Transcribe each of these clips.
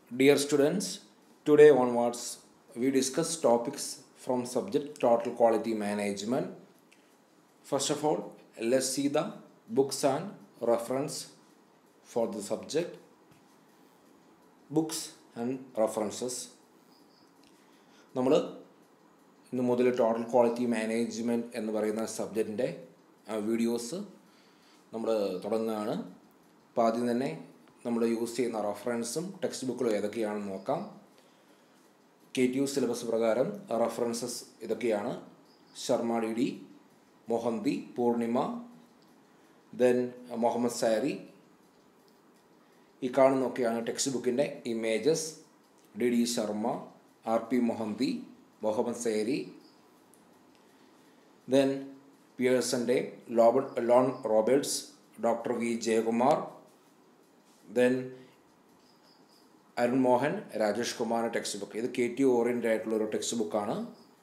Dear students, today onwards we discuss topics from subject Total Quality Management. First of all, let's see the books and reference for the subject. Books and references. നമ്മൾ ഇന്ന് മുതൽ total quality management എന്ന് പറയുന്ന സബ്ജക്റ്റിൻ്റെ videos നമ്മൾ തുടങ്ങുകയാണ് അപ്പോൾ ആദ്യം തന്നെ നമ്മൾ യൂസ് ചെയ്യുന്ന റെഫറൻസും ടെക്സ്റ്റ് ബുക്കുകളും ഏതൊക്കെയാണെന്ന് നോക്കാം കെ ടി യു സിലബസ് പ്രകാരം റെഫറൻസസ് ഇതൊക്കെയാണ് Sharma D D Mohanty Purnima then Muhammad Zairi ഈ കാണുന്നൊക്കെയാണ് ടെക്സ്റ്റ് ബുക്കിൻ്റെ images D D Sharma R P Mohanty Muhammad Zairi then പിയേഴ്സൻ്റെ ലോബ ലോൺ Roberts doctor V Jayakumar then Arun Mohan Rajesh കുമാറിൻ്റെ ടെക്സ്റ്റ് ബുക്ക് ഇത് കെ ടി ഓറിയൻറ്റഡ് ആയിട്ടുള്ള ഒരു ടെക്സ്റ്റ് ബുക്കാണ്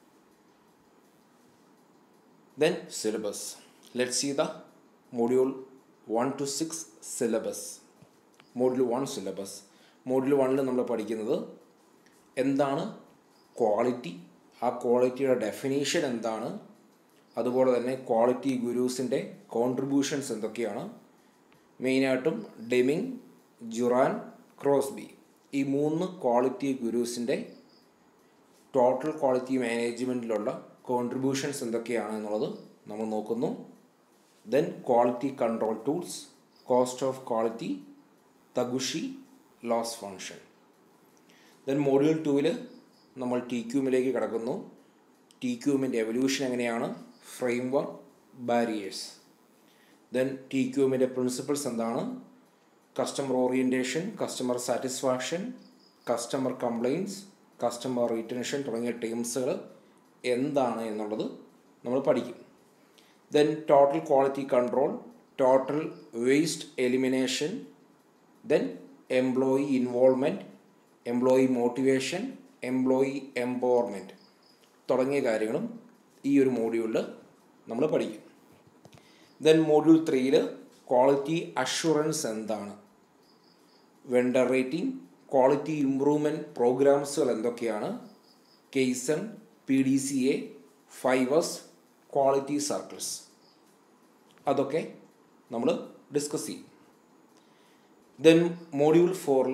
then syllabus let see the module one two six syllabus module one syllabus module വണ്ണിൽ നമ്മൾ പഠിക്കുന്നത് എന്താണ് ക്വാളിറ്റി ആ ക്വാളിറ്റിയുടെ ഡെഫിനേഷൻ എന്താണ് അതുപോലെ തന്നെ ക്വാളിറ്റി ഗുരൂസിൻ്റെ കോൺട്രിബ്യൂഷൻസ് എന്തൊക്കെയാണ് മെയിനായിട്ടും ഡെമിങ് ജുറാൻ ക്രോസ്ബി ഈ മൂന്ന് ക്വാളിറ്റി ഗുരൂസിൻ്റെ ടോട്ടൽ ക്വാളിറ്റി മാനേജ്മെൻറ്റിലുള്ള കോൺട്രിബ്യൂഷൻസ് എന്തൊക്കെയാണ് എന്നുള്ളത് നമ്മൾ നോക്കുന്നു then quality control tools cost of quality Taguchi loss function then module ടൂവിൽ നമ്മൾ ടി ക്യൂമിലേക്ക് കിടക്കുന്നു ടി ക്യൂമിൻ്റെ എവല്യൂഷൻ എങ്ങനെയാണ് framework barriers then T ക്യൂമിൻ്റെ പ്രിൻസിപ്പിൾസ് എന്താണ് customer orientation customer satisfaction customer compliance customer retention തുടങ്ങിയ ടീംസുകൾ എന്താണ് എന്നുള്ളത് നമ്മൾ പഠിക്കും then total quality control total waste elimination then employee involvement employee motivation employee empowerment തുടങ്ങിയ കാര്യങ്ങളും ഈ ഒരു മോഡ്യൂളിൽ നമ്മൾ പഠിക്കും ദെൻ മോഡ്യൂൾ ത്രീയിൽ ക്വാളിറ്റി അഷുറൻസ് എന്താണ് വെണ്ടർ റേറ്റിംഗ് ക്വാളിറ്റി ഇമ്പ്രൂവ്മെൻറ്റ് പ്രോഗ്രാംസുകൾ എന്തൊക്കെയാണ് kaizen P D C A five S quality circles അതൊക്കെ നമ്മൾ ഡിസ്കസ് ചെയ്യും ദെൻ മോഡ്യൂൾ ഫോറിൽ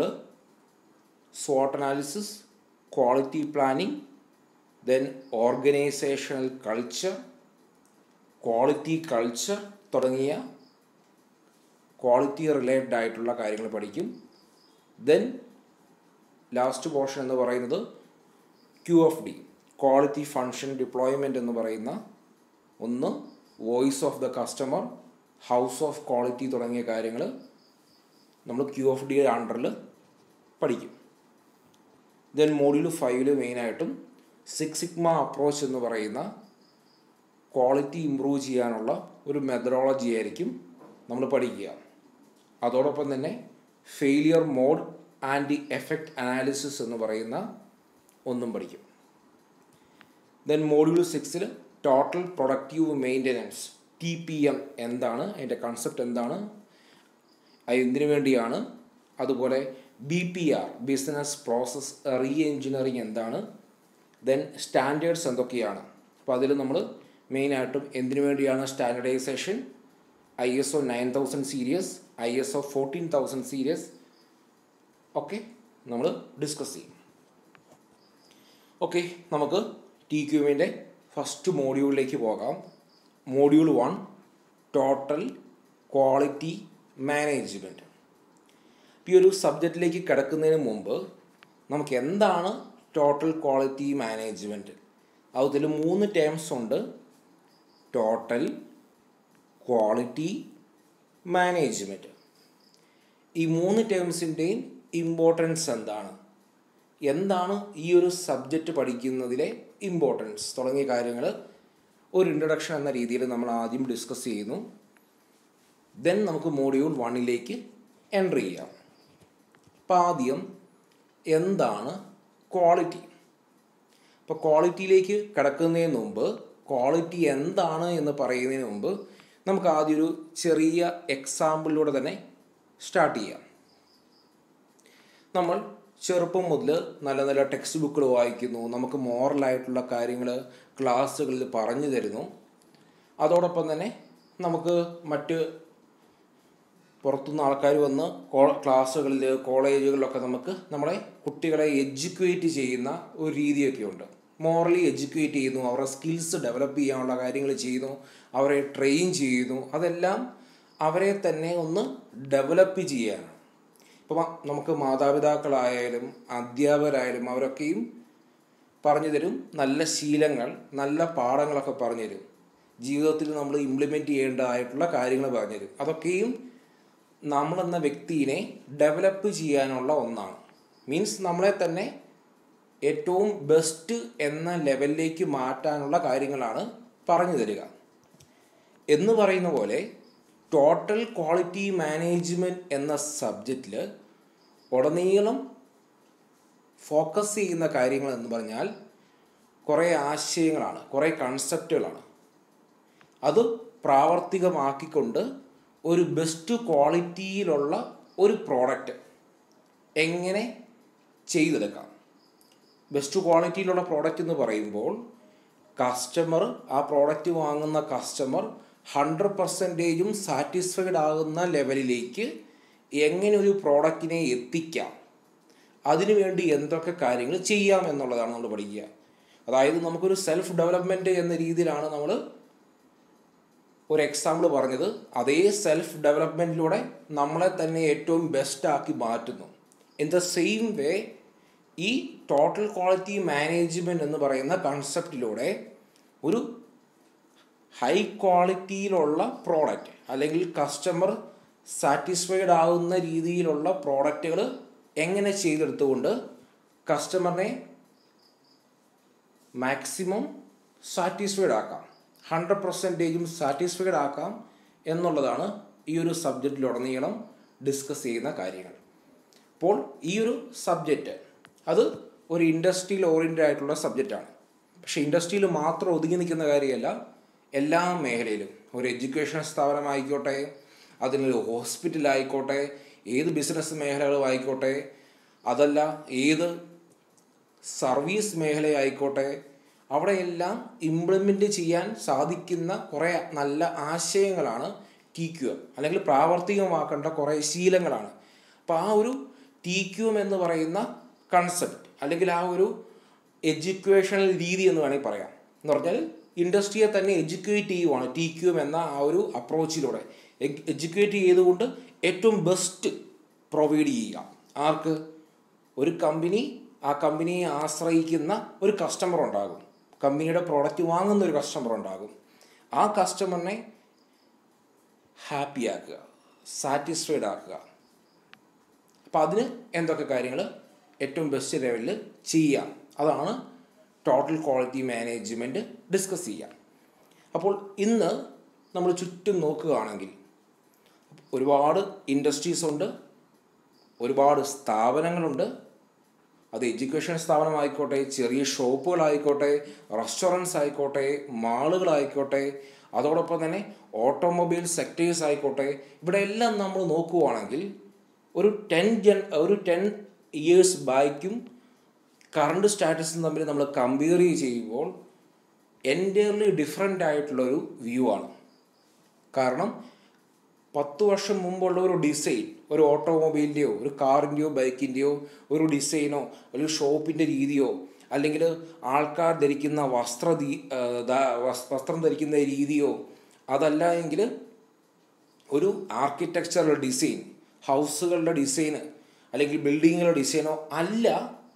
SWOT analysis, quality planning, then organizational culture, quality culture തുടങ്ങിയ ക്വാളിറ്റി റിലേറ്റഡ് ആയിട്ടുള്ള കാര്യങ്ങൾ പഠിക്കും ദെൻ ലാസ്റ്റ് പോർഷൻ എന്ന് പറയുന്നത് Q F D quality function deployment എന്ന് പറയുന്ന ഒന്ന് voice of the customer house of quality തുടങ്ങിയ കാര്യങ്ങൾ നമ്മൾ ക്യു എഫ് ഡിയുടെ അണ്ടറിൽ പഠിക്കും ദെൻ മോഡ്യൂൾ ഫൈവിൽ മെയിനായിട്ടും സിക്സ് സിഗ്മ അപ്രോച്ച് എന്ന് പറയുന്ന ക്വാളിറ്റി ഇമ്പ്രൂവ് ചെയ്യാനുള്ള ഒരു മെത്തഡോളജി ആയിരിക്കും നമ്മൾ പഠിക്കുക അതോടൊപ്പം തന്നെ failure mode and effect analysis എന്ന് പറയുന്ന ഒന്നും പഠിക്കും ദെൻ മോഡ്യൂൾ സിക്സിൽ total productive maintenance T P M എന്താണ് അതിൻ്റെ കൺസെപ്റ്റ് എന്താണ് അത് എന്തിനു വേണ്ടിയാണ് അതുപോലെ B P R business process reengineering എന്താണ് ദെൻ സ്റ്റാൻഡേർഡ്സ് എന്തൊക്കെയാണ് അപ്പോൾ അതിൽ നമ്മൾ മെയിനായിട്ടും എന്തിനു വേണ്ടിയാണ് standardisation I S O nine thousand series I S O fourteen thousand series ഒക്കെ നമ്മൾ ഡിസ്കസ് ചെയ്യും ഓക്കെ നമുക്ക് ടി ക്യൂവിൻ്റെ ഫസ്റ്റ് മോഡ്യൂളിലേക്ക് പോകാം module one total quality management ഈ ഒരു സബ്ജക്റ്റിലേക്ക് കിടക്കുന്നതിന് മുമ്പ് നമുക്ക് എന്താണ് ടോട്ടൽ ക്വാളിറ്റി മാനേജ്മെൻറ്റ് അതിൽ മൂന്ന് ടേംസ് ഉണ്ട് ടോട്ടൽ ക്വാളിറ്റി മാനേജ്മെൻറ്റ് ഈ മൂന്ന് ടേംസിൻ്റെയും ഇമ്പോർട്ടൻസ് എന്താണ് എന്താണ് ഈ ഒരു സബ്ജക്റ്റ് പഠിക്കുന്നതിലെ ഇമ്പോർട്ടൻസ് തുടങ്ങിയ കാര്യങ്ങൾ ഒരു ഇൻട്രൊഡക്ഷൻ എന്ന രീതിയിൽ നമ്മൾ ആദ്യം ഡിസ്കസ് ചെയ്യുന്നു ദെൻ നമുക്ക് മോഡ്യൂൾ വണ്ണിലേക്ക് എൻട്രി ചെയ്യാം അപ്പം ആദ്യം എന്താണ് ക്വാളിറ്റി അപ്പോൾ ക്വാളിറ്റിയിലേക്ക് കിടക്കുന്നതിന് മുമ്പ് ക്വാളിറ്റി എന്താണ് എന്ന് പറയുന്നതിന് മുമ്പ് നമുക്ക് ആദ്യം ഒരു ചെറിയ എക്സാമ്പിളിലൂടെ തന്നെ സ്റ്റാർട്ട് ചെയ്യാം നമ്മൾ ചെറുപ്പം മുതൽ നല്ല നല്ല ടെക്സ്റ്റ് ബുക്കുകൾ വായിക്കുന്നു നമുക്ക് മോറലായിട്ടുള്ള കാര്യങ്ങൾ ക്ലാസ്സുകളിൽ പറഞ്ഞു തരുന്നു അതോടൊപ്പം തന്നെ നമുക്ക് മറ്റ് പുറത്തുനിന്ന് ആൾക്കാർ വന്ന് കോ ക്ലാസ്സുകളിൽ കോളേജുകളിലൊക്കെ നമുക്ക് നമ്മളെ കുട്ടികളെ എഡ്യൂക്കേറ്റ് ചെയ്യുന്ന ഒരു രീതിയൊക്കെ ഉണ്ട് മോറലി എഡ്യൂക്കേറ്റ് ചെയ്യുന്നു അവരുടെ സ്കിൽസ് ഡെവലപ്പ് ചെയ്യാനുള്ള കാര്യങ്ങൾ ചെയ്യുന്നു അവരെ ട്രെയിൻ ചെയ്യുന്നു അതെല്ലാം അവരെ തന്നെ ഒന്ന് ഡെവലപ്പ് ചെയ്യാനാണ് ഇപ്പം നമുക്ക് മാതാപിതാക്കളായാലും അധ്യാപകരായാലും അവരൊക്കെയും പറഞ്ഞു തരും നല്ല ശീലങ്ങൾ നല്ല പാഠങ്ങളൊക്കെ പറഞ്ഞു തരും ജീവിതത്തിൽ നമ്മൾ ഇംപ്ലിമെൻറ്റ് ചെയ്യേണ്ടതായിട്ടുള്ള കാര്യങ്ങൾ പറഞ്ഞു തരും അതൊക്കെയും നമ്മളെന്ന വ്യക്തിയെ ഡെവലപ്പ് ചെയ്യാനുള്ള ഒന്നാണ് മീൻസ് നമ്മളെ തന്നെ ഏറ്റവും ബെസ്റ്റ് എന്ന ലെവലിലേക്ക് മാറ്റാനുള്ള കാര്യങ്ങളാണ് പറഞ്ഞു തരിക എന്ന് പറയുന്ന പോലെ ടോട്ടൽ ക്വാളിറ്റി മാനേജ്മെൻറ്റ് എന്ന സബ്ജക്റ്റിൽ ഉടനീളം ഫോക്കസ് ചെയ്യുന്ന കാര്യങ്ങൾ എന്ന് പറഞ്ഞാൽ കുറേ ആശയങ്ങളാണ് കുറേ കൺസെപ്റ്റുകളാണ് അത് പ്രാവർത്തികമാക്കിക്കൊണ്ട് ഒരു ബെസ്റ്റ് ക്വാളിറ്റിയിലുള്ള ഒരു പ്രോഡക്റ്റ് എങ്ങനെ ചെയ്തെടുക്കാം ബെസ്റ്റ് ക്വാളിറ്റിയിലുള്ള പ്രോഡക്റ്റ് എന്ന് പറയുമ്പോൾ കസ്റ്റമർ ആ പ്രോഡക്റ്റ് വാങ്ങുന്ന കസ്റ്റമർ ഹൺഡ്രഡ് പെർസെൻറ്റേജും സാറ്റിസ്ഫൈഡ് ആകുന്ന ലെവലിലേക്ക് എങ്ങനെ ഒരു പ്രോഡക്റ്റിനെ എത്തിക്കാം അതിനുവേണ്ടി എന്തൊക്കെ കാര്യങ്ങൾ ചെയ്യാം എന്നുള്ളതാണ് നമ്മൾ പഠിക്കുക അതായത് നമുക്കൊരു സെൽഫ് ഡെവലപ്മെൻറ്റ് എന്ന രീതിയിലാണ് നമ്മൾ ഒരു എക്സാമ്പിൾ പറഞ്ഞത് അതേ സെൽഫ് ഡെവലപ്മെൻറ്റിലൂടെ നമ്മളെ തന്നെ ഏറ്റവും ബെസ്റ്റ് ആക്കി മാറ്റുന്നു ഇൻ ദ സെയിം വേ ഈ ടോട്ടൽ ക്വാളിറ്റി മാനേജ്മെൻറ്റ് എന്ന് പറയുന്ന കൺസെപ്റ്റിലൂടെ ഒരു ഹൈ ക്വാളിറ്റിയിലുള്ള പ്രോഡക്റ്റ് അല്ലെങ്കിൽ കസ്റ്റമർ സാറ്റിസ്ഫൈഡ് ആവുന്ന രീതിയിലുള്ള പ്രോഡക്റ്റുകൾ എങ്ങനെ ചെയ്തെടുത്തുകൊണ്ട് കസ്റ്റമറിനെ മാക്സിമം സാറ്റിസ്ഫൈഡ് ആക്കാം ഹൺഡ്രഡ് പെർസെൻറ്റേജും സാറ്റിസ്ഫൈഡ് ആക്കാം എന്നുള്ളതാണ് ഈ ഒരു സബ്ജക്റ്റിലുടനീളം ഡിസ്കസ് ചെയ്യുന്ന കാര്യങ്ങൾ അപ്പോൾ ഈ ഒരു സബ്ജക്റ്റ് അത് ഒരു ഇൻഡസ്ട്രിയിൽ ഓറിയൻറ്റഡ് ആയിട്ടുള്ള സബ്ജക്റ്റാണ് പക്ഷേ ഇൻഡസ്ട്രിയിൽ മാത്രം ഒതുങ്ങി നിൽക്കുന്ന കാര്യമല്ല എല്ലാ മേഖലയിലും ഒരു എഡ്യൂക്കേഷൻ സ്ഥാപനമായിക്കോട്ടെ അതിനൊരു ഹോസ്പിറ്റലായിക്കോട്ടെ ഏത് ബിസിനസ് മേഖലകളും ആയിക്കോട്ടെ അതല്ല ഏത് സർവീസ് മേഖലയായിക്കോട്ടെ അവിടെയെല്ലാം ഇംപ്ലിമെൻ്റ് ചെയ്യാൻ സാധിക്കുന്ന കുറേ നല്ല ആശയങ്ങളാണ് ടി ക്യു എം അല്ലെങ്കിൽ പ്രാവർത്തികമാക്കേണ്ട കുറേ ശീലങ്ങളാണ് അപ്പോൾ ആ ഒരു ടി ക്യു എം എന്ന് പറയുന്ന കൺസെപ്റ്റ് അല്ലെങ്കിൽ ആ ഒരു എഡ്യൂക്കേഷണൽ രീതി എന്ന് വേണമെങ്കിൽ പറയാം എന്ന് പറഞ്ഞാൽ ഇൻഡസ്ട്രിയെ തന്നെ എഡ്യൂക്കേറ്റ് ചെയ്യുവാണ് ടി ക്യു എം എന്ന ആ ഒരു അപ്രോച്ചിലൂടെ എഡ്യൂക്കേറ്റ് ചെയ്തുകൊണ്ട് ഏറ്റവും ബെസ്റ്റ് പ്രൊവൈഡ് ചെയ്യുക ആർക്ക് ഒരു കമ്പനി ആ കമ്പനിയെ ആശ്രയിക്കുന്ന ഒരു കസ്റ്റമർ ഉണ്ടാകും കമ്പനിയുടെ പ്രോഡക്റ്റ് വാങ്ങുന്ന ഒരു കസ്റ്റമർ ഉണ്ടാകും ആ കസ്റ്റമറിനെ ഹാപ്പി ആക്കുക സാറ്റിസ്ഫൈഡ് ആക്കുക അപ്പം അതിന് എന്തൊക്കെ കാര്യങ്ങൾ ഏറ്റവും ബെസ്റ്റ് ലെവലിൽ ചെയ്യാം അതാണ് ടോട്ടൽ ക്വാളിറ്റി മാനേജ്മെൻറ്റ് ഡിസ്കസ് ചെയ്യാം അപ്പോൾ ഇന്ന് നമ്മൾ ചുറ്റും നോക്കുകയാണെങ്കിൽ ഒരുപാട് ഇൻഡസ്ട്രീസ് ഉണ്ട് ഒരുപാട് സ്ഥാപനങ്ങളുണ്ട് അത് എഡ്യൂക്കേഷൻ സ്ഥാപനമായിക്കോട്ടെ ചെറിയ ഷോപ്പുകളായിക്കോട്ടെ റെസ്റ്റോറൻറ്റ്സ് ആയിക്കോട്ടെ മാളുകളായിക്കോട്ടെ അതോടൊപ്പം തന്നെ ഓട്ടോമൊബൈൽ സെക്ടേഴ്സ് ആയിക്കോട്ടെ ഇവിടെ എല്ലാം നമ്മൾ നോക്കുവാണെങ്കിൽ ഒരു ടെൻ ജൻ ഒരു ടെൻ ഇയേഴ്സ് ബാക്കും കറണ്ട് സ്റ്റാറ്റസും തമ്മിൽ നമ്മൾ കമ്പയർ ചെയ്യുമ്പോൾ എൻറ്റയർലി ഡിഫറെൻ്റ് ആയിട്ടുള്ളൊരു വ്യൂ ആണ് കാരണം പത്ത് വർഷം മുമ്പുള്ള ഒരു ഡിസൈൻ ഒരു ഓട്ടോമൊബൈലിൻ്റെയോ ഒരു കാറിൻ്റെയോ ബൈക്കിൻ്റെയോ ഒരു ഡിസൈനോ അല്ലെങ്കിൽ ഷോപ്പിൻ്റെ രീതിയോ അല്ലെങ്കിൽ ആൾക്കാർ ധരിക്കുന്ന വസ്ത്ര വസ്ത്രം ധരിക്കുന്ന രീതിയോ അതല്ല എങ്കിൽ ഒരു ആർക്കിടെക്ചറൽ ഡിസൈൻ ഹൗസുകളുടെ ഡിസൈന് അല്ലെങ്കിൽ ബിൽഡിങ്ങുകളുടെ ഡിസൈനോ അല്ല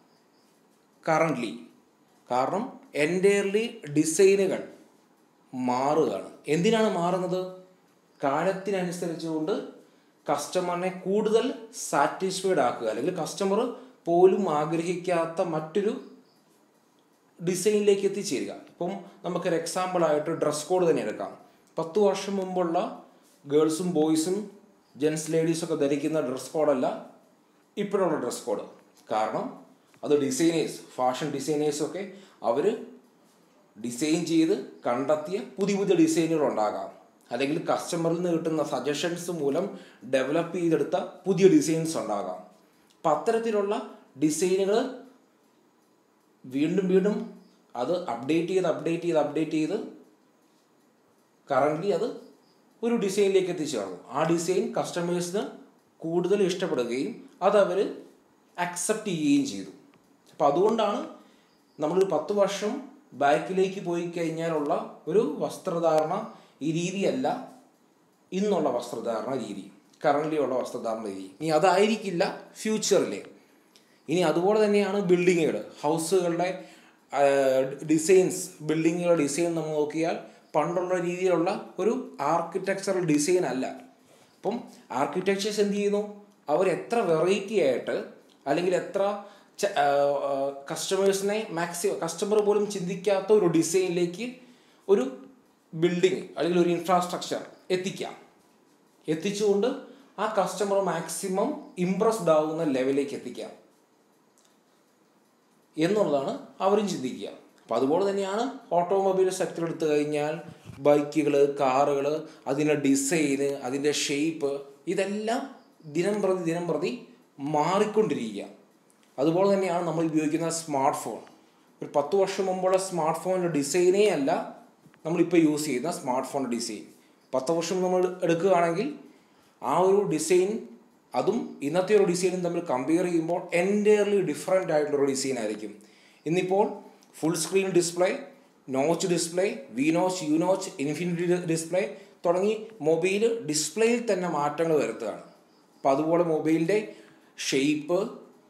കറൻ്റ്ലി കാരണം എൻറ്റയർലി ഡിസൈനുകൾ മാറുകയാണ് എന്തിനാണ് മാറുന്നത് കാലത്തിനനുസരിച്ചുകൊണ്ട് കസ്റ്റമറിനെ കൂടുതൽ സാറ്റിസ്ഫൈഡ് ആക്കുക അല്ലെങ്കിൽ കസ്റ്റമർ പോലും ആഗ്രഹിക്കാത്ത മറ്റൊരു ഡിസൈനിലേക്ക് എത്തിച്ചേരുക ഇപ്പം നമുക്കൊരു എക്സാമ്പിളായിട്ട് ഡ്രസ് കോഡ് തന്നെ എടുക്കാം പത്ത് വർഷം മുമ്പുള്ള ഗേൾസും ബോയ്സും ജെൻസ് ലേഡീസൊക്കെ ധരിക്കുന്ന ഡ്രസ് കോഡല്ല ഇപ്പോഴുള്ള ഡ്രസ് കോഡ് കാരണം അത് ഡിസൈനേഴ്സ് ഫാഷൻ ഡിസൈനേഴ്സൊക്കെ അവർ ഡിസൈൻ ചെയ്ത് കണ്ടെത്തിയ പുതിയ പുതിയ ഡിസൈനുകൾ ഉണ്ടാകാം അല്ലെങ്കിൽ കസ്റ്റമറിൽ നിന്ന് കിട്ടുന്ന സജഷൻസ് മൂലം ഡെവലപ്പ് ചെയ്തെടുത്ത പുതിയ ഡിസൈൻസ് ഉണ്ടാകാം അപ്പം അത്തരത്തിലുള്ള ഡിസൈനുകൾ വീണ്ടും വീണ്ടും അത് അപ്ഡേറ്റ് ചെയ്ത് അപ്ഡേറ്റ് ചെയ്ത് അപ്ഡേറ്റ് ചെയ്ത് കറൻ്റ്ലി അത് ഒരു ഡിസൈനിലേക്ക് എത്തിച്ചേർന്നു ആ ഡിസൈൻ കസ്റ്റമേഴ്സിന് കൂടുതൽ ഇഷ്ടപ്പെടുകയും അത് അവർ അക്സെപ്റ്റ് ചെയ്യുകയും ചെയ്തു അപ്പോൾ അതുകൊണ്ടാണ് നമ്മളൊരു പത്ത് വർഷം ബാക്കിലേക്ക് പോയി കഴിഞ്ഞാലുള്ള ഒരു വസ്ത്രധാരണ ഈ രീതിയല്ല ഇന്നുള്ള വസ്ത്രധാരണ രീതി കറൻ്റ്ലി ഉള്ള വസ്ത്രധാരണ രീതി ഇനി അതായിരിക്കില്ല ഫ്യൂച്ചറിലെ ഇനി അതുപോലെ തന്നെയാണ് ബിൽഡിങ്ങുകൾ ഹൗസുകളുടെ ഡിസൈൻസ് ബിൽഡിങ്ങുകളുടെ ഡിസൈൻ നമ്മൾ നോക്കിയാൽ പണ്ടുള്ള രീതിയിലുള്ള ഒരു ആർക്കിടെക്ചറൽ ഡിസൈൻ അല്ല അപ്പം ആർക്കിടെക്ചേഴ്സ് എന്ത് ചെയ്യുന്നു അവർ എത്ര വെറൈറ്റി ആയിട്ട് അല്ലെങ്കിൽ എത്ര കസ്റ്റമേഴ്സിനെ മാക്സിമം കസ്റ്റമർ പോലും ചിന്തിക്കാത്ത ഒരു ഡിസൈനിലേക്ക് ഒരു ബിൽഡിംഗ് അല്ലെങ്കിൽ ഒരു ഇൻഫ്രാസ്ട്രക്ചർ എത്തിക്കാം എത്തിച്ചുകൊണ്ട് ആ കസ്റ്റമർ മാക്സിമം ഇംപ്രസ്ഡ് ആവുന്ന ലെവലിലേക്ക് എത്തിക്കാം എന്നുള്ളതാണ് അവരും ചിന്തിക്കുക അപ്പം അതുപോലെ തന്നെയാണ് ഓട്ടോമൊബൈൽ സെക്ടർ എടുത്തു കഴിഞ്ഞാൽ ബൈക്കുകൾ കാറുകൾ അതിൻ്റെ ഡിസൈന് അതിൻ്റെ ഷേപ്പ് ഇതെല്ലാം ദിനം പ്രതി ദിനം പ്രതി മാറിക്കൊണ്ടിരിക്കുക അതുപോലെ തന്നെയാണ് നമ്മൾ ഉപയോഗിക്കുന്ന സ്മാർട്ട് ഫോൺ ഒരു പത്ത് വർഷം മുമ്പുള്ള സ്മാർട്ട് ഫോണിൻ്റെ ഡിസൈനേ അല്ല നമ്മളിപ്പോൾ യൂസ് ചെയ്യുന്ന സ്മാർട്ട് ഫോൺ ഡിസൈൻ പത്ത് വർഷം നമ്മൾ എടുക്കുകയാണെങ്കിൽ ആ ഒരു ഡിസൈൻ അതും ഇന്നത്തെ ഒരു ഡിസൈനും തമ്മിൽ കമ്പയർ ചെയ്യുമ്പോൾ എൻറ്റയർലി ഡിഫറെൻ്റ് ആയിട്ടുള്ളൊരു ഡിസൈൻ ആയിരിക്കും ഇന്നിപ്പോൾ full screen display notch display V notch U notch infinity display തുടങ്ങി മൊബൈൽ ഡിസ്പ്ലേയിൽ തന്നെ മാറ്റങ്ങൾ വരുത്തുകയാണ് അപ്പോൾ അതുപോലെ മൊബൈലിൻ്റെ ഷേപ്പ്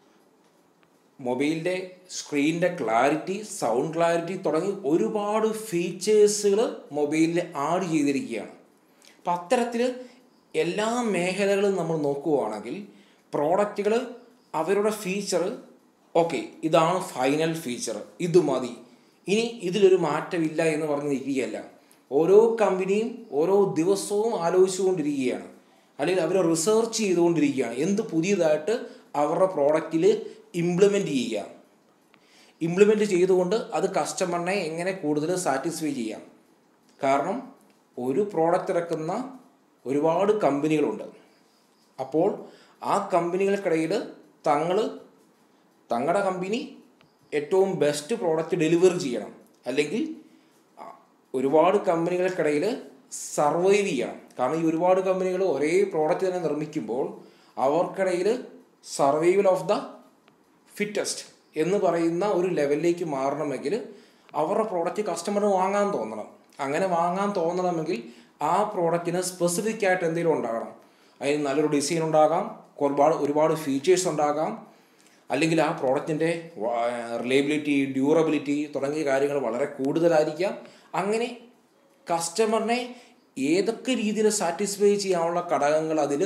മൊബൈലിൻ്റെ സ്ക്രീനിൻ്റെ ക്ലാരിറ്റി സൗണ്ട് ക്ലാരിറ്റി തുടങ്ങി ഒരുപാട് ഫീച്ചേഴ്സുകൾ മൊബൈലിൽ ആഡ് ചെയ്തിരിക്കുകയാണ് അപ്പം അത്തരത്തിൽ എല്ലാ മേഖലകളും നമ്മൾ നോക്കുകയാണെങ്കിൽ പ്രോഡക്റ്റുകൾ അവരുടെ ഫീച്ചർ ഓക്കെ ഇതാണ് ഫൈനൽ ഫീച്ചർ ഇത് മതി ഇനി ഇതിലൊരു മാറ്റമില്ല എന്ന് പറഞ്ഞ് നിൽക്കുകയല്ല ഓരോ കമ്പനിയും ഓരോ ദിവസവും ആലോചിച്ചുകൊണ്ടിരിക്കുകയാണ് അല്ലെങ്കിൽ അവർ റിസർച്ച് ചെയ്തുകൊണ്ടിരിക്കുകയാണ് എന്ത് പുതിയതായിട്ട് അവരുടെ പ്രോഡക്റ്റിൽ ഇംപ്ലിമെൻ്റ് ചെയ്യുക ഇംപ്ലിമെൻ്റ് ചെയ്തുകൊണ്ട് അത് കസ്റ്റമറിനെ എങ്ങനെ കൂടുതൽ സാറ്റിസ്ഫൈ ചെയ്യാം കാരണം ഒരു പ്രോഡക്റ്റ് ഇറക്കുന്ന ഒരുപാട് കമ്പനികളുണ്ട് അപ്പോൾ ആ കമ്പനികൾക്കിടയിൽ തങ്ങൾ തങ്ങളുടെ കമ്പനി ഏറ്റവും ബെസ്റ്റ് പ്രോഡക്റ്റ് ഡെലിവർ ചെയ്യണം അല്ലെങ്കിൽ ഒരുപാട് കമ്പനികൾക്കിടയിൽ സർവൈവ് ചെയ്യണം കാരണം ഈ ഒരുപാട് കമ്പനികൾ ഒരേ പ്രോഡക്റ്റ് തന്നെ നിർമ്മിക്കുമ്പോൾ അവർക്കിടയിൽ സർവൈവൽ ഓഫ് ദ ഫിറ്റസ്റ്റ് എന്ന് പറയുന്ന ഒരു ലെവലിലേക്ക് മാറണമെങ്കിൽ അവരുടെ പ്രോഡക്റ്റ് കസ്റ്റമറിന് വാങ്ങാൻ തോന്നണം അങ്ങനെ വാങ്ങാൻ തോന്നണമെങ്കിൽ ആ പ്രോഡക്റ്റിന് സ്പെസിഫിക് ആയിട്ട് എന്തെങ്കിലും ഉണ്ടാകണം അതിന് നല്ലൊരു ഡിസൈൻ ഉണ്ടാകാം ഒരുപാട് ഒരുപാട് ഫീച്ചേഴ്സ് ഉണ്ടാകാം അല്ലെങ്കിൽ ആ പ്രോഡക്റ്റിൻ്റെ റിലയബിലിറ്റി ഡ്യൂറബിലിറ്റി തുടങ്ങിയ കാര്യങ്ങൾ വളരെ കൂടുതലായിരിക്കാം അങ്ങനെ കസ്റ്റമറിനെ ഏതൊക്കെ രീതിയിൽ സാറ്റിസ്ഫൈ ചെയ്യാനുള്ള ഘടകങ്ങൾ അതിൽ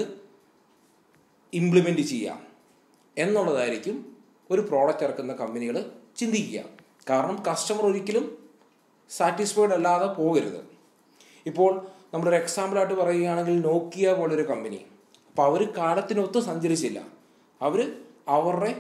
ഇംപ്ലിമെൻറ്റ് ചെയ്യാം എന്നുള്ളതായിരിക്കും ഒരു പ്രോഡക്റ്റ് ഇറക്കുന്ന കമ്പനികൾ ചിന്തിക്കുക കാരണം കസ്റ്റമർ ഒരിക്കലും സാറ്റിസ്ഫൈഡ് അല്ലാതെ പോകരുത് ഇപ്പോൾ നമ്മളൊരു എക്സാമ്പിളായിട്ട് പറയുകയാണെങ്കിൽ നോക്കിയ പോലൊരു കമ്പനി അപ്പോൾ അവർ കാലത്തിനൊത്ത് സഞ്ചരിച്ചില്ല അവർ അവരുടെ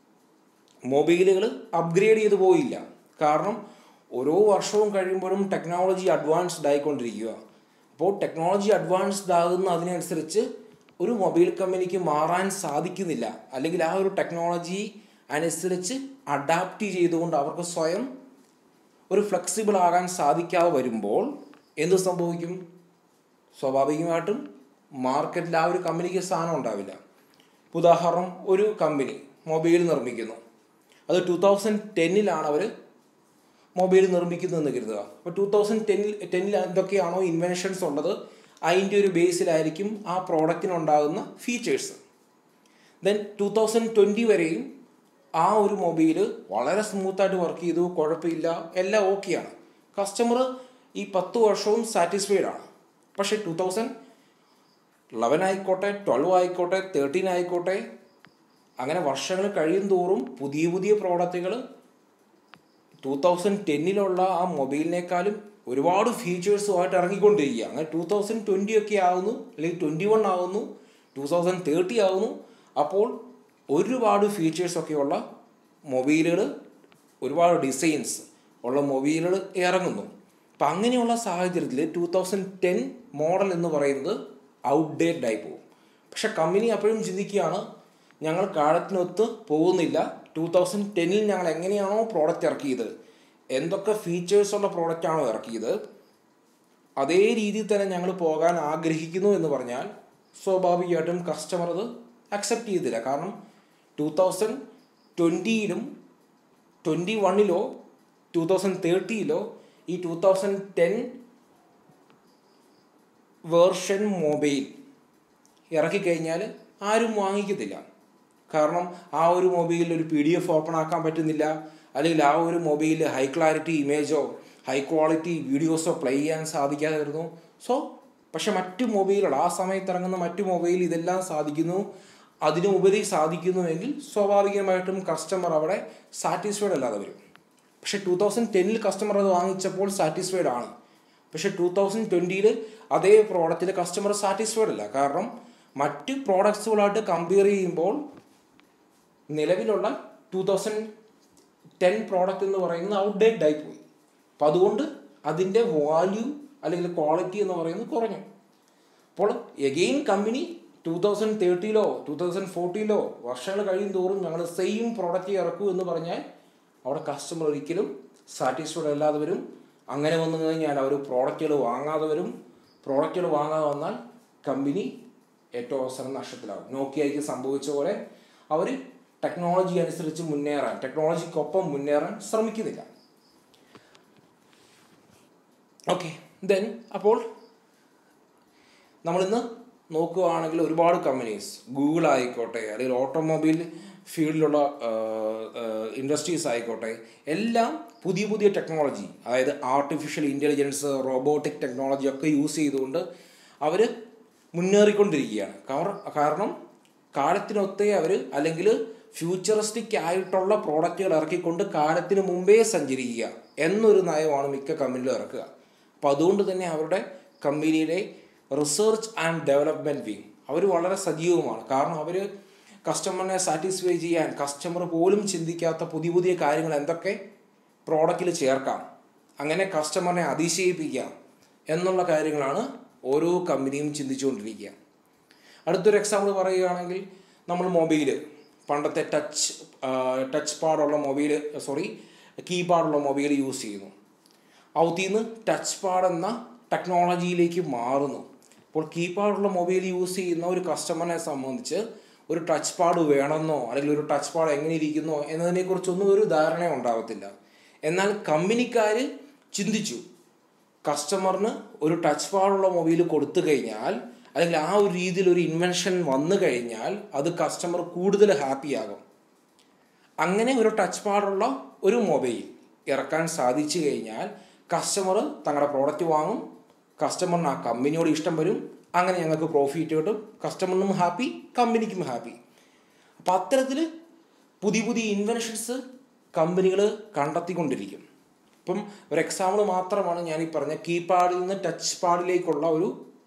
മൊബൈലുകൾ അപ്ഗ്രേഡ് ചെയ്ത് പോയില്ല കാരണം ഓരോ വർഷവും കഴിയുമ്പോഴും ടെക്നോളജി അഡ്വാൻസ്ഡ് ആയിക്കൊണ്ടിരിക്കുക അപ്പോൾ ടെക്നോളജി അഡ്വാൻസ്ഡ് ആകുന്ന അതിനനുസരിച്ച് ഒരു മൊബൈൽ കമ്പനിക്ക് മാറാൻ സാധിക്കുന്നില്ല അല്ലെങ്കിൽ ആ ഒരു ടെക്നോളജി അനുസരിച്ച് അഡാപ്റ്റ് ചെയ്തുകൊണ്ട് അവർക്ക് സ്വയം ഒരു ഫ്ലെക്സിബിൾ ആകാൻ സാധിക്കാതെ വരുമ്പോൾ എന്ത് സംഭവിക്കും സ്വാഭാവികമായിട്ടും മാർക്കറ്റിൽ ആ ഒരു കമ്പനിക്ക് സ്ഥാനം ഉണ്ടാവില്ല ഉദാഹരണം ഒരു കമ്പനി മൊബൈൽ നിർമ്മിക്കുന്നു അത് ടു തൗസൻഡ് ടെന്നിലാണ് അവർ മൊബൈൽ നിർമ്മിക്കുന്നതെന്ന് കരുതുക അപ്പോൾ ടു തൗസൻഡ് ടെന്നിൽ ടെന്നിൽ എന്തൊക്കെയാണോ ഇൻവെൻഷൻസ് ഉള്ളത് അതിൻ്റെ ഒരു ബേസിലായിരിക്കും ആ പ്രോഡക്റ്റിനുണ്ടാകുന്ന features then two thousand twenty വരെയും ആ ഒരു മൊബൈൽ വളരെ സ്മൂത്തായിട്ട് വർക്ക് ചെയ്തു കുഴപ്പമില്ല എല്ലാം ഓക്കെയാണ് കസ്റ്റമർ ഈ പത്ത് വർഷവും സാറ്റിസ്ഫൈഡ് ആണ് പക്ഷേ ടു തൗസൻഡ് ലെവൻ ആയിക്കോട്ടെ ട്വൽവ് ആയിക്കോട്ടെ തേർട്ടീൻ ആയിക്കോട്ടെ അങ്ങനെ വർഷങ്ങൾ കഴിയും തോറും പുതിയ പുതിയ പ്രോഡക്റ്റുകൾ ടു തൗസൻഡ് ടെന്നിലുള്ള ആ മൊബൈലിനേക്കാളും ഒരുപാട് ഫീച്ചേഴ്സുമായിട്ട് ഇറങ്ങിക്കൊണ്ടിരിക്കുക അങ്ങനെ ടു തൗസൻഡ് ട്വൻറ്റി ഒക്കെ ആകുന്നു അല്ലെങ്കിൽ ട്വൻറ്റി വൺ ആകുന്നു ടു തൗസൻഡ് തേർട്ടി ആകുന്നു അപ്പോൾ ഒരുപാട് ഫീച്ചേഴ്സൊക്കെയുള്ള മൊബൈലുകൾ ഒരുപാട് ഡിസൈൻസ് ഉള്ള മൊബൈലുകൾ ഇറങ്ങുന്നു അപ്പം അങ്ങനെയുള്ള സാഹചര്യത്തിൽ ടു തൗസൻഡ് ടെൻ മോഡൽ എന്ന് പറയുന്നത് ഔട്ട്ഡേറ്റഡ് ആയി പോകും പക്ഷെ കമ്പനി അപ്പോഴും ചിന്തിക്കുകയാണ് ഞങ്ങൾ കാലത്തിനൊത്ത് പോകുന്നില്ല ടൂ തൗസൻഡ് ടെന്നിൽ ഞങ്ങൾ എങ്ങനെയാണോ പ്രോഡക്റ്റ് ഇറക്കിയത് എന്തൊക്കെ ഫീച്ചേഴ്സുള്ള പ്രോഡക്റ്റാണോ ഇറക്കിയത് അതേ രീതിയിൽ തന്നെ ഞങ്ങൾ പോകാൻ ആഗ്രഹിക്കുന്നു എന്ന് പറഞ്ഞാൽ സ്വാഭാവികമായിട്ടും കസ്റ്റമർ അത് അക്സെപ്റ്റ് ചെയ്തില്ല കാരണം ടൂ തൗസൻഡ് ട്വൻറ്റിയിലും ട്വൻറ്റി വണ്ണിലോ ടൂ തൗസൻഡ് തേർട്ടിയിലോ ഈ two thousand ten version mobile ഇറക്കിക്കഴിഞ്ഞാൽ ആരും വാങ്ങിക്കത്തില്ല കാരണം ആ ഒരു മൊബൈലിൽ ഒരു പി ഡി എഫ് ഓപ്പൺ ആക്കാൻ പറ്റുന്നില്ല അല്ലെങ്കിൽ ആ ഒരു മൊബൈലിൽ ഹൈ ക്ലാരിറ്റി ഇമേജോ ഹൈ ക്വാളിറ്റി വീഡിയോസോ പ്ലേ ചെയ്യാൻ സാധിക്കാതെ വരുന്നു സോ പക്ഷെ മറ്റു മൊബൈലുകൾ ആ സമയത്ത് ഇറങ്ങുന്ന മറ്റു മൊബൈൽ ഇതെല്ലാം സാധിക്കുന്നു അതിനുപരി സാധിക്കുന്നുവെങ്കിൽ സ്വാഭാവികമായിട്ടും കസ്റ്റമർ അവിടെ സാറ്റിസ്ഫൈഡ് അല്ലാതെ വരും പക്ഷെ ടൂ തൗസൻഡ് ടെന്നിൽ കസ്റ്റമർ അത് വാങ്ങിച്ചപ്പോൾ സാറ്റിസ്ഫൈഡ് ആണ് പക്ഷെ ടൂ തൗസൻഡ് ട്വൻറ്റിയിൽ അതേ പ്രോഡക്റ്റിൽ കസ്റ്റമർ സാറ്റിസ്ഫൈഡ് അല്ല കാരണം മറ്റ് പ്രോഡക്ട്സുകളായിട്ട് കമ്പയർ ചെയ്യുമ്പോൾ നിലവിലുള്ള ടൂ തൗസൻഡ് ടെൻ പ്രോഡക്റ്റ് എന്ന് പറയുന്നത് ഔട്ട്ഡേറ്റ് ആയി പോയി അപ്പം അതുകൊണ്ട് അതിൻ്റെ വാല്യൂ അല്ലെങ്കിൽ ക്വാളിറ്റി എന്ന് പറയുന്നത് കുറഞ്ഞു അപ്പോൾ എഗെയിൻ കമ്പനി ടൂ തൗസൻഡ് തേർട്ടിയിലോ ടൂ തൗസൻഡ് ഫോർട്ടിയിലോ വർഷങ്ങൾ കഴിയും തോറും ഞങ്ങൾ സെയിം പ്രോഡക്റ്റ് ഇറക്കൂ എന്ന് പറഞ്ഞാൽ അവിടെ കസ്റ്റമർ ഒരിക്കലും സാറ്റിസ്ഫൈഡ് അല്ലാതെ വരും അങ്ങനെ വന്നു കഴിഞ്ഞാൽ അവർ പ്രോഡക്റ്റുകൾ വാങ്ങാതെ വരും പ്രോഡക്റ്റുകൾ വാങ്ങാതെ വന്നാൽ കമ്പനി ഏറ്റവും അവസരം നഷ്ടത്തിലാവും നോക്കിയയ്ക്ക് സംഭവിച്ച പോലെ അവർ ടെക്നോളജി അനുസരിച്ച് മുന്നേറാൻ ടെക്നോളജിക്കൊപ്പം മുന്നേറാൻ ശ്രമിക്കുന്നില്ല ഓക്കെ ദെൻ അപ്പോൾ നമ്മളിന്ന് നോക്കുകയാണെങ്കിൽ ഒരുപാട് കമ്പനീസ് ഗൂഗിൾ ആയിക്കോട്ടെ അല്ലെങ്കിൽ ഓട്ടോമൊബൈൽ ഫീൽഡിലുള്ള ഇൻഡസ്ട്രീസ് ആയിക്കോട്ടെ എല്ലാം പുതിയ പുതിയ ടെക്നോളജി അതായത് ആർട്ടിഫിഷ്യൽ ഇൻ്റലിജൻസ് റോബോട്ടിക് ടെക്നോളജി ഒക്കെ യൂസ് ചെയ്തുകൊണ്ട് അവർ മുന്നേറിക്കൊണ്ടിരിക്കുകയാണ് കാരണം കാലത്തിനൊത്തേ അവർ അല്ലെങ്കിൽ ഫ്യൂച്ചറിസ്റ്റിക് ആയിട്ടുള്ള പ്രോഡക്റ്റുകൾ ഇറക്കിക്കൊണ്ട് കാലത്തിന് മുമ്പേ സഞ്ചരിക്കുക എന്നൊരു നയമാണ് മിക്ക കമ്പനികളും ഇറക്കുക അപ്പോൾ അതുകൊണ്ട് തന്നെ അവരുടെ കമ്പനിയിലെ റിസർച്ച് ആൻഡ് ഡെവലപ്മെൻറ്റ് വിങ് അവർ വളരെ സജീവമാണ് കാരണം അവർ കസ്റ്റമറിനെ സാറ്റിസ്ഫൈ ചെയ്യാൻ കസ്റ്റമർ പോലും ചിന്തിക്കാത്ത പുതിയ പുതിയ കാര്യങ്ങൾ എന്തൊക്കെ പ്രോഡക്റ്റിൽ ചേർക്കാം അങ്ങനെ കസ്റ്റമറിനെ അതിശയിപ്പിക്കാം എന്നുള്ള കാര്യങ്ങളാണ് ഓരോ കമ്പനിയും ചിന്തിച്ചുകൊണ്ടിരിക്കുക അടുത്തൊരു എക്സാമ്പിൾ പറയുകയാണെങ്കിൽ നമ്മൾ മൊബൈൽ പണ്ടത്തെ ടച്ച് ടച്ച് പാഡുള്ള മൊബൈൽ സോറി കീപാഡുള്ള മൊബൈൽ യൂസ് ചെയ്യുന്നു ഔത്തിൽ നിന്ന് ടച്ച് പാഡ് എന്ന ടെക്നോളജിയിലേക്ക് മാറുന്നു അപ്പോൾ കീപാഡുള്ള മൊബൈൽ യൂസ് ചെയ്യുന്ന ഒരു കസ്റ്റമറിനെ സംബന്ധിച്ച് ഒരു ടച്ച് പാഡ് വേണമെന്നോ അല്ലെങ്കിൽ ഒരു ടച്ച് പാഡ് എങ്ങനെ ഇരിക്കുന്നോ എന്നതിനെക്കുറിച്ചൊന്നും ഒരു ധാരണ ഉണ്ടാകത്തില്ല എന്നാൽ കമ്പനിക്കാർ ചിന്തിച്ചു കസ്റ്റമറിന് ഒരു ടച്ച് പാഡുള്ള മൊബൈൽ കൊടുത്തു കഴിഞ്ഞാൽ അല്ലെങ്കിൽ ആ ഒരു രീതിയിൽ ഒരു ഇൻവെൻഷൻ വന്നു കഴിഞ്ഞാൽ അത് കസ്റ്റമർ കൂടുതൽ ഹാപ്പിയാകും അങ്ങനെ ഒരു ടച്ച് പാഡുള്ള ഒരു മൊബൈൽ ഇറക്കാൻ സാധിച്ചു കഴിഞ്ഞാൽ കസ്റ്റമർ തങ്ങളുടെ പ്രോഡക്റ്റ് വാങ്ങും കസ്റ്റമറിന് ആ കമ്പനിയോട് ഇഷ്ടം വരും അങ്ങനെ ഞങ്ങൾക്ക് പ്രോഫിറ്റ് കിട്ടും കസ്റ്റമറിനും ഹാപ്പി കമ്പനിക്കും ഹാപ്പി അപ്പോൾ അത്തരത്തിൽ പുതിയ പുതിയ ഇൻവെൻഷൻസ് കമ്പനികൾ കണ്ടെത്തിക്കൊണ്ടിരിക്കും ഇപ്പം ഒരു എക്സാമ്പിൾ മാത്രമാണ് ഞാൻ ഈ പറഞ്ഞ കീപാഡിൽ നിന്ന് ടച്ച് പാഡിലേക്കുള്ള ഒരു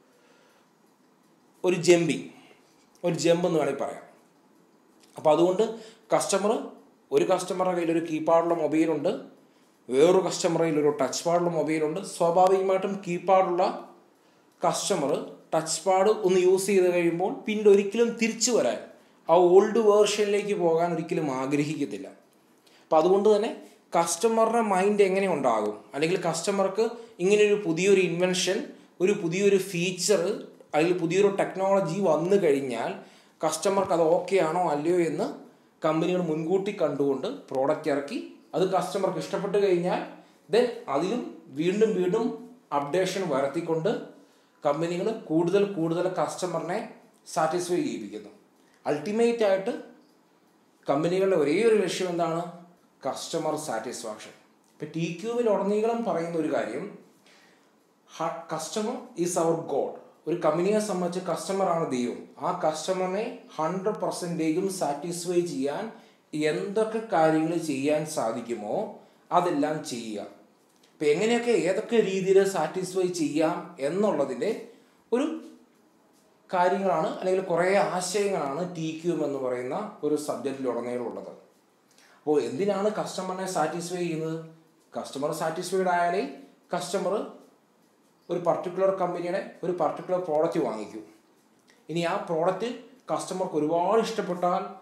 ഒരു ജമ്പിങ് ഒരു ജമ്പ് എന്ന് വേണമെങ്കിൽ പറയാം അപ്പോൾ അതുകൊണ്ട് കസ്റ്റമർ ഒരു കസ്റ്റമറുടെ കയ്യിൽ ഒരു കീപാഡുള്ള മൊബൈലുണ്ട് വേറൊരു കസ്റ്റമറുടെ കയ്യിൽ ഒരു ടച്ച് പാഡുള്ള മൊബൈലുണ്ട് സ്വാഭാവികമായിട്ടും കീപാഡുള്ള കസ്റ്റമർ ടച്ച് പാഡ് ഒന്ന് യൂസ് ചെയ്ത് കഴിയുമ്പോൾ പിന്നീട് ഒരിക്കലും തിരിച്ചു വരാൻ ആ ഓൾഡ് വേർഷനിലേക്ക് പോകാൻ ഒരിക്കലും ആഗ്രഹിക്കത്തില്ല അപ്പോൾ അതുകൊണ്ട് തന്നെ കസ്റ്റമറുടെ മൈൻഡ് എങ്ങനെ ഉണ്ടാകും അല്ലെങ്കിൽ കസ്റ്റമർക്ക് ഇങ്ങനെയൊരു പുതിയൊരു ഇൻവെൻഷൻ ഒരു പുതിയൊരു ഫീച്ചർ അല്ലെങ്കിൽ പുതിയൊരു ടെക്നോളജി വന്നു കഴിഞ്ഞാൽ കസ്റ്റമർക്ക് അത് ഓക്കെ ആണോ അല്ലയോ എന്ന് കമ്പനികൾ മുൻകൂട്ടി കണ്ടുകൊണ്ട് പ്രോഡക്റ്റ് ഇറക്കി അത് കസ്റ്റമർക്ക് ഇഷ്ടപ്പെട്ട് കഴിഞ്ഞാൽ ദെൻ അതിലും വീണ്ടും വീണ്ടും അപ്ഡേഷൻ വരുത്തിക്കൊണ്ട് കമ്പനികൾ കൂടുതൽ കൂടുതൽ കസ്റ്റമറിനെ സാറ്റിസ്ഫൈ ചെയ്യിപ്പിക്കുന്നു അൾട്ടിമേറ്റ് ആയിട്ട് കമ്പനികളുടെ ഒരേ ഒരു ലക്ഷ്യം എന്താണ് കസ്റ്റമർ സാറ്റിസ്ഫാക്ഷൻ ഇപ്പം ടി ക്യൂവിൽ ഉടനീളം പറയുന്ന ഒരു കാര്യം കസ്റ്റമർ ഈസ് അവർ ഗോഡ് ഒരു കമ്പനിയെ സംബന്ധിച്ച് കസ്റ്റമറാണ് ദൈവം ആ കസ്റ്റമറിനെ ഹൺഡ്രഡ് പെർസെൻറ്റേജും സാറ്റിസ്ഫൈ ചെയ്യാൻ എന്തൊക്കെ കാര്യങ്ങൾ ചെയ്യാൻ സാധിക്കുമോ അതെല്ലാം ചെയ്യുക ഇപ്പം എങ്ങനെയൊക്കെ ഏതൊക്കെ രീതിയിൽ സാറ്റിസ്ഫൈ ചെയ്യാം എന്നുള്ളതിൻ്റെ ഒരു കാര്യങ്ങളാണ് അല്ലെങ്കിൽ കുറേ ആശയങ്ങളാണ് ടി ക്യൂം എന്ന് പറയുന്ന ഒരു സബ്ജക്റ്റിലുടനീളം ഉള്ളത് അപ്പോൾ എന്തിനാണ് കസ്റ്റമറിനെ സാറ്റിസ്ഫൈ ചെയ്യുന്നത് കസ്റ്റമർ സാറ്റിസ്ഫൈഡ് ആയാലേ കസ്റ്റമർ ഒരു പർട്ടിക്കുലർ കമ്പനിയുടെ ഒരു പർട്ടിക്കുലർ പ്രോഡക്റ്റ് വാങ്ങിക്കും ഇനി ആ പ്രോഡക്റ്റ് കസ്റ്റമർക്ക് ഒരുപാട് ഇഷ്ടപ്പെട്ടാൽ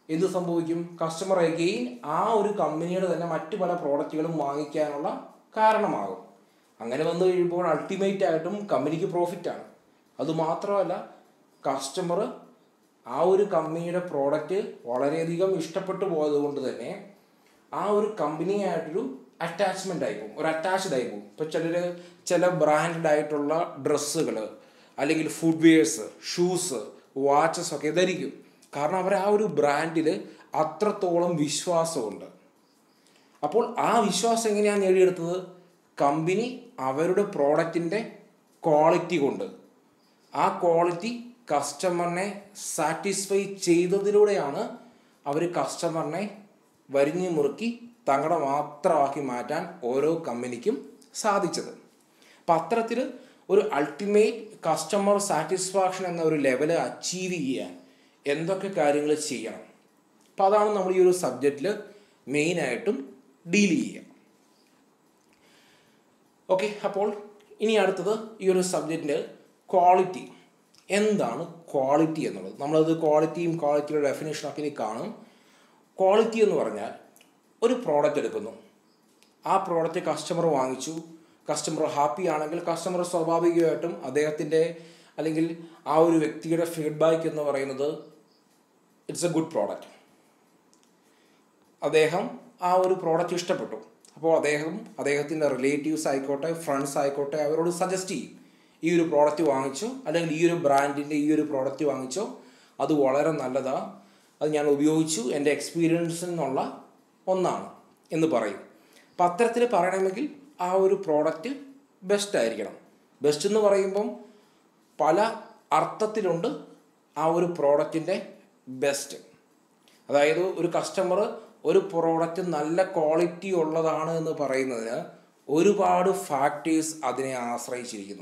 എന്ത് സംഭവിക്കും കസ്റ്റമർ അഗെയിൻ ആ ഒരു കമ്പനിയുടെ തന്നെ മറ്റു പല പ്രോഡക്റ്റുകളും വാങ്ങിക്കാനുള്ള കാരണമാകും അങ്ങനെ വന്നു കഴിയുമ്പോൾ അൾട്ടിമേറ്റ് ആയിട്ടും കമ്പനിക്ക് പ്രോഫിറ്റാണ് അതുമാത്രമല്ല കസ്റ്റമർ ആ ഒരു കമ്പനിയുടെ പ്രോഡക്റ്റ് വളരെയധികം ഇഷ്ടപ്പെട്ടു പോയത് കൊണ്ട് തന്നെ ആ ഒരു കമ്പനിയായിട്ടൊരു അറ്റാച്ച്മെൻ്റ് ആയിപ്പോവും ഒരു അറ്റാച്ച്ഡ് ആയിപ്പോവും ഇപ്പോൾ ചിലർ ചില ബ്രാൻഡഡ് ആയിട്ടുള്ള ഡ്രസ്സുകൾ അല്ലെങ്കിൽ ഫുഡ് വെയേഴ്സ് ഷൂസ് വാച്ചസ് ഒക്കെ ധരിക്കും കാരണം അവർ ആ ഒരു ബ്രാൻഡിൽ അത്രത്തോളം വിശ്വാസമുണ്ട് അപ്പോൾ ആ വിശ്വാസം എങ്ങനെയാണ് നേടിയെടുത്തത് കമ്പനി അവരുടെ പ്രോഡക്റ്റിൻ്റെ ക്വാളിറ്റി കൊണ്ട് ആ ക്വാളിറ്റി കസ്റ്റമറിനെ സാറ്റിസ്ഫൈ ചെയ്തതിലൂടെയാണ് അവർ കസ്റ്റമറിനെ വരിഞ്ഞു മുറുക്കി തങ്ങളുടെ മാത്രമാക്കി മാറ്റാൻ ഓരോ കമ്പനിക്കും സാധിച്ചത് അപ്പം അത്തരത്തിൽ ഒരു അൾട്ടിമേറ്റ് കസ്റ്റമർ സാറ്റിസ്ഫാക്ഷൻ എന്ന ഒരു ലെവൽ അച്ചീവ് ചെയ്യാൻ എന്തൊക്കെ കാര്യങ്ങൾ ചെയ്യണം അപ്പം അതാണ് നമ്മൾ ഈ ഒരു സബ്ജക്റ്റിൽ മെയിനായിട്ടും ഡീൽ ചെയ്യുക ഓക്കെ അപ്പോൾ ഇനി അടുത്തത് ഈ ഒരു സബ്ജക്റ്റിൻ്റെ ക്വാളിറ്റി എന്താണ് ക്വാളിറ്റി എന്നുള്ളത് നമ്മളത് ക്വാളിറ്റിയും ക്വാളിറ്റിയുടെ ഡെഫിനേഷനൊക്കെ ഇനി കാണും ക്വാളിറ്റി എന്ന് പറഞ്ഞാൽ ഒരു പ്രോഡക്റ്റ് എടുക്കുന്നു ആ പ്രോഡക്റ്റ് കസ്റ്റമർ വാങ്ങിച്ചു കസ്റ്റമർ ഹാപ്പി ആണെങ്കിൽ കസ്റ്റമർ സ്വാഭാവികമായിട്ടും അദ്ദേഹത്തിൻ്റെ അല്ലെങ്കിൽ ആ ഒരു വ്യക്തിയുടെ ഫീഡ്ബാക്ക് എന്ന് പറയുന്നത് ഇറ്റ്സ് എ ഗുഡ് പ്രോഡക്റ്റ് അദ്ദേഹം ആ ഒരു പ്രോഡക്റ്റ് ഇഷ്ടപ്പെട്ടു അപ്പോൾ അദ്ദേഹം അദ്ദേഹത്തിൻ്റെ റിലേറ്റീവ്സ് ആയിക്കോട്ടെ ഫ്രണ്ട്സ് ആയിക്കോട്ടെ അവരോട് സജസ്റ്റ് ചെയ്യും ഈ ഒരു പ്രോഡക്റ്റ് വാങ്ങിച്ചോ അല്ലെങ്കിൽ ഈ ഒരു ബ്രാൻഡിൻ്റെ ഈ ഒരു പ്രോഡക്റ്റ് വാങ്ങിച്ചോ അത് വളരെ നല്ലതാണ് അത് ഞാൻ ഉപയോഗിച്ചു എൻ്റെ എക്സ്പീരിയൻസിൽ നിന്നുള്ള ഒന്നാണ് എന്ന് പറയും അപ്പം അത്തരത്തിൽ പറയണമെങ്കിൽ ആ ഒരു പ്രോഡക്റ്റ് ബെസ്റ്റ് ആയിരിക്കണം ബെസ്റ്റ് എന്ന് പറയുമ്പം പല അർത്ഥത്തിലുണ്ട് ആ ഒരു പ്രോഡക്റ്റിൻ്റെ ബെസ്റ്റ് അതായത് ഒരു കസ്റ്റമർ ഒരു പ്രോഡക്റ്റ് നല്ല ക്വാളിറ്റി ഉള്ളതാണ് എന്ന് പറയുന്നതിന് ഒരുപാട് ഫാക്ടേഴ്സ് അതിനെ ആശ്രയിച്ചിരിക്കുന്നു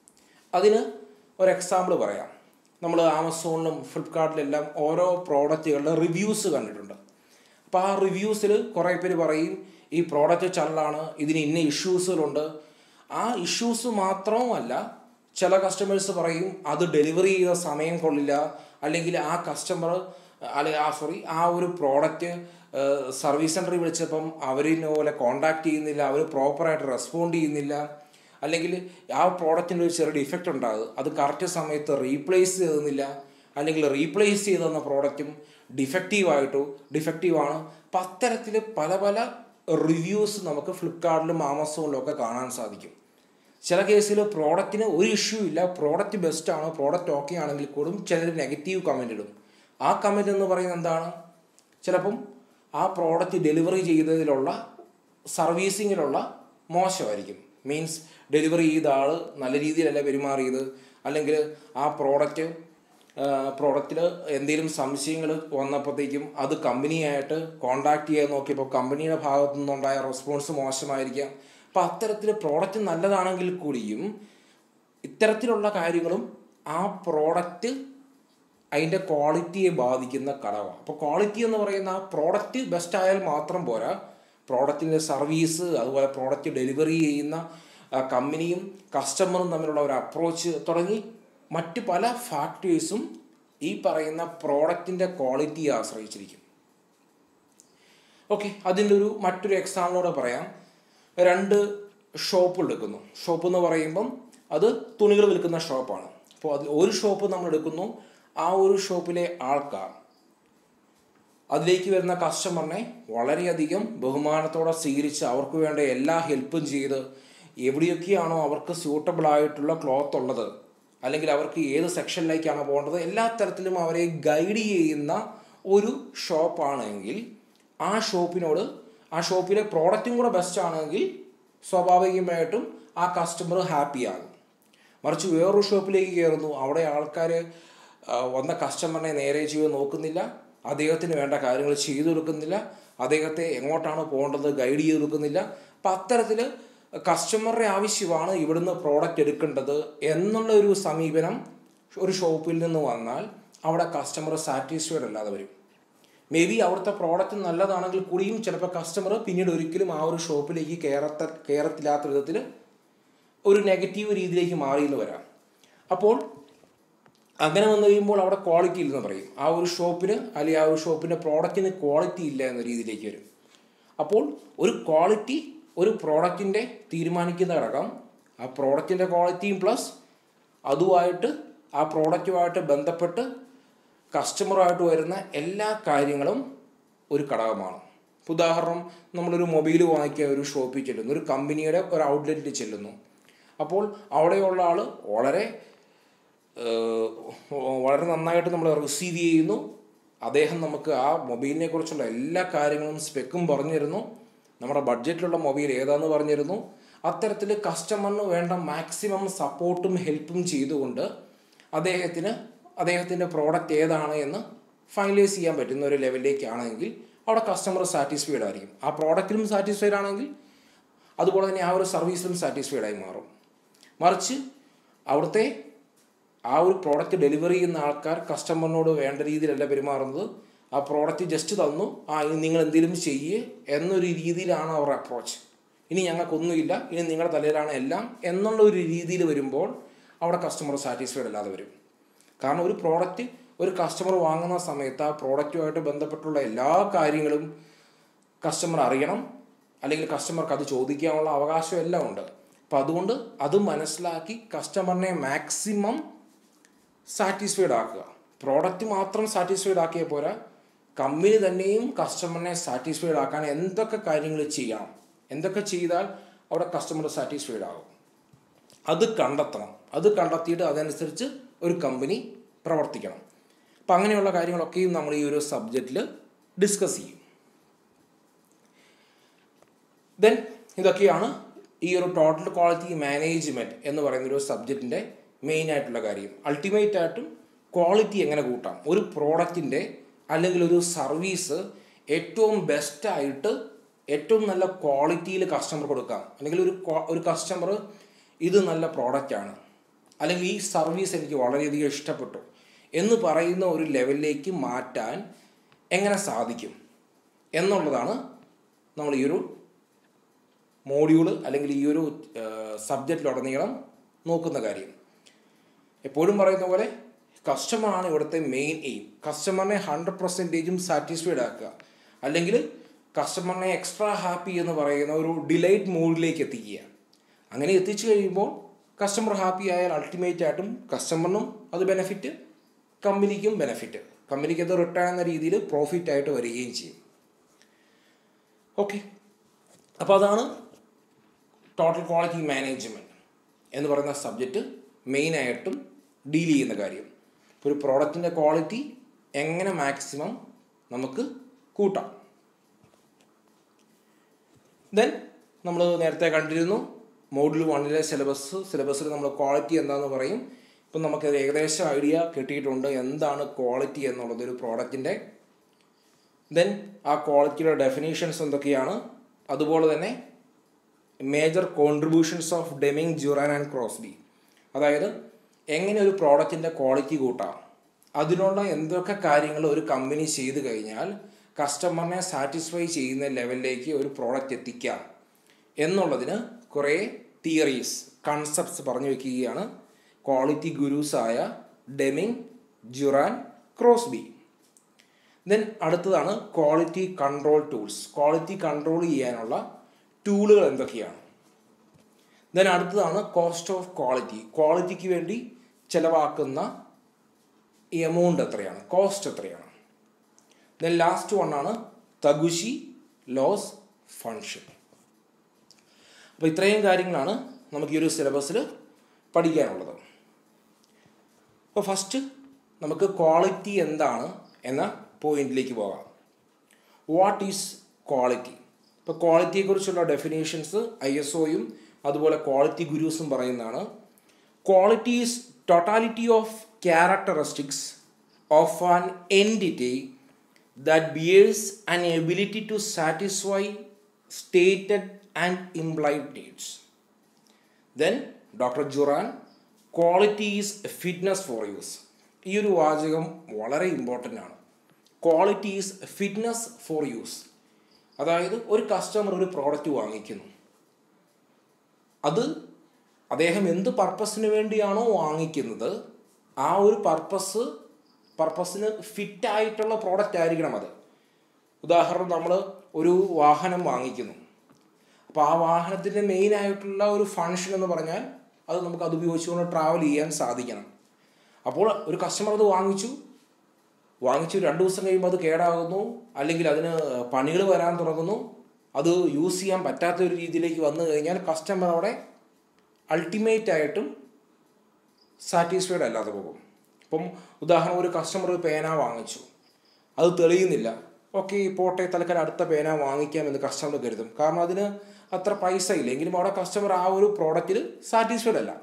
അതിന് ഒരു എക്സാമ്പിൾ പറയാം നമ്മൾ ആമസോണിലും ഫ്ലിപ്കാർട്ടിലെല്ലാം ഓരോ പ്രോഡക്റ്റുകളുടെ റിവ്യൂസ് കണ്ടിട്ടുണ്ട് അപ്പോൾ ആ റിവ്യൂസിൽ കുറേ പേര് പറയും ഈ പ്രോഡക്റ്റ് ചള്ളാണ് ഇതിന് ഇന്ന ഇഷ്യൂസുകളുണ്ട് ആ ഇഷ്യൂസ് മാത്രവുമല്ല ചില കസ്റ്റമേഴ്സ് പറയും അത് ഡെലിവറി ചെയ്ത സമയം കൊള്ളില്ല അല്ലെങ്കിൽ ആ കസ്റ്റമർ അല്ലെങ്കിൽ ആ സോറി ആ ഒരു പ്രോഡക്റ്റ് സർവീസ് സെൻറ്ററിൽ വിളിച്ചപ്പം അവരിനെ പോലെ കോണ്ടാക്ട് ചെയ്യുന്നില്ല അവർ പ്രോപ്പറായിട്ട് റെസ്പോണ്ട് ചെയ്യുന്നില്ല അല്ലെങ്കിൽ ആ പ്രോഡക്റ്റിൻ്റെ ഒരു ചെറിയ ഡിഫക്റ്റ് ഉണ്ടാകും അത് കറക്റ്റ് സമയത്ത് റീപ്ലേസ് ചെയ്തുന്നില്ല അല്ലെങ്കിൽ റീപ്ലേസ് ചെയ്ത് തന്ന പ്രോഡക്റ്റും ഡിഫക്റ്റീവായിട്ടു ഡിഫക്റ്റീവാണ് അപ്പം അത്തരത്തിൽ പല പല റിവ്യൂസ് നമുക്ക് ഫ്ലിപ്കാർട്ടിലും ആമസോണിലും ഒക്കെ കാണാൻ സാധിക്കും ചില കേസിൽ പ്രോഡക്റ്റിന് ഒരു ഇഷ്യൂ ഇല്ല പ്രോഡക്റ്റ് ബെസ്റ്റാണ് പ്രോഡക്റ്റ് ഓക്കെ ആണെങ്കിൽ കൂടും ചിലർ നെഗറ്റീവ് കമൻ്റ് ഇടും ആ കമൻ്റ് എന്ന് പറയുന്നത് എന്താണ് ചിലപ്പം ആ പ്രോഡക്റ്റ് ഡെലിവറി ചെയ്തതിലുള്ള സർവീസിങ്ങിലുള്ള മോശമായിരിക്കും മീൻസ് ഡെലിവറി ചെയ്ത ആൾ നല്ല രീതിയിലല്ല പെരുമാറിയത് അല്ലെങ്കിൽ ആ പ്രോഡക്റ്റ് പ്രോഡക്റ്റിൽ എന്തെങ്കിലും സംശയങ്ങൾ വന്നപ്പോഴത്തേക്കും അത് കമ്പനിയായിട്ട് കോണ്ടാക്ട് ചെയ്യാൻ നോക്കിയപ്പോൾ കമ്പനിയുടെ ഭാഗത്തു നിന്നുണ്ടായ റെസ്പോൺസ് മോശമായിരിക്കാം അപ്പം അത്തരത്തിൽ പ്രോഡക്റ്റ് നല്ലതാണെങ്കിൽ കൂടിയും ഇത്തരത്തിലുള്ള കാര്യങ്ങളും ആ പ്രോഡക്റ്റ് അതിൻ്റെ ക്വാളിറ്റിയെ ബാധിക്കുന്ന ഘടകമാണ് അപ്പോൾ ക്വാളിറ്റി എന്ന് പറയുന്ന ആ പ്രോഡക്റ്റ് ബെസ്റ്റ് ആയാൽ മാത്രം പോരാ പ്രോഡക്റ്റിൻ്റെ സർവീസ് അതുപോലെ പ്രോഡക്റ്റ് ഡെലിവറി ചെയ്യുന്ന കമ്പനിയും കസ്റ്റമറും തമ്മിലുള്ള ഒരു അപ്രോച്ച് തുടങ്ങി മറ്റ് പല ഫാക്ടേഴ്സും ഈ പറയുന്ന പ്രോഡക്റ്റിൻ്റെ ക്വാളിറ്റിയെ ആശ്രയിച്ചിരിക്കും ഓക്കെ അതിൻ്റെ ഒരു മറ്റൊരു എക്സാമ്പിളോടെ പറയാം രണ്ട് ഷോപ്പ് എടുക്കുന്നു ഷോപ്പ് എന്ന് പറയുമ്പം അത് തുണികൾ വിൽക്കുന്ന ഷോപ്പാണ് അപ്പോൾ അതിൽ ഒരു ഷോപ്പ് നമ്മൾ എടുക്കുന്നു ആ ഒരു ഷോപ്പിലെ ആൾക്കാർ അതിലേക്ക് വരുന്ന കസ്റ്റമറിനെ വളരെയധികം ബഹുമാനത്തോടെ സ്വീകരിച്ച് അവർക്ക് വേണ്ട എല്ലാ ഹെൽപ്പും ചെയ്ത് എവിടെയൊക്കെയാണോ അവർക്ക് സ്യൂട്ടബിൾ ആയിട്ടുള്ള ക്ലോത്ത് ഉള്ളത് അല്ലെങ്കിൽ അവർക്ക് ഏത് സെക്ഷനിലേക്കാണ് പോകേണ്ടത് എല്ലാ തരത്തിലും അവരെ ഗൈഡ് ചെയ്യുന്ന ഒരു ഷോപ്പാണെങ്കിൽ ആ ഷോപ്പിനോട് ആ ഷോപ്പിലെ പ്രോഡക്റ്റും കൂടെ ബെസ്റ്റ് ആണെങ്കിൽ സ്വാഭാവികമായിട്ടും ആ കസ്റ്റമർ ഹാപ്പി ആകും മറിച്ച് വേറൊരു ഷോപ്പിലേക്ക് കയറുന്നു അവിടെ ആൾക്കാർ വന്ന കസ്റ്റമറിനെ നേരെ ചെയ്ത് നോക്കുന്നില്ല അദ്ദേഹത്തിന് വേണ്ട കാര്യങ്ങൾ ചെയ്തു കൊടുക്കുന്നില്ല അദ്ദേഹത്തെ എങ്ങോട്ടാണ് പോകേണ്ടത് ഗൈഡ് ചെയ്ത് കൊടുക്കുന്നില്ല അപ്പം അത്തരത്തിൽ കസ്റ്റമറുടെ ആവശ്യമാണ് ഇവിടുന്ന് പ്രോഡക്റ്റ് എടുക്കേണ്ടത് എന്നുള്ള ഒരു സമീപനം ഒരു ഷോപ്പിൽ നിന്ന് വന്നാൽ അവിടെ കസ്റ്റമർ സാറ്റിസ്ഫൈഡ് അല്ലാതെ വരും മേ ബി അവിടുത്തെ പ്രോഡക്റ്റ് നല്ലതാണെങ്കിൽ കൂടിയും ചിലപ്പോൾ കസ്റ്റമർ പിന്നീട് ഒരിക്കലും ആ ഒരു ഷോപ്പിലേക്ക് കയറത്ത കയറത്തില്ലാത്ത വിധത്തിൽ ഒരു നെഗറ്റീവ് രീതിയിലേക്ക് മാറിയെന്ന് വരാം അപ്പോൾ അങ്ങനെ വന്നു കഴിയുമ്പോൾ അവിടെ ക്വാളിറ്റി ഇല്ലെന്ന് പറയും ആ ഒരു ഷോപ്പിന് അല്ലെങ്കിൽ ആ ഒരു ഷോപ്പിൻ്റെ പ്രോഡക്റ്റിന് ക്വാളിറ്റി ഇല്ല എന്ന രീതിയിലേക്ക് വരും അപ്പോൾ ഒരു ക്വാളിറ്റി ഒരു പ്രോഡക്റ്റിൻ്റെ തീരുമാനിക്കുന്ന ഘടകം ആ പ്രോഡക്റ്റിൻ്റെ ക്വാളിറ്റിയും പ്ലസ് അതുമായിട്ട് ആ പ്രോഡക്റ്റുമായിട്ട് ബന്ധപ്പെട്ട് കസ്റ്റമറുമായിട്ട് വരുന്ന എല്ലാ കാര്യങ്ങളും ഒരു ഘടകമാണ് ഉദാഹരണം നമ്മളൊരു മൊബൈൽ വാങ്ങിക്കുക ഒരു ഷോപ്പിൽ ചെല്ലുന്നു ഒരു കമ്പനിയുടെ ഒരു ഔട്ട്ലെറ്റിൽ ചെല്ലുന്നു അപ്പോൾ അവിടെയുള്ള ആൾ വളരെ ഏഹ്, വളരെ നന്നായിട്ട് നമ്മൾ റിസീവ് ചെയ്യുന്നു അദ്ദേഹം നമുക്ക് ആ മൊബൈലിനെ കുറിച്ചുള്ള എല്ലാ കാര്യങ്ങളും സ്പെക്കും പറഞ്ഞു തരുന്നു നമ്മുടെ ബഡ്ജറ്റിലുള്ള മൊബൈൽ ഏതാണെന്ന് പറഞ്ഞു തരുന്നു അത്തരത്തിൽ കസ്റ്റമറിന് വേണ്ട മാക്സിമം സപ്പോർട്ടും ഹെൽപ്പും ചെയ്തുകൊണ്ട് അദ്ദേഹത്തിന് അദ്ദേഹത്തിൻ്റെ പ്രോഡക്റ്റ് ഏതാണ് എന്ന് ഫൈനലൈസ് ചെയ്യാൻ പറ്റുന്ന ഒരു ലെവലിലേക്കാണെങ്കിൽ അവിടെ കസ്റ്റമർ സാറ്റിസ്ഫൈഡ് ആയിരിക്കും ആ പ്രോഡക്റ്റിലും സാറ്റിസ്ഫൈഡ് ആണെങ്കിൽ അതുപോലെ തന്നെ ആ ഒരു സർവീസിലും സാറ്റിസ്ഫൈഡ് ആയി മാറും മറിച്ച് അവിടുത്തെ ആ ഒരു പ്രോഡക്റ്റ് ഡെലിവറി ചെയ്യുന്ന ആൾക്കാർ കസ്റ്റമറിനോട് വേണ്ട രീതിയിലല്ല പെരുമാറുന്നത് ആ പ്രോഡക്റ്റ് ജസ്റ്റ് തന്നു ആ ഇനി നിങ്ങൾ എന്തെങ്കിലും ചെയ്യേ എന്നൊരു രീതിയിലാണ് അവർ അപ്രോച്ച് ഇനി ഞങ്ങൾക്കൊന്നുമില്ല ഇനി നിങ്ങളുടെ തലയിലാണ് എല്ലാം എന്നുള്ള ഒരു രീതിയിൽ വരുമ്പോൾ അവിടെ കസ്റ്റമർ സാറ്റിസ്ഫൈഡ് അല്ലാതെ വരും കാരണം ഒരു പ്രോഡക്റ്റ് ഒരു കസ്റ്റമർ വാങ്ങുന്ന സമയത്ത് ആ പ്രോഡക്റ്റുമായിട്ട് ബന്ധപ്പെട്ടുള്ള എല്ലാ കാര്യങ്ങളും കസ്റ്റമർ അറിയണം അല്ലെങ്കിൽ കസ്റ്റമർക്ക് അത് ചോദിക്കാനുള്ള അവകാശം എല്ലാം ഉണ്ട് അപ്പം അതുകൊണ്ട് അത് മനസ്സിലാക്കി കസ്റ്റമറിനെ മാക്സിമം സാറ്റിസ്ഫൈഡ് ആക്കുക പ്രോഡക്റ്റ് മാത്രം സാറ്റിസ്ഫൈഡ് ആക്കിയാൽ പോരാ കമ്പനി തന്നെയും കസ്റ്റമറിനെ സാറ്റിസ്ഫൈഡ് ആക്കാൻ എന്തൊക്കെ കാര്യങ്ങൾ ചെയ്യണം എന്തൊക്കെ ചെയ്താൽ അവിടെ കസ്റ്റമർ സാറ്റിസ്ഫൈഡ് ആകും അത് കണ്ടെത്തണം അത് കണ്ടെത്തിയിട്ട് അതനുസരിച്ച് ഒരു കമ്പനി പ്രവർത്തിക്കണം അപ്പം അങ്ങനെയുള്ള കാര്യങ്ങളൊക്കെയും നമ്മൾ ഈ ഒരു സബ്ജക്റ്റിൽ ഡിസ്കസ് ചെയ്യും ദെൻ ഇതൊക്കെയാണ് ഈ ഒരു ടോട്ടൽ ക്വാളിറ്റി മാനേജ്മെൻറ്റ് എന്ന് പറയുന്ന ഒരു സബ്ജക്റ്റിൻ്റെ മെയിൻ ആയിട്ടുള്ള കാര്യം അൾട്ടിമേറ്റ് ആയിട്ടും ക്വാളിറ്റി എങ്ങനെ കൂട്ടാം ഒരു പ്രോഡക്റ്റിൻ്റെ അല്ലെങ്കിൽ ഒരു സർവീസ് ഏറ്റവും ബെസ്റ്റായിട്ട് ഏറ്റവും നല്ല ക്വാളിറ്റിയിൽ കസ്റ്റമർ കൊടുക്കാം അല്ലെങ്കിൽ ഒരു ക്വാ- ഒരു കസ്റ്റമർ ഇത് നല്ല പ്രോഡക്റ്റാണ് അല്ലെങ്കിൽ ഈ സർവീസ് എനിക്ക് വളരെയധികം ഇഷ്ടപ്പെട്ടു എന്ന് പറയുന്ന ഒരു ലെവലിലേക്ക് മാറ്റാൻ എങ്ങനെ സാധിക്കും എന്നുള്ളതാണ് നമ്മൾ ഈ ഒരു മോഡ്യൂൾ അല്ലെങ്കിൽ ഈ ഒരു സബ്ജക്റ്റിലുടനീളം നോക്കുന്ന കാര്യം എപ്പോഴും പറയുന്ന പോലെ കസ്റ്റമറാണ് ഇവിടുത്തെ മെയിൻ എയിം കസ്റ്റമറിനെ ഹൺഡ്രഡ് പെർസെൻറ്റേജും സാറ്റിസ്ഫൈഡ് ആക്കുക അല്ലെങ്കിൽ കസ്റ്റമറിനെ എക്സ്ട്രാ ഹാപ്പി എന്ന് പറയുന്ന ഒരു ഡിലൈറ്റ് മോഡിലേക്ക് എത്തിക്കുക അങ്ങനെ എത്തിച്ചു കഴിയുമ്പോൾ കസ്റ്റമർ ഹാപ്പി ആയാൽ അൾട്ടിമേറ്റ് ആയിട്ടും കസ്റ്റമറിനും അത് ബെനിഫിറ്റ് കമ്പനിക്കും ബെനിഫിറ്റ് കമ്പനിക്ക് അത് റിട്ടേൺ എന്ന രീതിയിൽ പ്രോഫിറ്റ് ആയിട്ട് വരികയും ചെയ്യും ഓക്കെ അപ്പോൾ അതാണ് ടോട്ടൽ ക്വാളിറ്റി മാനേജ്മെൻറ്റ് എന്ന് പറയുന്ന സബ്ജക്റ്റ് മെയിനായിട്ടും ഡീൽ ചെയ്യുന്ന കാര്യം ഒരു പ്രോഡക്റ്റിൻ്റെ ക്വാളിറ്റി എങ്ങനെ മാക്സിമം നമുക്ക് കൂട്ടാം ദെൻ നമ്മൾ നേരത്തെ കണ്ടിരുന്നു മോഡ്യൂൾ വണ്ണിലെ സിലബസ് സിലബസിൽ നമ്മൾ ക്വാളിറ്റി എന്താണെന്ന് പറയും ഇപ്പം നമുക്ക് ഏകദേശം ഐഡിയ കിട്ടിയിട്ടുണ്ട് എന്താണ് ക്വാളിറ്റി എന്നുള്ളത് ഒരു പ്രോഡക്റ്റിൻ്റെ ദെൻ ആ ക്വാളിറ്റിയുടെ ഡെഫിനേഷൻസ് എന്തൊക്കെയാണ് അതുപോലെ തന്നെ major contributions of Deming Juran and Crosby അതായത് എങ്ങനെ ഒരു പ്രോഡക്റ്റിൻ്റെ ക്വാളിറ്റി കൂട്ടാം അതിനുള്ള എന്തൊക്കെ കാര്യങ്ങൾ ഒരു കമ്പനി ചെയ്തു കഴിഞ്ഞാൽ കസ്റ്റമറിനെ സാറ്റിസ്ഫൈ ചെയ്യുന്ന ലെവലിലേക്ക് ഒരു പ്രോഡക്റ്റ് എത്തിക്കാം എന്നുള്ളതിന് കുറേ തിയറീസ് കൺസെപ്റ്റ്സ് പറഞ്ഞു വയ്ക്കുകയാണ് ക്വാളിറ്റി ഗുരുസായ ഡെമിങ് ജുറാൻ ക്രോസ്ബി ദെൻ അടുത്തതാണ് quality control tools quality control ചെയ്യാനുള്ള ടൂളുകൾ എന്തൊക്കെയാണ് ദെൻ അടുത്തതാണ് കോസ്റ്റ് ഓഫ് ക്വാളിറ്റി ക്വാളിറ്റിക്ക് വേണ്ടി ചിലവാക്കുന്ന എമൗണ്ട് എത്രയാണ് കോസ്റ്റ് എത്രയാണ് ദെൻ ലാസ്റ്റ് വണ്ണാണ് തകുശി ലോസ് ഫങ്ഷൻ അപ്പോൾ ഇത്രയും കാര്യങ്ങളാണ് നമുക്ക് ഈ ഒരു സിലബസിൽ പഠിക്കാനുള്ളത് അപ്പോൾ ഫസ്റ്റ് നമുക്ക് ക്വാളിറ്റി എന്താണ് എന്ന പോയിന്റിലേക്ക് പോകാം വാട്ട് ഈസ് ക്വാളിറ്റി ഇപ്പോൾ ക്വാളിറ്റിയെക്കുറിച്ചുള്ള ഡെഫിനേഷൻസ് ഐ എസ് ഒയും അതുപോലെ ക്വാളിറ്റി ഗുരൂസും പറയുന്നതാണ് quality is totality of characteristics of an entity that bears an ability to satisfy stated and implied needs then doctor Juran quality is fitness for use ഈ ഒരു വാചകം വളരെ ഇമ്പോർട്ടൻ്റ് ആണ് quality is fitness for use അതായത് ഒരു customer ഒരു product വാങ്ങിക്കുന്നു അത് അദ്ദേഹം എന്ത് പർപ്പസിന് വേണ്ടിയാണോ വാങ്ങിക്കുന്നത് ആ ഒരു പർപ്പസ് പർപ്പസിന് ഫിറ്റ് ആയിട്ടുള്ള പ്രോഡക്റ്റ് ആയിരിക്കണം അത് ഉദാഹരണം നമ്മൾ ഒരു വാഹനം വാങ്ങിക്കുന്നു അപ്പോൾ ആ വാഹനത്തിൻ്റെ മെയിൻ ആയിട്ടുള്ള ഒരു ഫങ്ഷൻ എന്ന് പറഞ്ഞാൽ അത് നമുക്ക് അത് ഉപയോഗിച്ചുകൊണ്ട് ട്രാവൽ ചെയ്യാൻ സാധിക്കണം അപ്പോൾ ഒരു കസ്റ്റമർ അത് വാങ്ങിച്ചു വാങ്ങിച്ചു രണ്ട് ദിവസം കഴിയുമ്പോൾ അത് കേടാകുന്നു അല്ലെങ്കിൽ അതിന് പണികൾ വരാൻ തുടങ്ങുന്നു അത് യൂസ് ചെയ്യാൻ പറ്റാത്ത ഒരു രീതിയിലേക്ക് വന്നു കഴിഞ്ഞാൽ കസ്റ്റമർ അവിടെ അൾട്ടിമേറ്റ് ആയിട്ടും സാറ്റിസ്ഫൈഡ് അല്ലാതെ പോകും ഇപ്പം ഉദാഹരണം ഒരു കസ്റ്റമർ ഒരു പേന വാങ്ങിച്ചു അത് തെളിയുന്നില്ല ഓക്കെ പോട്ടെ തൽക്കാലം അടുത്ത പേന വാങ്ങിക്കാമെന്ന് കസ്റ്റമർ കരുതും കാരണം അതിന് അത്ര പൈസ ഇല്ല എങ്കിലും അവിടെ കസ്റ്റമർ ആ ഒരു പ്രോഡക്റ്റിൽ സാറ്റിസ്ഫൈഡ് അല്ല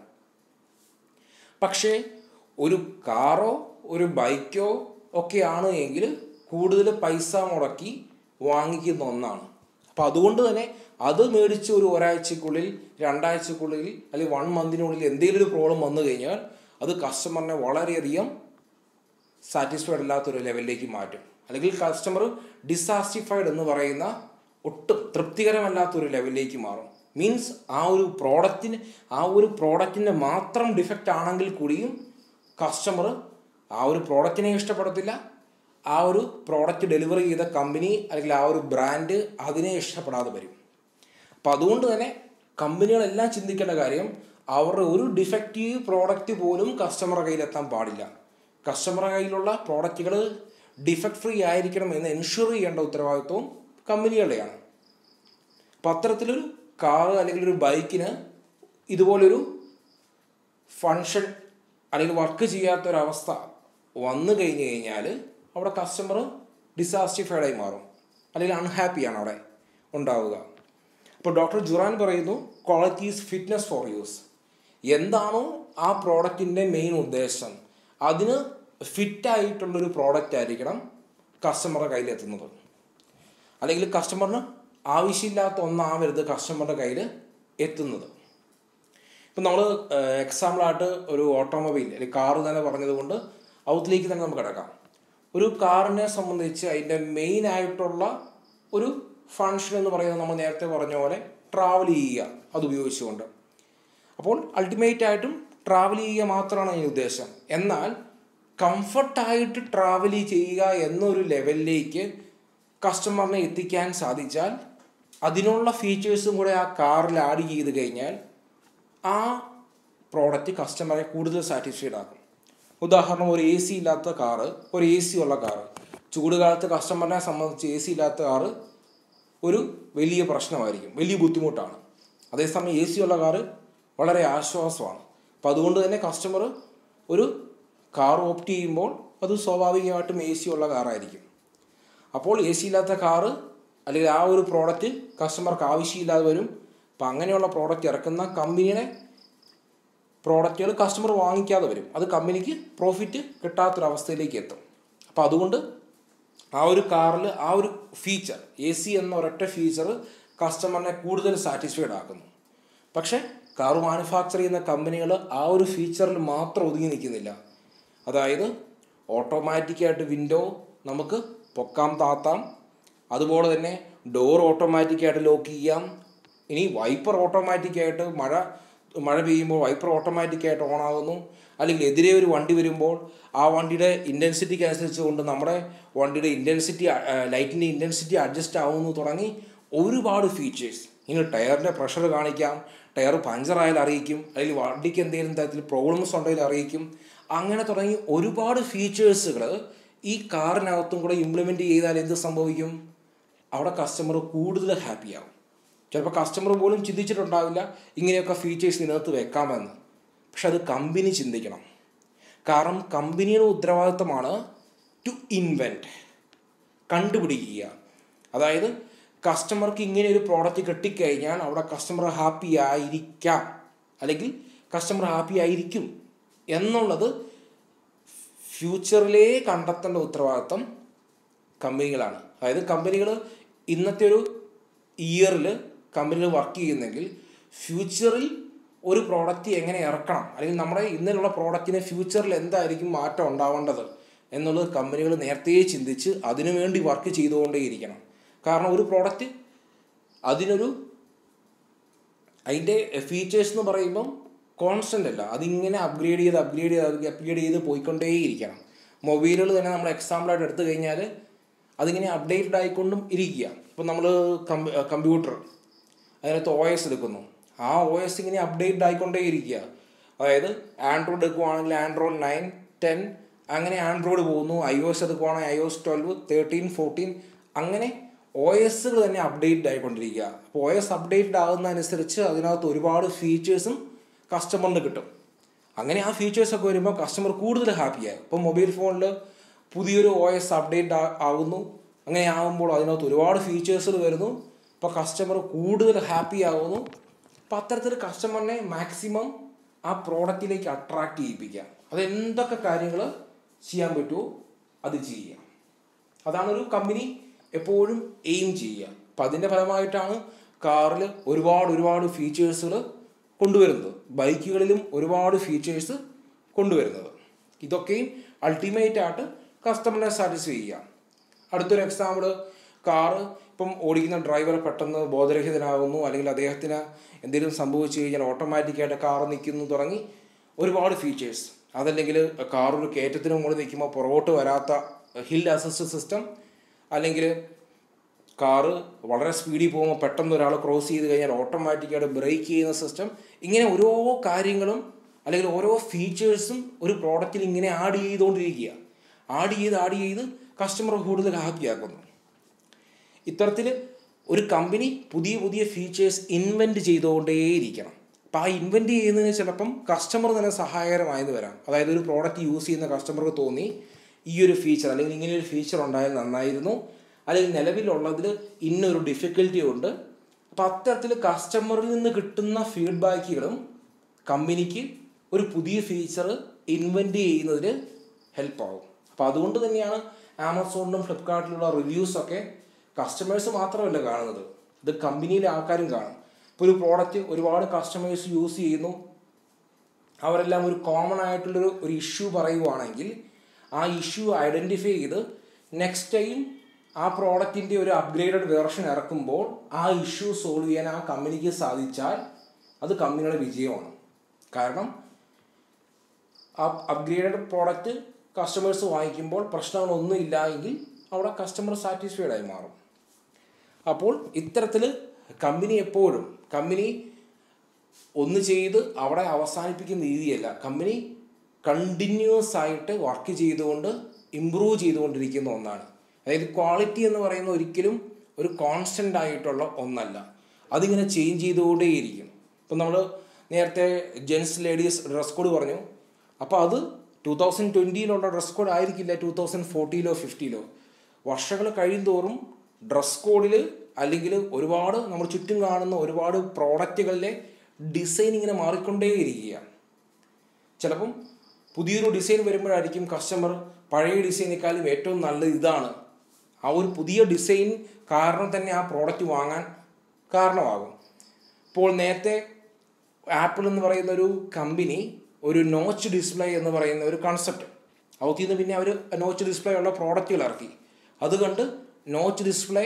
പക്ഷേ ഒരു കാറോ ഒരു ബൈക്കോ ഒക്കെയാണ് എങ്കിൽ കൂടുതൽ പൈസ മുടക്കി വാങ്ങിക്കുന്ന ഒന്നാണ് അപ്പോൾ അതുകൊണ്ട് തന്നെ അത് മേടിച്ച് ഒരു ഒരാഴ്ചക്കുള്ളിൽ രണ്ടാഴ്ചക്കുള്ളിൽ അല്ലെങ്കിൽ വൺ മന്തിനുള്ളിൽ എന്തെങ്കിലും ഒരു പ്രോബ്ലം വന്നു കഴിഞ്ഞാൽ അത് കസ്റ്റമറിനെ വളരെയധികം സാറ്റിസ്ഫൈഡ് അല്ലാത്തൊരു ലെവലിലേക്ക് മാറ്റും അല്ലെങ്കിൽ കസ്റ്റമർ ഡിസാറ്റിസ്ഫൈഡ് എന്ന് പറയുന്ന ഒട്ടും തൃപ്തികരമല്ലാത്തൊരു ലെവലിലേക്ക് മാറും മീൻസ് ആ ഒരു പ്രോഡക്റ്റിന് ആ ഒരു പ്രോഡക്റ്റിൻ്റെ മാത്രം ഡിഫക്റ്റ് ആണെങ്കിൽ കൂടിയും കസ്റ്റമർ ആ ഒരു പ്രോഡക്റ്റിനെ ഇഷ്ടപ്പെടത്തില്ല ആ ഒരു പ്രോഡക്റ്റ് ഡെലിവറി ചെയ്ത കമ്പനി അല്ലെങ്കിൽ ആ ഒരു ബ്രാൻഡ് അതിനെ ഇഷ്ടപ്പെടാതെ വരും അപ്പം അതുകൊണ്ട് തന്നെ കമ്പനികളെല്ലാം ചിന്തിക്കേണ്ട കാര്യം അവരുടെ ഒരു ഡിഫക്റ്റീവ് പ്രോഡക്റ്റ് പോലും കസ്റ്റമറുടെ കയ്യിലെത്താൻ പാടില്ല കസ്റ്റമറുടെ കയ്യിലുള്ള പ്രോഡക്റ്റുകൾ ഡിഫക്റ്റ് ഫ്രീ ആയിരിക്കണം എന്ന് എൻഷുർ ചെയ്യേണ്ട ഉത്തരവാദിത്വവും കമ്പനികളുടെയാണ് അപ്പം അത്തരത്തിലൊരു കാർ അല്ലെങ്കിൽ ഒരു ബൈക്കിന് ഇതുപോലൊരു ഫങ്ഷൻ അല്ലെങ്കിൽ വർക്ക് ചെയ്യാത്തൊരവസ്ഥ വന്നു കഴിഞ്ഞ് കഴിഞ്ഞാൽ അവിടെ കസ്റ്റമർ ഡിസാസ്റ്റിഫൈഡ് ആയി മാറും അല്ലെങ്കിൽ അൺഹാപ്പിയാണ് അവിടെ ഉണ്ടാവുക അപ്പോൾ ഡോക്ടർ ജുറാൻ പറയുന്നു quality is fitness for use എന്താണോ ആ പ്രോഡക്റ്റിൻ്റെ മെയിൻ ഉദ്ദേശം അതിന് ഫിറ്റായിട്ടുള്ളൊരു പ്രോഡക്റ്റ് ആയിരിക്കണം കസ്റ്റമറുടെ കയ്യിലെത്തുന്നത് അല്ലെങ്കിൽ കസ്റ്റമറിന് ആവശ്യമില്ലാത്ത ഒന്നാവരുത് കസ്റ്റമറുടെ കയ്യിൽ എത്തുന്നത് ഇപ്പം നമ്മൾ എക്സാമ്പിളായിട്ട് ഒരു ഓട്ടോമൊബൈൽ അല്ലെങ്കിൽ കാറ് തന്നെ പറഞ്ഞതുകൊണ്ട് ഔത്തിലേക്ക് തന്നെ നമുക്ക് കിടക്കാം ഒരു കാറിനെ സംബന്ധിച്ച് അതിൻ്റെ മെയിൻ ആയിട്ടുള്ള ഒരു ഫങ്ഷൻ എന്ന് പറയുന്നത് നമ്മൾ നേരത്തെ പറഞ്ഞ പോലെ ട്രാവൽ ചെയ്യുക അത് ഉപയോഗിച്ചുകൊണ്ട് അപ്പോൾ അൾട്ടിമേറ്റ് ആയിട്ടും ട്രാവൽ ചെയ്യുക മാത്രമാണ് അതിൻ്റെ ഉദ്ദേശം എന്നാൽ കംഫർട്ടായിട്ട് ട്രാവൽ ചെയ്യുക എന്നൊരു ലെവലിലേക്ക് കസ്റ്റമറിനെ എത്തിക്കാൻ സാധിച്ചാൽ അതിനുള്ള ഫീച്ചേഴ്സും കൂടെ ആ കാറിൽ ആഡ് ചെയ്ത് കഴിഞ്ഞാൽ ആ പ്രോഡക്റ്റ് കസ്റ്റമറെ കൂടുതൽ സാറ്റിസ്ഫൈഡ് ആക്കും ഉദാഹരണം ഒരു എ സി ഇല്ലാത്ത കാറ് ഒരു എ സി ഉള്ള കാറ് ചൂടുകാലത്ത് കസ്റ്റമറിനെ സംബന്ധിച്ച് എ സി ഇല്ലാത്ത കാറ് ഒരു വലിയ പ്രശ്നമായിരിക്കും വലിയ ബുദ്ധിമുട്ടാണ് അതേസമയം എ സി ഉള്ള കാറ് വളരെ ആശ്വാസമാണ് അപ്പം അതുകൊണ്ട് തന്നെ കസ്റ്റമർ ഒരു കാർ ഓപ്റ്റ് ചെയ്യുമ്പോൾ അത് സ്വാഭാവികമായിട്ടും എ സി ഉള്ള കാറായിരിക്കും അപ്പോൾ എ സി ഇല്ലാത്ത കാറ് അല്ലെങ്കിൽ ആ ഒരു പ്രോഡക്റ്റ് കസ്റ്റമർക്ക് ആവശ്യമില്ലാതെ വരും അപ്പം അങ്ങനെയുള്ള പ്രോഡക്റ്റ് ഇറക്കുന്ന കമ്പനിയുടെ പ്രോഡക്റ്റുകൾ കസ്റ്റമർ വാങ്ങിക്കാതെ വരും അത് കമ്പനിക്ക് പ്രോഫിറ്റ് കിട്ടാത്തൊരവസ്ഥയിലേക്ക് എത്തും അപ്പോൾ അതുകൊണ്ട് ആ ഒരു കാറിൽ ആ ഒരു ഫീച്ചർ എ സി എന്ന ഒരൊറ്റ ഫീച്ചർ കസ്റ്റമറിനെ കൂടുതൽ സാറ്റിസ്ഫൈഡ് ആക്കുന്നു പക്ഷേ കാർ മാനുഫാക്ചർ ചെയ്യുന്ന കമ്പനികൾ ആ ഒരു ഫീച്ചറിൽ മാത്രം ഒതുങ്ങി നിൽക്കുന്നില്ല അതായത് ഓട്ടോമാറ്റിക്കായിട്ട് വിൻഡോ നമുക്ക് പൊക്കാം താത്താം അതുപോലെ തന്നെ ഡോർ ഓട്ടോമാറ്റിക്കായിട്ട് ലോക്ക് ചെയ്യാം ഇനി വൈപ്പർ ഓട്ടോമാറ്റിക്കായിട്ട് മഴ മഴ പെയ്യുമ്പോൾ വൈപ്പർ ഓട്ടോമാറ്റിക്കായിട്ട് ഓൺ ആകുന്നു അല്ലെങ്കിൽ എതിരെ ഒരു വണ്ടി വരുമ്പോൾ ആ വണ്ടിയുടെ ഇൻറ്റൻസിറ്റിക്ക് അനുസരിച്ച് കൊണ്ട് നമ്മുടെ വണ്ടിയുടെ ഇൻറ്റൻസിറ്റി ലൈറ്റിൻ്റെ ഇൻറ്റൻസിറ്റി അഡ്ജസ്റ്റ് ആവുന്നു തുടങ്ങി ഒരുപാട് ഫീച്ചേഴ്സ് ഇനി ടയറിൻ്റെ പ്രഷർ കാണിക്കാം ടയർ പഞ്ചറായാൽ അറിയിക്കും അല്ലെങ്കിൽ വണ്ടിക്ക് എന്തെങ്കിലും തരത്തിൽ പ്രോബ്ലംസ് ഉണ്ടെങ്കിൽ അറിയിക്കും അങ്ങനെ തുടങ്ങി ഒരുപാട് ഫീച്ചേഴ്സുകൾ ഈ കാറിനകത്തും കൂടെ ഇംപ്ലിമെൻറ്റ് ചെയ്താൽ എന്ത് സംഭവിക്കും അവിടെ കസ്റ്റമർ കൂടുതൽ ഹാപ്പിയാവും ചിലപ്പോൾ കസ്റ്റമർ പോലും ചിന്തിച്ചിട്ടുണ്ടാവില്ല ഇങ്ങനെയൊക്കെ ഫീച്ചേഴ്സ് ഇതിനകത്ത് വെക്കാമെന്ന് പക്ഷെ അത് കമ്പനി ചിന്തിക്കണം കാരണം കമ്പനിയുടെ ഉത്തരവാദിത്തമാണ് ടു ഇൻവെൻറ്റ് കണ്ടുപിടിക്കുക അതായത് കസ്റ്റമർക്ക് ഇങ്ങനെ ഒരു പ്രോഡക്റ്റ് കിട്ടിക്കഴിഞ്ഞാൽ അവിടെ കസ്റ്റമർ ഹാപ്പി ആയിരിക്കാം അല്ലെങ്കിൽ കസ്റ്റമർ ഹാപ്പി ആയിരിക്കും എന്നുള്ളത് ഫ്യൂച്ചറിലേ കണ്ടെത്തേണ്ട ഉത്തരവാദിത്തം കമ്പനികളാണ് അതായത് കമ്പനികൾ ഇന്നത്തെ ഒരു ഇയറിൽ കമ്പനികൾ വർക്ക് ചെയ്യുന്നെങ്കിൽ ഫ്യൂച്ചറിൽ ഒരു പ്രോഡക്റ്റ് എങ്ങനെ ഇറക്കണം അല്ലെങ്കിൽ നമ്മുടെ ഇന്നലുള്ള പ്രോഡക്റ്റിന് ഫ്യൂച്ചറിൽ എന്തായിരിക്കും മാറ്റം ഉണ്ടാവേണ്ടത് എന്നുള്ളത് കമ്പനികൾ നേരത്തെ ചിന്തിച്ച് അതിനുവേണ്ടി വർക്ക് ചെയ്തുകൊണ്ടേയിരിക്കണം കാരണം ഒരു പ്രോഡക്റ്റ് അതിനൊരു അതിൻ്റെ ഫീച്ചേഴ്സ് എന്ന് പറയുമ്പം കോൺസ്റ്റൻ്റ് അല്ല അതിങ്ങനെ അപ്ഗ്രേഡ് ചെയ്ത് അപ്ഗ്രേഡ് ചെയ്ത് അപ്ഗ്രേഡ് ചെയ്ത് പോയിക്കൊണ്ടേയിരിക്കണം മൊബൈലുകൾ തന്നെ നമ്മൾ എക്സാമ്പിളായിട്ട് എടുത്തു കഴിഞ്ഞാൽ അതിങ്ങനെ അപ്ഡേറ്റഡ് ആയിക്കൊണ്ടും ഇരിക്കുക ഇപ്പം നമ്മൾ കമ്പ്യൂട്ടർ അതിനകത്ത് ഒ എസ് എടുക്കുന്നു ആ ഒ എസ് ഇങ്ങനെ അപ്ഡേറ്റഡ് ആയിക്കൊണ്ടേ ഇരിക്കുക അതായത് ആൻഡ്രോയിഡ് എടുക്കുവാണെങ്കിൽ ആൻഡ്രോയിഡ് നയൻ ടെൻ അങ്ങനെ ആൻഡ്രോയിഡ് പോകുന്നു ഐ ഒ എസ് എടുക്കുവാണെങ്കിൽ I O S twelve thirteen fourteen അങ്ങനെ ഒ എസുകൾ തന്നെ അപ്ഡേറ്റഡ് ആയിക്കൊണ്ടിരിക്കുക അപ്പോൾ ഒ എസ് അപ്ഡേറ്റഡ് ആകുന്നതനുസരിച്ച് അതിനകത്ത് ഒരുപാട് ഫീച്ചേഴ്സും കസ്റ്റമറിന് കിട്ടും അങ്ങനെ ആ ഫീച്ചേഴ്സൊക്കെ വരുമ്പോൾ കസ്റ്റമർ കൂടുതൽ ഹാപ്പിയായി ഇപ്പോൾ മൊബൈൽ ഫോണിൽ പുതിയൊരു ഒ എസ് അപ്ഡേറ്റ് ആകുന്നു അങ്ങനെ ആകുമ്പോൾ അതിനകത്ത് ഒരുപാട് ഫീച്ചേഴ്സുകൾ വരുന്നു അപ്പോൾ കസ്റ്റമർ കൂടുതൽ ഹാപ്പി ആകുന്നു അപ്പോൾ അത്തരത്തിൽ കസ്റ്റമറിനെ മാക്സിമം ആ പ്രോഡക്റ്റിലേക്ക് അട്രാക്റ്റ് ചെയ്യിപ്പിക്കുക അത് എന്തൊക്കെ കാര്യങ്ങൾ ചെയ്യാൻ പറ്റുമോ അത് ചെയ്യുക അതാണ് ഒരു കമ്പനി എപ്പോഴും എയിം ചെയ്യുക അപ്പം അതിൻ്റെ ഫലമായിട്ടാണ് കാറിൽ ഒരുപാട് ഒരുപാട് ഫീച്ചേഴ്സുകൾ കൊണ്ടുവരുന്നത് ബൈക്കുകളിലും ഒരുപാട് ഫീച്ചേഴ്സ് കൊണ്ടുവരുന്നത് ഇതൊക്കെയും അൾട്ടിമേറ്റ് ആയിട്ട് കസ്റ്റമറിനെ സാറ്റിസ്ഫൈ ചെയ്യുക അടുത്തൊരു എക്സാമ്പിൾ കാറ് ഇപ്പം ഓടിക്കുന്ന ഡ്രൈവർ പെട്ടെന്ന് ബോധരഹിതനാകുന്നു അല്ലെങ്കിൽ അദ്ദേഹത്തിന് എന്തെങ്കിലും സംഭവിച്ചു കഴിഞ്ഞാൽ ഓട്ടോമാറ്റിക്കായിട്ട് കാർ നിൽക്കുന്നു തുടങ്ങി ഒരുപാട് ഫീച്ചേഴ്സ് അതല്ലെങ്കിൽ കാർ ഒരു കയറ്റത്തിന് മുകളിൽ നിൽക്കുമ്പോൾ പുറകോട്ട് വരാത്ത ഹിൽ അസിസ്റ്റ് സിസ്റ്റം അല്ലെങ്കിൽ കാറ് വളരെ സ്പീഡിൽ പോകുമ്പോൾ പെട്ടെന്ന് ഒരാൾ ക്രോസ് ചെയ്ത് കഴിഞ്ഞാൽ ഓട്ടോമാറ്റിക്കായിട്ട് ബ്രേക്ക് ചെയ്യുന്ന സിസ്റ്റം ഇങ്ങനെ ഓരോ കാര്യങ്ങളും അല്ലെങ്കിൽ ഓരോ ഫീച്ചേഴ്സും ഒരു പ്രോഡക്റ്റിൽ ഇങ്ങനെ ആഡ് ചെയ്തുകൊണ്ടിരിക്കുക ആഡ് ചെയ്ത് ആഡ് ചെയ്ത് കസ്റ്റമർ കൂടുതൽ ഹാപ്പിയാക്കുന്നു ഇത്തരത്തിൽ ഒരു കമ്പനി പുതിയ പുതിയ ഫീച്ചേഴ്സ് ഇൻവെൻറ്റ് ചെയ്തുകൊണ്ടേയിരിക്കണം അപ്പം ആ ഇൻവെൻറ്റ് ചെയ്യുന്നതിന് ചിലപ്പം കസ്റ്റമർ തന്നെ സഹായകരമായെന്ന് വരാം അതായത് ഒരു പ്രോഡക്റ്റ് യൂസ് ചെയ്യുന്ന കസ്റ്റമർക്ക് തോന്നി ഈ ഒരു ഫീച്ചർ അല്ലെങ്കിൽ ഇങ്ങനെ ഒരു ഫീച്ചർ ഉണ്ടായാൽ നന്നായിരുന്നു അല്ലെങ്കിൽ നിലവിലുള്ളതിൽ ഇന്നൊരു ഡിഫിക്കൽറ്റി ഉണ്ട് അപ്പോൾ അത്തരത്തിൽ കസ്റ്റമറിൽ നിന്ന് കിട്ടുന്ന ഫീഡ്ബാക്കുകളും കമ്പനിക്ക് ഒരു പുതിയ ഫീച്ചർ ഇൻവെൻറ്റ് ചെയ്യുന്നതിന് ഹെൽപ്പ് ആവും അപ്പോൾ അതുകൊണ്ട് തന്നെയാണ് ആമസോണിലും ഫ്ലിപ്കാർട്ടിലുള്ള റിവ്യൂസൊക്കെ കസ്റ്റമേഴ്സ് മാത്രമല്ല കാണുന്നത് ഇത് കമ്പനിയിലെ ആൾക്കാരും കാണും ഇപ്പോൾ ഒരു പ്രോഡക്റ്റ് ഒരുപാട് കസ്റ്റമേഴ്സ് യൂസ് ചെയ്യുന്നു അവരെല്ലാം ഒരു കോമൺ ആയിട്ടുള്ളൊരു ഒരു ഇഷ്യൂ പറയുവാണെങ്കിൽ ആ ഇഷ്യൂ ഐഡൻറ്റിഫൈ ചെയ്ത് നെക്സ്റ്റ് ടൈം ആ പ്രോഡക്റ്റിൻ്റെ ഒരു അപ്ഗ്രേഡഡ് വേർഷൻ ഇറക്കുമ്പോൾ ആ ഇഷ്യൂ സോൾവ് ചെയ്യാൻ ആ കമ്പനിക്ക് സാധിച്ചാൽ അത് കമ്പനിയുടെ വിജയമാണ് കാരണം ആ അപ്ഗ്രേഡഡ് പ്രോഡക്റ്റ് കസ്റ്റമേഴ്സ് വാങ്ങിക്കുമ്പോൾ പ്രശ്നങ്ങളൊന്നും ഇല്ല എങ്കിൽ അവിടെ കസ്റ്റമർ സാറ്റിസ്ഫൈഡ് ആയി മാറും അപ്പോൾ ഇത്തരത്തിൽ കമ്പനി എപ്പോഴും കമ്പനി ഒന്ന് ചെയ്ത് അവിടെ അവസാനിപ്പിക്കുന്ന രീതിയല്ല കമ്പനി കണ്ടിന്യൂസ് ആയിട്ട് വർക്ക് ചെയ്തുകൊണ്ട് ഇമ്പ്രൂവ് ചെയ്തുകൊണ്ടിരിക്കുന്ന ഒന്നാണ് അതായത് ക്വാളിറ്റി എന്ന് പറയുന്ന ഒരിക്കലും ഒരു കോൺസ്റ്റൻ്റ് ആയിട്ടുള്ള ഒന്നല്ല അതിങ്ങനെ ചേഞ്ച് ചെയ്തുകൊണ്ടേയിരിക്കും ഇപ്പം നമ്മൾ നേരത്തെ ജെൻസ് ലേഡീസ് ഡ്രസ് കോഡ് പറഞ്ഞു അപ്പോൾ അത് ടു തൗസൻഡ് ട്വൻറ്റിയിലുള്ള ഡ്രസ് കോഡ് ആയിരിക്കില്ല ടു തൗസൻഡ് ഫോർട്ടിയിലോ ഫിഫ്റ്റിയിലോ വർഷങ്ങൾ കഴിയുന്തോറും ഡ്രസ് കോഡിൽ അല്ലെങ്കിൽ ഒരുപാട് നമ്മൾ ചുറ്റും കാണുന്ന ഒരുപാട് പ്രോഡക്റ്റുകളിലെ ഡിസൈൻ ഇങ്ങനെ മാറിക്കൊണ്ടേയിരിക്കുകയാണ് ചിലപ്പം പുതിയൊരു ഡിസൈൻ വരുമ്പോഴായിരിക്കും കസ്റ്റമർ പഴയ ഡിസൈനേക്കാളും ഏറ്റവും നല്ലത് ഇതാണ് ആ ഒരു പുതിയ ഡിസൈൻ കാരണം തന്നെ ആ പ്രോഡക്റ്റ് വാങ്ങാൻ കാരണമാകും ഇപ്പോൾ നേരത്തെ ആപ്പിൾ എന്ന് പറയുന്ന ഒരു കമ്പനി ഒരു നോച്ച് ഡിസ്പ്ലേ എന്ന് പറയുന്ന ഒരു കൺസെപ്റ്റ് അവത്തിൽ നിന്ന് പിന്നെ അവർ നോച്ച് ഡിസ്പ്ലേ ഉള്ള പ്രോഡക്റ്റുകൾ ഇറക്കി അതുകൊണ്ട് നോച്ച് ഡിസ്പ്ലേ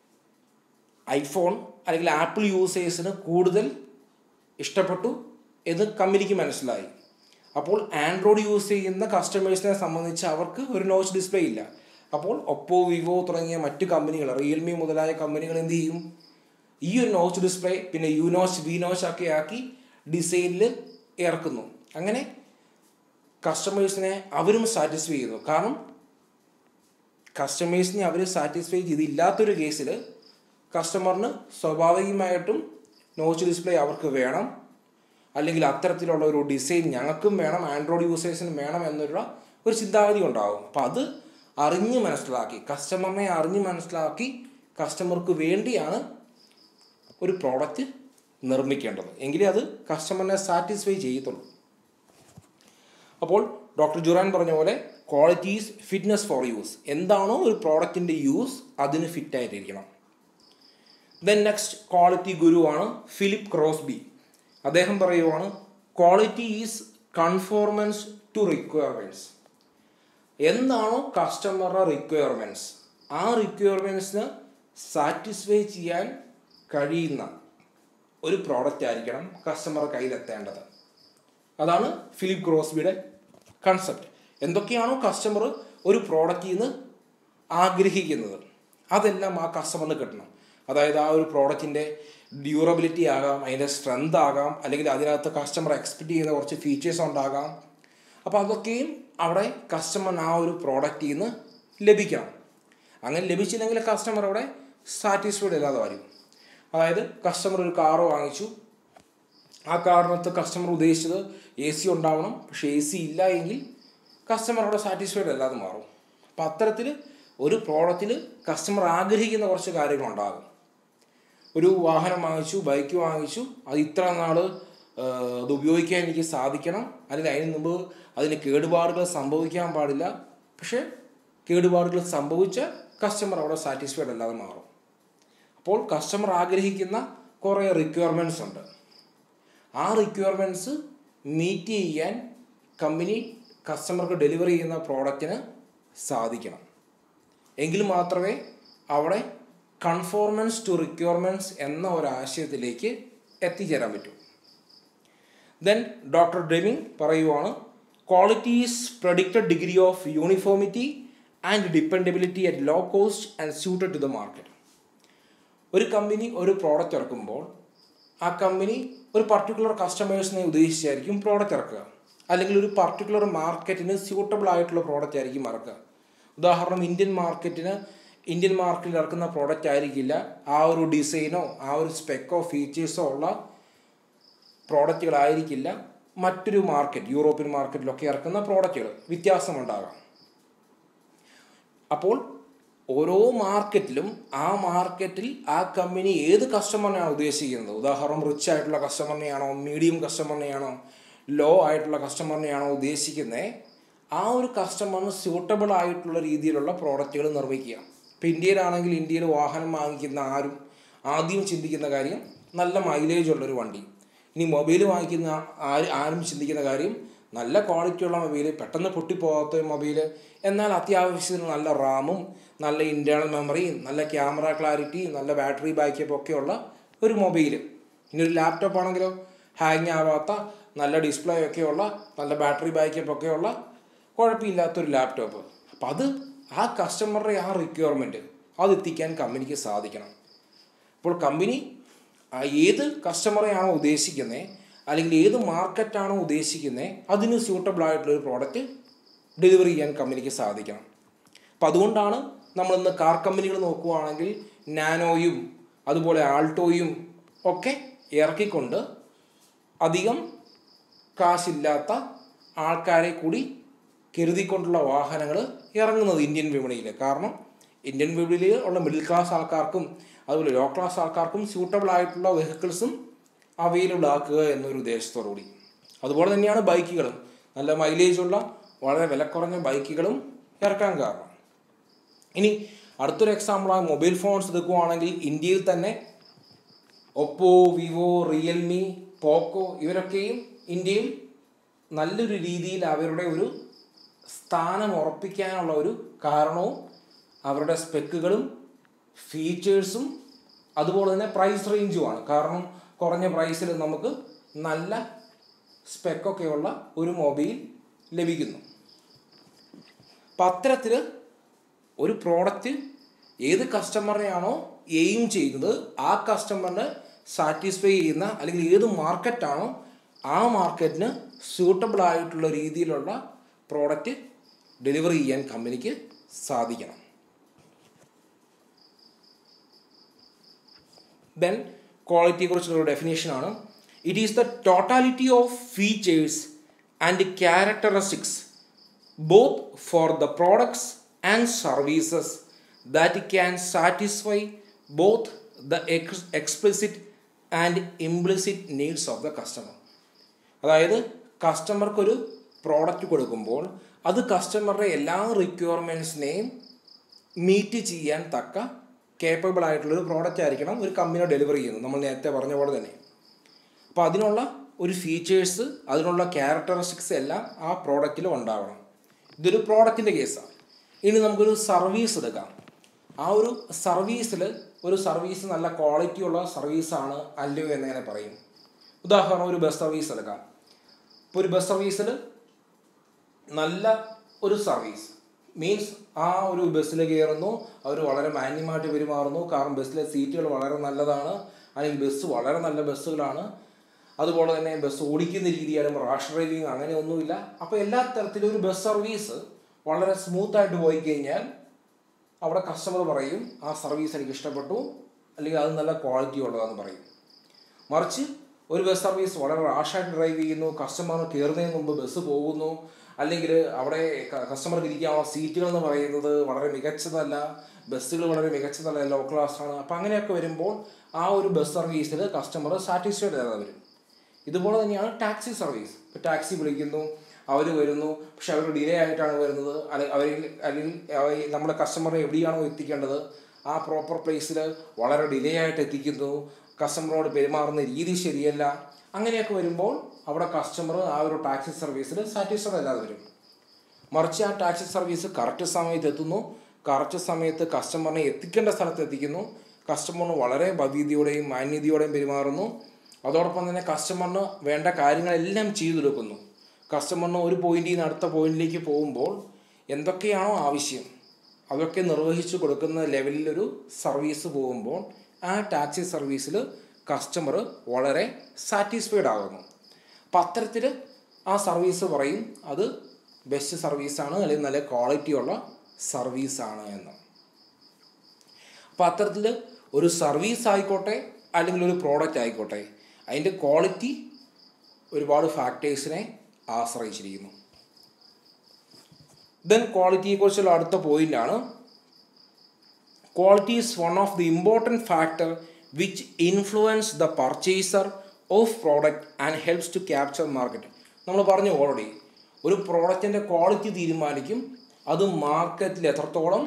ഐഫോൺ അല്ലെങ്കിൽ ആപ്പിൾ യൂസേഴ്സിന് കൂടുതൽ ഇഷ്ടപ്പെട്ടു എന്ന് കമ്പനിക്ക് മനസ്സിലായി അപ്പോൾ ആൻഡ്രോയിഡ് യൂസ് ചെയ്യുന്ന കസ്റ്റമേഴ്സിനെ സംബന്ധിച്ച് അവർക്ക് ഒരു നോച്ച് ഡിസ്പ്ലേ ഇല്ല അപ്പോൾ ഒപ്പോ വിവോ തുടങ്ങിയ മറ്റ് കമ്പനികൾ റിയൽമി മുതലായ കമ്പനികൾ എന്ത് ചെയ്യും ഈ ഒരു നോച്ച് ഡിസ്പ്ലേ പിന്നെ യു നോച്ച് വി നോച്ച് ഒക്കെ ആക്കി ഡിസൈനിൽ ഇറക്കുന്നു അങ്ങനെ കസ്റ്റമേഴ്സിനെ അവരും സാറ്റിസ്ഫൈ ചെയ്യുന്നു കാരണം കസ്റ്റമേഴ്സിനെ അവർ സാറ്റിസ്ഫൈ ചെയ്തില്ലാത്തൊരു കേസിൽ കസ്റ്റമറിന് സ്വാഭാവികമായിട്ടും നോച്ച് ഡിസ്പ്ലേ അവർക്ക് വേണം അല്ലെങ്കിൽ അത്തരത്തിലുള്ള ഒരു ഡിസൈൻ ഞങ്ങൾക്കും വേണം ആൻഡ്രോയിഡ് യൂസേഴ്സിനും വേണം എന്നുള്ള ഒരു ചിന്താഗതി ഉണ്ടാകും അപ്പം അത് അറിഞ്ഞ് മനസ്സിലാക്കി കസ്റ്റമറിനെ അറിഞ്ഞ് മനസ്സിലാക്കി കസ്റ്റമർക്ക് വേണ്ടിയാണ് ഒരു പ്രോഡക്റ്റ് നിർമ്മിക്കേണ്ടത് എങ്കിലേ അത് കസ്റ്റമറിനെ സാറ്റിസ്ഫൈ ചെയ്യത്തുള്ളൂ അപ്പോൾ ഡോക്ടർ ജുറാൻ പറഞ്ഞ പോലെ quality is fitness for use എന്താണോ ഒരു പ്രോഡക്റ്റിൻ്റെ യൂസ് അതിന് ഫിറ്റായിട്ടിരിക്കണം ദെൻ നെക്സ്റ്റ് ക്വാളിറ്റി ഗുരുവാണ് ഫിലിപ്പ് ക്രോസ്ബി അദ്ദേഹം പറയുവാണ് quality is conformance to requirements എന്താണോ കസ്റ്റമറുടെ റിക്വയർമെൻറ്റ്സ് ആ റിക്വയർമെൻറ്റ്സിന് സാറ്റിസ്ഫൈ ചെയ്യാൻ കഴിയുന്ന ഒരു പ്രോഡക്റ്റ് ആയിരിക്കണം കസ്റ്റമർ കയ്യിലെത്തേണ്ടത് അതാണ് ഫിലിപ്പ് ക്രോസ്ബിയുടെ കൺസെപ്റ്റ് എന്തൊക്കെയാണോ കസ്റ്റമർ ഒരു പ്രോഡക്റ്റിൽ നിന്ന് ആഗ്രഹിക്കുന്നത് അതെല്ലാം ആ കസ്റ്റമറിന് കിട്ടണം അതായത് ആ ഒരു പ്രോഡക്റ്റിൻ്റെ ഡ്യൂറബിലിറ്റി ആകാം അതിൻ്റെ സ്ട്രെങ്ത് ആകാം അല്ലെങ്കിൽ അതിനകത്ത് കസ്റ്റമർ എക്സ്പെക്റ്റ് ചെയ്യുന്ന കുറച്ച് ഫീച്ചേഴ്സ് ഉണ്ടാകാം അപ്പോൾ അതൊക്കെയും അവിടെ കസ്റ്റമറിന് ആ ഒരു പ്രോഡക്റ്റിൽ നിന്ന് ലഭിക്കണം അങ്ങനെ ലഭിച്ചില്ലെങ്കിൽ കസ്റ്റമർ അവിടെ സാറ്റിസ്ഫൈഡ് അല്ലാതെ വരും അതായത് കസ്റ്റമർ ഒരു കാറ് വാങ്ങിച്ചു ആ കാറിനകത്ത് കസ്റ്റമർ ഉദ്ദേശിച്ചത് എ സി ഉണ്ടാവണം പക്ഷേ എ സി ഇല്ല എങ്കിൽ കസ്റ്റമർ അവിടെ സാറ്റിസ്ഫൈഡ് അല്ലാതെ മാറും അപ്പം അത്തരത്തിൽ ഒരു പ്രോഡക്റ്റിൽ കസ്റ്റമർ ആഗ്രഹിക്കുന്ന കുറച്ച് കാര്യങ്ങളുണ്ടാകും ഒരു വാഹനം വാങ്ങിച്ചു ബൈക്ക് വാങ്ങിച്ചു അത് ഇത്ര നാൾ അത് ഉപയോഗിക്കാൻ എനിക്ക് സാധിക്കണം അല്ലെങ്കിൽ അതിന് മുമ്പ് അതിന് കേടുപാടുകൾ സംഭവിക്കാൻ പാടില്ല പക്ഷേ കേടുപാടുകൾ സംഭവിച്ച കസ്റ്റമർ അവിടെ സാറ്റിസ്ഫൈഡ് അല്ലാതെ മാറും അപ്പോൾ കസ്റ്റമർ ആഗ്രഹിക്കുന്ന കുറേ റിക്വയർമെൻറ്റ്സ് ഉണ്ട് ആ റിക്വയർമെൻറ്റ്സ് മീറ്റ് ചെയ്യാൻ കമ്പനി കസ്റ്റമർക്ക് ഡെലിവറി ചെയ്യുന്ന പ്രോഡക്റ്റിന് സാധിക്കണം എങ്കിൽ മാത്രമേ അവിടെ കൺഫോർമൻസ് ടു റിക്വയർമെൻറ്റ്സ് എന്ന ഒരു ആശയത്തിലേക്ക് എത്തിച്ചേരാൻ പറ്റൂ ദെൻ ഡോക്ടർ ഡെമിങ് പറയുവാണ് quality is predicted degree of uniformity and dependability at low cost and suited to the market ഒരു കമ്പനി ഒരു പ്രോഡക്റ്റ് ഇറക്കുമ്പോൾ ആ കമ്പനി ഒരു പർട്ടിക്കുലർ കസ്റ്റമേഴ്സിനെ ഉദ്ദേശിച്ചായിരിക്കും പ്രോഡക്റ്റ് ഇറക്കുക അല്ലെങ്കിൽ ഒരു പർട്ടിക്കുലർ മാർക്കറ്റിന് സ്യൂട്ടബിൾ ആയിട്ടുള്ള പ്രോഡക്റ്റ് ആയിരിക്കും ഇറക്കുക ഉദാഹരണം ഇന്ത്യൻ മാർക്കറ്റിന് ഇന്ത്യൻ മാർക്കറ്റിൽ ഇറക്കുന്ന പ്രോഡക്റ്റ് ആയിരിക്കില്ല ആ ഒരു ഡിസൈനോ ആ ഒരു സ്പെക്കോ ഫീച്ചേഴ്സോ ഉള്ള പ്രോഡക്റ്റുകളായിരിക്കില്ല മറ്റൊരു മാർക്കറ്റ് യൂറോപ്യൻ മാർക്കറ്റിലൊക്കെ ഇറക്കുന്ന പ്രോഡക്റ്റുകൾ വ്യത്യാസമുണ്ടാകാം അപ്പോൾ ഓരോ മാർക്കറ്റിലും ആ മാർക്കറ്റിൽ ആ കമ്പനി ഏത് കസ്റ്റമറിനെയാണ് ഉദ്ദേശിക്കുന്നത് ഉദാഹരണം റിച്ച് ആയിട്ടുള്ള കസ്റ്റമറിനെയാണോ മീഡിയം കസ്റ്റമറിനെയാണോ ലോ ആയിട്ടുള്ള കസ്റ്റമറിനെയാണോ ഉദ്ദേശിക്കുന്നത് ആ ഒരു കസ്റ്റമറിന് സ്യൂട്ടബിൾ ആയിട്ടുള്ള രീതിയിലുള്ള പ്രോഡക്റ്റുകൾ നിർമ്മിക്കുക ഇപ്പം ഇന്ത്യയിലാണെങ്കിൽ ഇന്ത്യയിൽ വാഹനം വാങ്ങിക്കുന്ന ആരും ആദ്യം ചിന്തിക്കുന്ന കാര്യം നല്ല മൈലേജ് ഉള്ളൊരു വണ്ടി ഇനി മൊബൈൽ വാങ്ങിക്കുന്ന ആര് ആരും ചിന്തിക്കുന്ന കാര്യം നല്ല ക്വാളിറ്റിയുള്ള മൊബൈൽ പെട്ടെന്ന് പൊട്ടിപ്പോകാത്ത മൊബൈൽ എന്നാൽ അത്യാവശ്യത്തിന് നല്ല റാമും നല്ല ഇൻറ്റേർണൽ മെമ്മറിയും നല്ല ക്യാമറ ക്ലാരിറ്റി നല്ല ബാറ്ററി ബാക്കപ്പ് ഒക്കെയുള്ള ഒരു മൊബൈൽ ഇനി ഒരു ലാപ്ടോപ്പ് ആണെങ്കിലോ ഹാങ് ആവാത്ത നല്ല ഡിസ്പ്ലേ ഒക്കെയുള്ള നല്ല ബാറ്ററി ബാക്കപ്പ് ഒക്കെയുള്ള കുഴപ്പമില്ലാത്തൊരു ലാപ്ടോപ്പ് അപ്പം അത് ആ കസ്റ്റമറുടെ ആ റിക്വയർമെൻറ്റ് അത് എത്തിക്കാൻ കമ്പനിക്ക് സാധിക്കണം അപ്പോൾ കമ്പനി ഏത് കസ്റ്റമറെയാണോ ഉദ്ദേശിക്കുന്നത് അല്ലെങ്കിൽ ഏത് മാർക്കറ്റാണോ ഉദ്ദേശിക്കുന്നത് അതിന് സ്യൂട്ടബിൾ ആയിട്ടുള്ളൊരു പ്രോഡക്റ്റ് ഡെലിവറി ചെയ്യാൻ കമ്പനിക്ക് സാധിക്കണം അപ്പം അതുകൊണ്ടാണ് നമ്മളിന്ന് കാർ കമ്പനികൾ നോക്കുകയാണെങ്കിൽ നാനോയും അതുപോലെ ആൾട്ടോയും ഒക്കെ ഇറക്കിക്കൊണ്ട് അധികം കാശില്ലാത്ത ആൾക്കാരെ കൂടി കരുതിക്കൊണ്ടുള്ള വാഹനങ്ങൾ ഇറങ്ങുന്നത് ഇന്ത്യൻ വിപണിയിൽ കാരണം ഇന്ത്യൻ വിപണിയിൽ ഉള്ള മിഡിൽ ക്ലാസ് ആൾക്കാർക്കും അതുപോലെ ലോ ക്ലാസ് ആൾക്കാർക്കും സ്യൂട്ടബിൾ ആയിട്ടുള്ള വെഹിക്കിൾസും അവൈലബിൾ ആക്കുക എന്നൊരു ഉദ്ദേശത്തോടുകൂടി അതുപോലെ തന്നെയാണ് ബൈക്കുകളും നല്ല മൈലേജുള്ള വളരെ വിലക്കുറഞ്ഞ ബൈക്കുകളും ഇറക്കാൻ കാരണം ഇനി അടുത്തൊരു എക്സാമ്പിളാണ് മൊബൈൽ ഫോൺസ് എടുക്കുകയാണെങ്കിൽ ഇന്ത്യയിൽ തന്നെ ഒപ്പോ വിവോ റിയൽമി പോക്കോ ഇവരൊക്കെയും ഇന്ത്യയിൽ നല്ലൊരു രീതിയിൽ അവരുടെ ഒരു സ്ഥാനം ഉറപ്പിക്കാനുള്ള ഒരു കാരണവും അവരുടെ സ്പെക്കുകളും ഫീച്ചേഴ്സും അതുപോലെ തന്നെ പ്രൈസ് റേഞ്ചുമാണ് കാരണം കുറഞ്ഞ പ്രൈസിൽ നമുക്ക് നല്ല സ്പെക്കൊക്കെയുള്ള ഒരു മൊബൈൽ ലഭിക്കുന്നു അപ്പം അത്തരത്തിൽ ഒരു പ്രോഡക്റ്റ് ഏത് കസ്റ്റമറിനെയാണോ എയിം ചെയ്യുന്നത് ആ കസ്റ്റമറിനെ സാറ്റിസ്ഫൈ ചെയ്യുന്ന അല്ലെങ്കിൽ ഏത് മാർക്കറ്റാണോ ആ മാർക്കറ്റിന് സ്യൂട്ടബിൾ ആയിട്ടുള്ള രീതിയിലുള്ള പ്രോഡക്റ്റ് ഡെലിവറി ചെയ്യാൻ കമ്പനിക്ക് സാധിക്കണം ദെൻ ക്വാളിറ്റിയെക്കുറിച്ചുള്ള ഒരു ഡെഫിനേഷനാണ് it is the totality of features and characteristics both for the products and services that can satisfy both the explicit and implicit needs of the customer അതായത് കസ്റ്റമർക്കൊരു പ്രോഡക്റ്റ് കൊടുക്കുമ്പോൾ അത് കസ്റ്റമറുടെ എല്ലാ റിക്വയർമെൻറ്റ്സിനെയും മീറ്റ് ചെയ്യാൻ തക്ക കേപ്പബിൾ ആയിട്ടുള്ളൊരു പ്രോഡക്റ്റ് ആയിരിക്കണം ഒരു കമ്പനി ഡെലിവറി ചെയ്യുന്നത് നമ്മൾ നേരത്തെ പറഞ്ഞ പോലെ തന്നെ അപ്പോൾ അതിനുള്ള ഒരു ഫീച്ചേഴ്സ് അതിനുള്ള ക്യാരക്ടറിസ്റ്റിക്സ് എല്ലാം ആ പ്രോഡക്റ്റിൽ ഉണ്ടാവണം ഇതൊരു പ്രോഡക്റ്റിൻ്റെ കേസാണ് ഇനി നമുക്കൊരു സർവീസ് എടുക്കാം ആ ഒരു സർവീസിൽ ഒരു സർവീസ് നല്ല ക്വാളിറ്റി ഉള്ള സർവീസാണ് അല്ലയോ എന്നെങ്ങനെ പറയും ഉദാഹരണം ഒരു ബസ് സർവീസ് എടുക്കാം ഇപ്പോൾ ഒരു ബസ് സർവീസിൽ നല്ല ഒരു സർവീസ് മീൻസ് ആ ഒരു ബസ്സിൽ കയറുന്നു അവർ വളരെ മാന്യമായിട്ട് പെരുമാറുന്നു കാരണം ബസ്സിലെ സീറ്റുകൾ വളരെ നല്ലതാണ് അല്ലെങ്കിൽ ബസ് വളരെ നല്ല ബസ്സുകളാണ് അതുപോലെ തന്നെ ബസ് ഓടിക്കുന്ന രീതിയാലും റാഷ് ഡ്രൈവിങ് അങ്ങനെ ഒന്നുമില്ല അപ്പോൾ എല്ലാ തരത്തിലും ഒരു ബസ് സർവീസ് വളരെ സ്മൂത്തായിട്ട് പോയി കഴിഞ്ഞാൽ അവിടെ കസ്റ്റമർ പറയും ആ സർവീസ് എനിക്ക് ഇഷ്ടപ്പെട്ടു അല്ലെങ്കിൽ അത് നല്ല ക്വാളിറ്റി ഉള്ളതാണെന്ന് പറയും മറിച്ച് ഒരു ബസ് സർവീസ് വളരെ റാഷായിട്ട് ഡ്രൈവ് ചെയ്യുന്നു കസ്റ്റമർ കയറുന്നതിന് മുമ്പ് ബസ് പോകുന്നു അല്ലെങ്കിൽ അവിടെ കസ്റ്റമർക്ക് ഇരിക്കാനുള്ള സീറ്റുകൾ എന്ന് പറയുന്നത് വളരെ മികച്ചതല്ല ബസ്സുകൾ വളരെ മികച്ചതല്ല ലോ ക്ലാസ് ആണ് അപ്പം അങ്ങനെയൊക്കെ വരുമ്പോൾ ആ ഒരു ബസ് സർവീസിൽ കസ്റ്റമർ സാറ്റിസ്ഫൈഡ് ആകാതെ വരും ഇതുപോലെ തന്നെയാണ് ടാക്സി സർവീസ് ഇപ്പോൾ ടാക്സി വിളിക്കുന്നു അവർ വരുന്നു പക്ഷെ അവർ ഡിലേ ആയിട്ടാണ് വരുന്നത് അല്ലെങ്കിൽ അവർ അല്ലെങ്കിൽ അവ- നമ്മുടെ കസ്റ്റമറെ എവിടെയാണോ എത്തിക്കേണ്ടത് ആ പ്രോപ്പർ പ്ലേസിൽ വളരെ ഡിലേ ആയിട്ട് എത്തിക്കുന്നു കസ്റ്റമറോട് പെരുമാറുന്ന രീതി ശരിയല്ല അങ്ങനെയൊക്കെ വരുമ്പോൾ അവിടെ കസ്റ്റമർ ആ ഒരു ടാക്സി സർവീസിൽ സാറ്റിസ്ഫൈഡ് അല്ലാതെ വരും മറിച്ച് ആ ടാക്സി സർവീസ് കറക്റ്റ് സമയത്ത് എത്തുന്നു കറക്റ്റ് സമയത്ത് കസ്റ്റമറിനെ എത്തിക്കേണ്ട സ്ഥലത്ത് എത്തിക്കുന്നു കസ്റ്റമറിന് വളരെ ഭവ്യതയോടെയും മാന്യതയോടെയും പെരുമാറുന്നു അതോടൊപ്പം തന്നെ കസ്റ്റമറിന് വേണ്ട കാര്യങ്ങളെല്ലാം ചെയ്തു കൊടുക്കുന്നു കസ്റ്റമറിന് ഒരു പോയിന്റിൽ നിന്ന് അടുത്ത പോയിന്റിലേക്ക് പോകുമ്പോൾ എന്തൊക്കെയാണോ ആവശ്യം അതൊക്കെ നിർവഹിച്ചു കൊടുക്കുന്ന ലെവലിലൊരു സർവീസ് പോകുമ്പോൾ ആ ടാക്സി സർവീസിൽ കസ്റ്റമർ വളരെ സാറ്റിസ്ഫൈഡ് ആകുന്നു അപ്പം അത്തരത്തിൽ ആ സർവീസ് പറയും അത് ബെസ്റ്റ് സർവീസാണ് അല്ലെങ്കിൽ നല്ല ക്വാളിറ്റിയുള്ള സർവീസാണ് എന്ന് അപ്പോൾ അത്തരത്തിൽ ഒരു സർവീസ് ആയിക്കോട്ടെ അല്ലെങ്കിൽ ഒരു പ്രോഡക്റ്റ് ആയിക്കോട്ടെ അതിൻ്റെ ക്വാളിറ്റി ഒരുപാട് ഫാക്ടേഴ്സിനെ ആശ്രയിച്ചിരിക്കുന്നു ദെൻ ക്വാളിറ്റിയെക്കുറിച്ചുള്ള അടുത്ത പോയിൻ്റാണ് quality is one of the important factor which influence the purchaser of product and helps to capture market നമ്മൾ പറഞ്ഞു ഓൾറെഡി ഒരു പ്രോഡക്റ്റിൻ്റെ ക്വാളിറ്റി തീരുമാനിക്കും അത് മാർക്കറ്റിൽ എത്രത്തോളം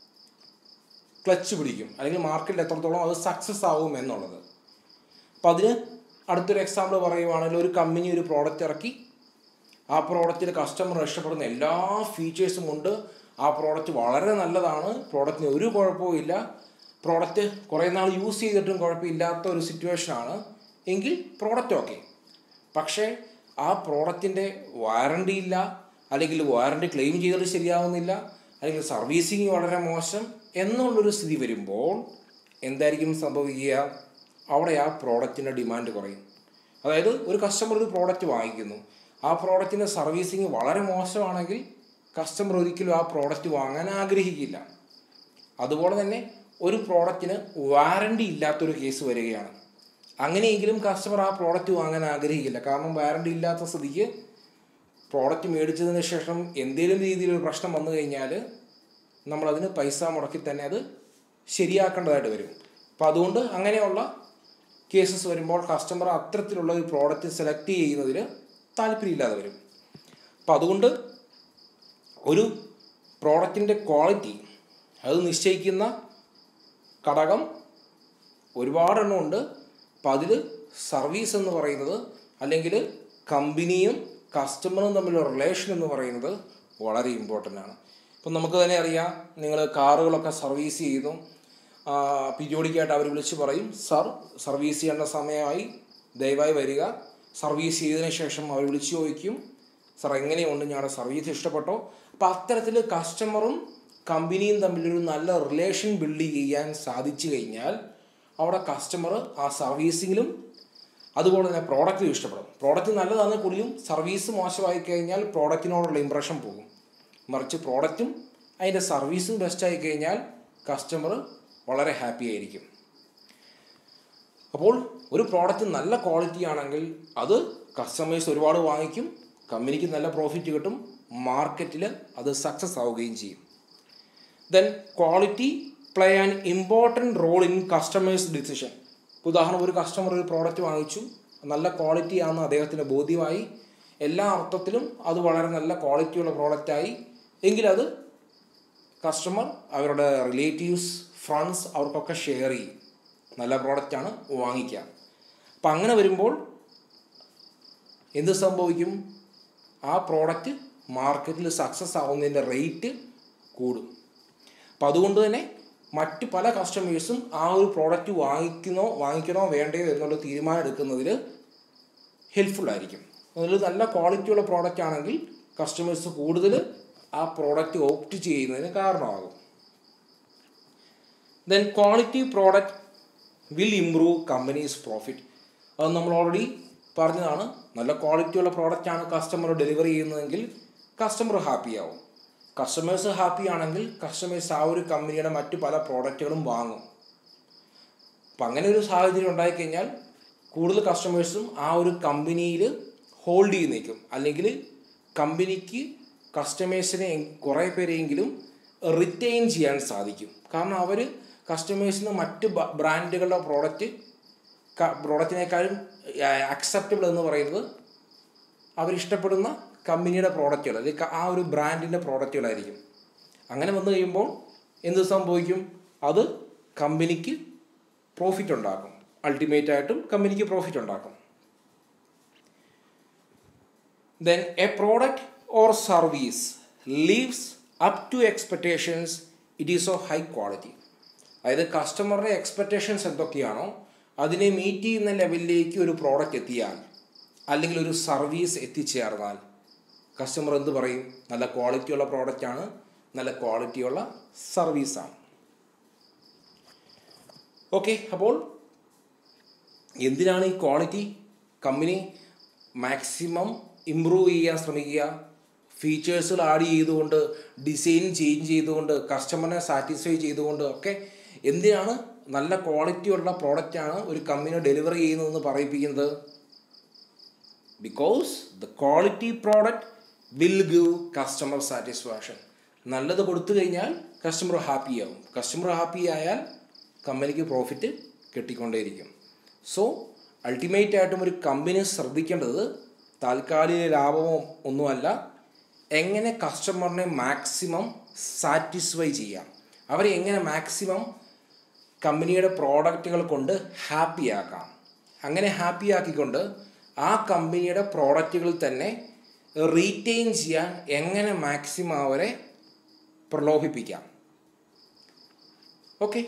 ക്ലച്ച് പിടിക്കും അല്ലെങ്കിൽ മാർക്കറ്റിൽ എത്രത്തോളം അത് സക്സസ് ആവും എന്നുള്ളത് അപ്പം അതിന് അടുത്തൊരു എക്സാമ്പിൾ പറയുവാണെങ്കിൽ ഒരു കമ്പനി ഒരു പ്രോഡക്റ്റ് ഇറക്കി ആ പ്രോഡക്റ്റിൽ കസ്റ്റമർ ഇഷ്ടപ്പെടുന്ന എല്ലാ ഫീച്ചേഴ്സും ഉണ്ട് ആ പ്രോഡക്റ്റ് വളരെ നല്ലതാണ് പ്രോഡക്റ്റിന് ഒരു കുഴപ്പവും ഇല്ല പ്രോഡക്റ്റ് കുറേ നാൾ യൂസ് ചെയ്തിട്ടും കുഴപ്പമില്ലാത്ത ഒരു സിറ്റുവേഷനാണ് എങ്കിൽ പ്രോഡക്റ്റ് ഓക്കെ പക്ഷേ ആ പ്രോഡക്റ്റിൻ്റെ വാറണ്ടി ഇല്ല അല്ലെങ്കിൽ വാറണ്ടി ക്ലെയിം ചെയ്തിട്ട് ശരിയാവുന്നില്ല അല്ലെങ്കിൽ സർവീസിങ് വളരെ മോശം എന്നുള്ളൊരു സ്ഥിതി വരുമ്പോൾ എന്തായിരിക്കും സംഭവിക്കുക അവിടെ ആ പ്രോഡക്റ്റിൻ്റെ ഡിമാൻഡ് കുറയും അതായത് ഒരു കസ്റ്റമർ ഒരു പ്രോഡക്റ്റ് വാങ്ങിക്കുന്നു ആ പ്രോഡക്റ്റിൻ്റെ സർവീസിങ് വളരെ മോശമാണെങ്കിൽ കസ്റ്റമർ ഒരിക്കലും ആ പ്രോഡക്റ്റ് വാങ്ങാൻ ആഗ്രഹിക്കില്ല അതുപോലെ തന്നെ ഒരു പ്രോഡക്റ്റിന് വാറണ്ടി ഇല്ലാത്തൊരു കേസ് വരികയാണ് അങ്ങനെയെങ്കിലും കസ്റ്റമർ ആ പ്രോഡക്റ്റ് വാങ്ങാൻ ആഗ്രഹിക്കില്ല കാരണം വാറണ്ടി ഇല്ലാത്ത സ്ഥിതിക്ക് പ്രോഡക്റ്റ് മേടിച്ചതിന് ശേഷം എന്തെങ്കിലും രീതിയിലൊരു പ്രശ്നം വന്നു കഴിഞ്ഞാൽ നമ്മളതിന് പൈസ മുടക്കി തന്നെ അത് ശരിയാക്കേണ്ടതായിട്ട് വരും അപ്പോൾ അതുകൊണ്ട് അങ്ങനെയുള്ള കേസസ് വരുമ്പോൾ കസ്റ്റമർ അത്തരത്തിലുള്ള ഒരു പ്രോഡക്റ്റ് സെലക്ട് ചെയ്യുന്നതിൽ താല്പര്യമില്ലാതെ വരും അപ്പോൾ അതുകൊണ്ട് ഒരു പ്രോഡക്റ്റിൻ്റെ ക്വാളിറ്റി അത് നിശ്ചയിക്കുന്ന ഘടകം ഒരുപാടെണ്ണം ഉണ്ട് അപ്പം അതിൽ സർവീസ് എന്ന് പറയുന്നത് അല്ലെങ്കിൽ കമ്പനിയും കസ്റ്റമറും തമ്മിലുള്ള റിലേഷൻ എന്ന് പറയുന്നത് വളരെ ഇമ്പോർട്ടൻ്റ് ആണ് ഇപ്പം നമുക്ക് തന്നെ അറിയാം നിങ്ങൾ കാറുകളൊക്കെ സർവീസ് ചെയ്യുന്നു പീരിയോഡിക്കായിട്ട് അവർ വിളിച്ച് പറയും സർ സർവീസ് ചെയ്യേണ്ട സമയമായി ദയവായി വരിക സർവീസ് ചെയ്തതിന് ശേഷം അവർ വിളിച്ച് ചോദിക്കും സർ എങ്ങനെയുണ്ട് ഞങ്ങളുടെ സർവീസ് ഇഷ്ടപ്പെട്ടോ അപ്പോൾ അത്തരത്തിൽ കസ്റ്റമറും കമ്പനിയും തമ്മിലൊരു നല്ല റിലേഷൻ ബിൽഡ് ചെയ്യാൻ സാധിച്ചു കഴിഞ്ഞാൽ അവിടെ കസ്റ്റമർ ആ സർവീസിങ്ങിലും അതുപോലെ തന്നെ പ്രോഡക്റ്റും ഇഷ്ടപ്പെടും പ്രോഡക്റ്റ് നല്ലതാണെന്ന് കൂടിയും സർവീസ് മോശമായി കഴിഞ്ഞാൽ പ്രോഡക്റ്റിനോടുള്ള ഇമ്പ്രഷൻ പോകും മറിച്ച് പ്രോഡക്റ്റും അതിൻ്റെ സർവീസും ബെസ്റ്റ് ആയി കഴിഞ്ഞാൽ കസ്റ്റമർ വളരെ ഹാപ്പി ആയിരിക്കും അപ്പോൾ ഒരു പ്രോഡക്റ്റ് നല്ല ക്വാളിറ്റി ആണെങ്കിൽ അത് കസ്റ്റമേഴ്സ് ഒരുപാട് വാങ്ങിക്കും കമ്പനിക്ക് നല്ല പ്രോഫിറ്റ് കിട്ടും മാർക്കറ്റിൽ അത് സക്സസ് ആവുകയും ചെയ്യും then quality play an important role in customers decision ഉദാഹരണം ഒരു കസ്റ്റമർ ഒരു പ്രോഡക്റ്റ് വാങ്ങിച്ചു നല്ല ക്വാളിറ്റി ആണെന്ന് അദ്ദേഹത്തിന് ബോധ്യമായി എല്ലാ അർത്ഥത്തിലും അത് വളരെ നല്ല ക്വാളിറ്റിയുള്ള പ്രോഡക്റ്റായി എങ്കിലത് കസ്റ്റമർ അവരുടെ റിലേറ്റീവ്സ് ഫ്രണ്ട്സ് അവർക്കൊക്കെ ഷെയർ ചെയ്യും നല്ല പ്രോഡക്റ്റാണ് വാങ്ങിക്കുക അപ്പം അങ്ങനെ വരുമ്പോൾ എന്ത് സംഭവിക്കും ആ പ്രോഡക്റ്റ് മാർക്കറ്റിൽ സക്സസ് ആവുന്നതിൻ്റെ റേറ്റ് കൂടും അപ്പം അതുകൊണ്ട് തന്നെ മറ്റ് പല കസ്റ്റമേഴ്സും ആ ഒരു പ്രോഡക്റ്റ് വാങ്ങിക്കണോ വാങ്ങിക്കണോ വേണ്ടയോ എന്നുള്ള തീരുമാനം എടുക്കുന്നതിൽ ഹെൽപ്ഫുൾ ആയിരിക്കും അതിൽ നല്ല ക്വാളിറ്റിയുള്ള പ്രോഡക്റ്റ് ആണെങ്കിൽ കസ്റ്റമേഴ്സ് കൂടുതൽ ആ പ്രോഡക്റ്റ് ഓപ്റ്റ് ചെയ്യുന്നതിന് കാരണമാകും then quality product will improve company's profit അത് നമ്മൾ ഓൾറെഡി പറഞ്ഞതാണ് നല്ല ക്വാളിറ്റിയുള്ള പ്രോഡക്റ്റാണ് കസ്റ്റമർ ഡെലിവറി ചെയ്യുന്നതെങ്കിൽ കസ്റ്റമർ ഹാപ്പി ആവും കസ്റ്റമേഴ്സ് ഹാപ്പി ആണെങ്കിൽ കസ്റ്റമേഴ്സ് ആ ഒരു കമ്പനിയുടെ മറ്റു പല പ്രോഡക്റ്റുകളും വാങ്ങും അപ്പം അങ്ങനെ ഒരു സാഹചര്യം ഉണ്ടായിക്കഴിഞ്ഞാൽ കൂടുതൽ കസ്റ്റമേഴ്സും ആ ഒരു കമ്പനിയിൽ ഹോൾഡ് ചെയ്ത് നിൽക്കും അല്ലെങ്കിൽ കമ്പനിക്ക് കസ്റ്റമേഴ്സിനെ കുറേ പേരെങ്കിലും റിറ്റെയിൻ ചെയ്യാൻ സാധിക്കും കാരണം അവർ കസ്റ്റമേഴ്സിന് മറ്റ് ബ്രാൻഡുകളുടെ പ്രോഡക്റ്റ് പ്രോഡക്റ്റിനേക്കാളും അക്സെപ്റ്റബിൾ എന്ന് പറയുന്നത് അവരിഷ്ടപ്പെടുന്ന കമ്പനിയുടെ പ്രോഡക്റ്റുകൾ അല്ലെങ്കിൽ ആ ഒരു ബ്രാൻഡിൻ്റെ പ്രോഡക്റ്റുകളായിരിക്കും അങ്ങനെ വന്നു കഴിയുമ്പോൾ എന്ത് സംഭവിക്കും അത് കമ്പനിക്ക് പ്രോഫിറ്റ് ഉണ്ടാക്കും അൾട്ടിമേറ്റ് ആയിട്ടും കമ്പനിക്ക് പ്രോഫിറ്റ് ഉണ്ടാക്കും then a product or service lives up to expectations it is of high quality അതായത് കസ്റ്റമറുടെ എക്സ്പെക്റ്റേഷൻസ് എന്തൊക്കെയാണോ അതിനെ മീറ്റ് ചെയ്യുന്ന ലെവലിലേക്ക് ഒരു പ്രോഡക്റ്റ് എത്തിയാൽ അല്ലെങ്കിൽ ഒരു സർവീസ് എത്തിച്ചേർന്നാൽ കസ്റ്റമർ എന്ത് പറയും നല്ല ക്വാളിറ്റിയുള്ള പ്രോഡക്റ്റാണ് നല്ല ക്വാളിറ്റിയുള്ള സർവീസാണ് ഓക്കെ അപ്പോൾ എന്തിനാണ് ഈ ക്വാളിറ്റി കമ്പനി മാക്സിമം ഇമ്പ്രൂവ് ചെയ്യാൻ ശ്രമിക്കുക ഫീച്ചേഴ്സുകൾ ആഡ് ചെയ്തുകൊണ്ട് ഡിസൈൻ ചേഞ്ച് ചെയ്തുകൊണ്ട് കസ്റ്റമറിനെ സാറ്റിസ്ഫൈ ചെയ്തുകൊണ്ട് ഒക്കെ എന്തിനാണ് നല്ല ക്വാളിറ്റിയുള്ള പ്രോഡക്റ്റാണ് ഒരു കമ്പനി ഡെലിവറി ചെയ്യുന്നതെന്ന് പറയിപ്പിക്കുന്നത് because the quality product will give customer satisfaction നല്ലത് കൊടുത്തു കഴിഞ്ഞാൽ കസ്റ്റമർ ഹാപ്പി ആവും കസ്റ്റമർ ഹാപ്പി ആയാൽ കമ്പനിക്ക് പ്രോഫിറ്റ് കിട്ടിക്കൊണ്ടേയിരിക്കും സോ അൾട്ടിമേറ്റ് ആയിട്ടും ഒരു കമ്പനി ശ്രദ്ധിക്കേണ്ടത് താൽക്കാലിക ലാഭമോ ഒന്നുമല്ല എങ്ങനെ കസ്റ്റമറിനെ മാക്സിമം സാറ്റിസ്ഫൈ ചെയ്യാം അവരെ എങ്ങനെ മാക്സിമം കമ്പനിയുടെ പ്രോഡക്റ്റുകൾ കൊണ്ട് ഹാപ്പിയാക്കാം അങ്ങനെ ഹാപ്പിയാക്കിക്കൊണ്ട് ആ കമ്പനിയുടെ പ്രോഡക്റ്റുകൾ തന്നെ റീറ്റെയിൻ ചെയ്യാൻ എങ്ങനെ മാക്സിമം അവരെ പ്രലോഭിപ്പിക്കാം ഓക്കെ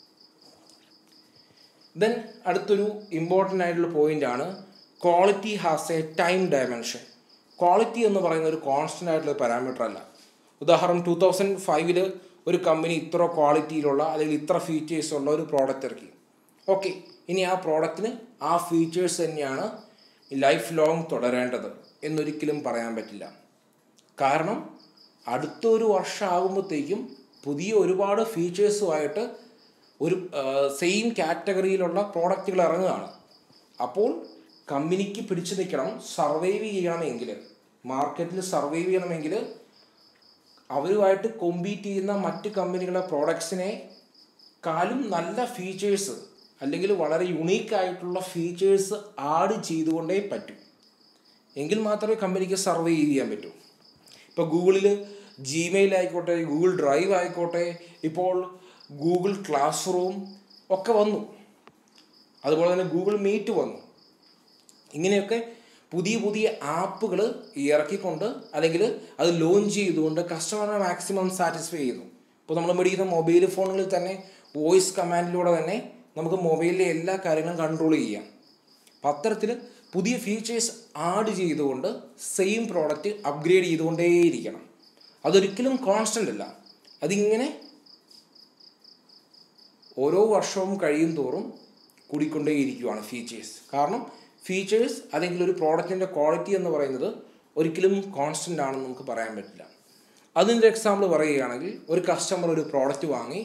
ദെൻ അടുത്തൊരു ഇമ്പോർട്ടൻ്റ് ആയിട്ടുള്ള പോയിൻ്റാണ് quality has a time dimension quality എന്ന് പറയുന്ന ഒരു കോൺസ്റ്റൻ്റ് ആയിട്ടുള്ള പാരാമീറ്റർ അല്ല ഉദാഹരണം ടു തൗസൻഡ് ഫൈവില് ഒരു കമ്പനി ഇത്ര ക്വാളിറ്റിയിലുള്ള അല്ലെങ്കിൽ ഇത്ര ഫീച്ചേഴ്സ് ഉള്ള ഒരു പ്രോഡക്റ്റ് ഇറക്കി ഓക്കെ ഇനി ആ പ്രോഡക്റ്റിന് ആ ഫീച്ചേഴ്സ് തന്നെയാണ് ലൈഫ് ലോങ് തുടരേണ്ടത് എന്നൊരിക്കലും പറയാൻ പറ്റില്ല കാരണം അടുത്തൊരു വർഷം ആകുമ്പോഴത്തേക്കും പുതിയ ഒരുപാട് ഫീച്ചേഴ്സുമായിട്ട് ഒരു സെയിം കാറ്റഗറിയിലുള്ള പ്രോഡക്റ്റുകൾ ഇറങ്ങുകയാണ് അപ്പോൾ കമ്പനിക്ക് പിടിച്ചു നിൽക്കണം സർവൈവ് ചെയ്യണമെങ്കിൽ മാർക്കറ്റിൽ സർവൈവ് ചെയ്യണമെങ്കിൽ അവരുമായിട്ട് കോമ്പീറ്റ് ചെയ്യുന്ന മറ്റ് കമ്പനികളുടെ പ്രോഡക്ട്സിനെ കാലും നല്ല ഫീച്ചേഴ്സ് അല്ലെങ്കിൽ വളരെ യുണീക്ക് ആയിട്ടുള്ള ഫീച്ചേഴ്സ് ആഡ് ചെയ്തുകൊണ്ടേ പറ്റും എങ്കിൽ മാത്രമേ കമ്പനിക്ക് സർവൈവ് ചെയ്യാൻ പറ്റൂ ഇപ്പോൾ ഗൂഗിളിൽ ജിമെയിൽ ആയിക്കോട്ടെ ഗൂഗിൾ ഡ്രൈവ് ആയിക്കോട്ടെ ഇപ്പോൾ ഗൂഗിൾ ക്ലാസ് റൂം ഒക്കെ വന്നു അതുപോലെ തന്നെ ഗൂഗിൾ മീറ്റ് വന്നു ഇങ്ങനെയൊക്കെ പുതിയ പുതിയ ആപ്പുകൾ ഇറക്കിക്കൊണ്ട് അല്ലെങ്കിൽ അത് ലോഞ്ച് ചെയ്തുകൊണ്ട് കസ്റ്റമറിനെ മാക്സിമം സാറ്റിസ്ഫൈ ചെയ്യുന്നു ഇപ്പോൾ നമ്മൾ മേടിക്കുന്ന മൊബൈൽ ഫോണുകളിൽ തന്നെ വോയിസ് കമാൻഡിലൂടെ തന്നെ നമുക്ക് മൊബൈലിലെ എല്ലാ കാര്യങ്ങളും കൺട്രോൾ ചെയ്യാം അപ്പം അത്തരത്തിൽ പുതിയ ഫീച്ചേഴ്സ് ആഡ് ചെയ്തുകൊണ്ട് സെയിം പ്രോഡക്റ്റ് അപ്ഗ്രേഡ് ചെയ്തുകൊണ്ടേയിരിക്കണം അതൊരിക്കലും കോൺസ്റ്റൻ്റ് അല്ല അതിങ്ങനെ ഓരോ വർഷവും കഴിയും തോറും കൂടിക്കൊണ്ടേയിരിക്കുകയാണ് ഫീച്ചേഴ്സ് കാരണം ഫീച്ചേഴ്സ് അല്ലെങ്കിൽ ഒരു പ്രോഡക്റ്റിൻ്റെ ക്വാളിറ്റി എന്ന് പറയുന്നത് ഒരിക്കലും കോൺസ്റ്റൻ്റ് ആണെന്ന് നമുക്ക് പറയാൻ പറ്റില്ല അതിൻ്റെ എക്സാമ്പിൾ പറയുകയാണെങ്കിൽ ഒരു കസ്റ്റമർ ഒരു പ്രോഡക്റ്റ് വാങ്ങി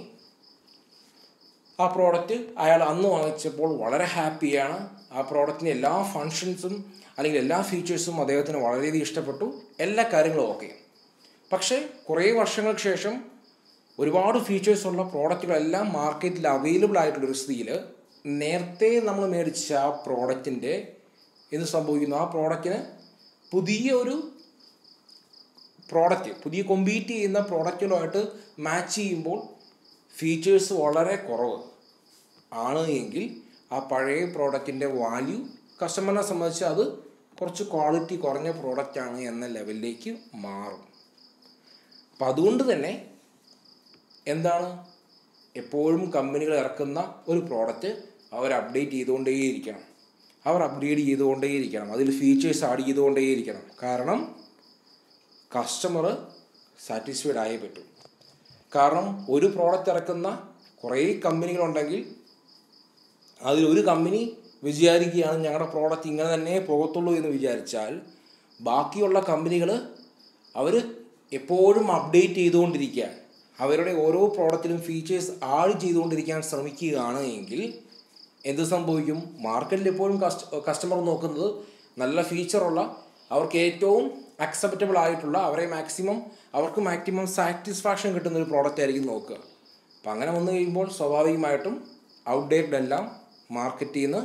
ആ പ്രോഡക്റ്റ് അയാൾ അന്ന് വാങ്ങിച്ചപ്പോൾ വളരെ ഹാപ്പിയാണ് ആ പ്രോഡക്റ്റിൻ്റെ എല്ലാ ഫങ്ഷൻസും അല്ലെങ്കിൽ എല്ലാ ഫീച്ചേഴ്സും അദ്ദേഹത്തിന് വളരെയധികം ഇഷ്ടപ്പെട്ടു എല്ലാ കാര്യങ്ങളും ഓക്കെ പക്ഷേ കുറേ വർഷങ്ങൾക്ക് ശേഷം ഒരുപാട് ഫീച്ചേഴ്സ് ഉള്ള പ്രോഡക്റ്റുകളെല്ലാം മാർക്കറ്റിൽ അവൈലബിൾ ആയിട്ടുള്ളൊരു സ്ഥിതിയിൽ നേരത്തെ നമ്മൾ മേടിച്ച ആ പ്രോഡക്റ്റിൻ്റെ എന്ത് സംഭവിക്കുന്നു ആ പ്രോഡക്റ്റിന് പുതിയ ഒരു പ്രോഡക്റ്റ് പുതിയ കോമ്പീറ്റ് ചെയ്യുന്ന പ്രോഡക്റ്റുകളുമായിട്ട് മാച്ച് ചെയ്യുമ്പോൾ ഫീച്ചേഴ്സ് വളരെ കുറവ് ആണ് എങ്കിൽ ആ പഴയ പ്രോഡക്റ്റിൻ്റെ വാല്യൂ കസ്റ്റമറിനെ സംബന്ധിച്ച് അത് കുറച്ച് ക്വാളിറ്റി കുറഞ്ഞ പ്രോഡക്റ്റാണ് എന്ന ലെവലിലേക്ക് മാറും അപ്പം അതുകൊണ്ട് തന്നെ എന്താണ് എപ്പോഴും കമ്പനികൾ ഇറക്കുന്ന ഒരു പ്രോഡക്റ്റ് അവർ അപ്ഡേറ്റ് ചെയ്തുകൊണ്ടേയിരിക്കണം അവർ അപ്ഗ്രേഡ് ചെയ്തുകൊണ്ടേയിരിക്കണം അതിൽ ഫീച്ചേഴ്സ് ആഡ് ചെയ്തുകൊണ്ടേയിരിക്കണം കാരണം കസ്റ്റമർ സാറ്റിസ്ഫൈഡ് ആയേ പറ്റും കാരണം ഒരു പ്രോഡക്റ്റ് ഇറക്കുന്ന കുറേ കമ്പനികളുണ്ടെങ്കിൽ അതിലൊരു കമ്പനി വിചാരിക്കുകയാണ് ഞങ്ങളുടെ പ്രോഡക്റ്റ് ഇങ്ങനെ തന്നെ പോകത്തുള്ളൂ എന്ന് വിചാരിച്ചാൽ ബാക്കിയുള്ള കമ്പനികൾ അവർ എപ്പോഴും അപ്ഡേറ്റ് ചെയ്തുകൊണ്ടിരിക്കുകയാണ് അവരുടെ ഓരോ പ്രോഡക്റ്റിലും ഫീച്ചേഴ്സ് ആഡ് ചെയ്തുകൊണ്ടിരിക്കാൻ ശ്രമിക്കുകയാണ് എങ്കിൽ എന്ത് സംഭവിക്കും മാർക്കറ്റിൽ എപ്പോഴും കസ്റ്റ കസ്റ്റമർ നോക്കുന്നത് നല്ല ഫീച്ചറുള്ള അവർക്ക് ഏറ്റവും അക്സെപ്റ്റബിൾ ആയിട്ടുള്ള അവരെ മാക്സിമം അവർക്ക് മാക്സിമം സാറ്റിസ്ഫാക്ഷൻ കിട്ടുന്ന ഒരു പ്രോഡക്റ്റ് ആയിരിക്കും നോക്കുക അപ്പം അങ്ങനെ വന്നു കഴിയുമ്പോൾ സ്വാഭാവികമായിട്ടും ഔട്ട്ഡേറ്റഡ് എല്ലാം മാർക്കറ്റിൽ നിന്ന്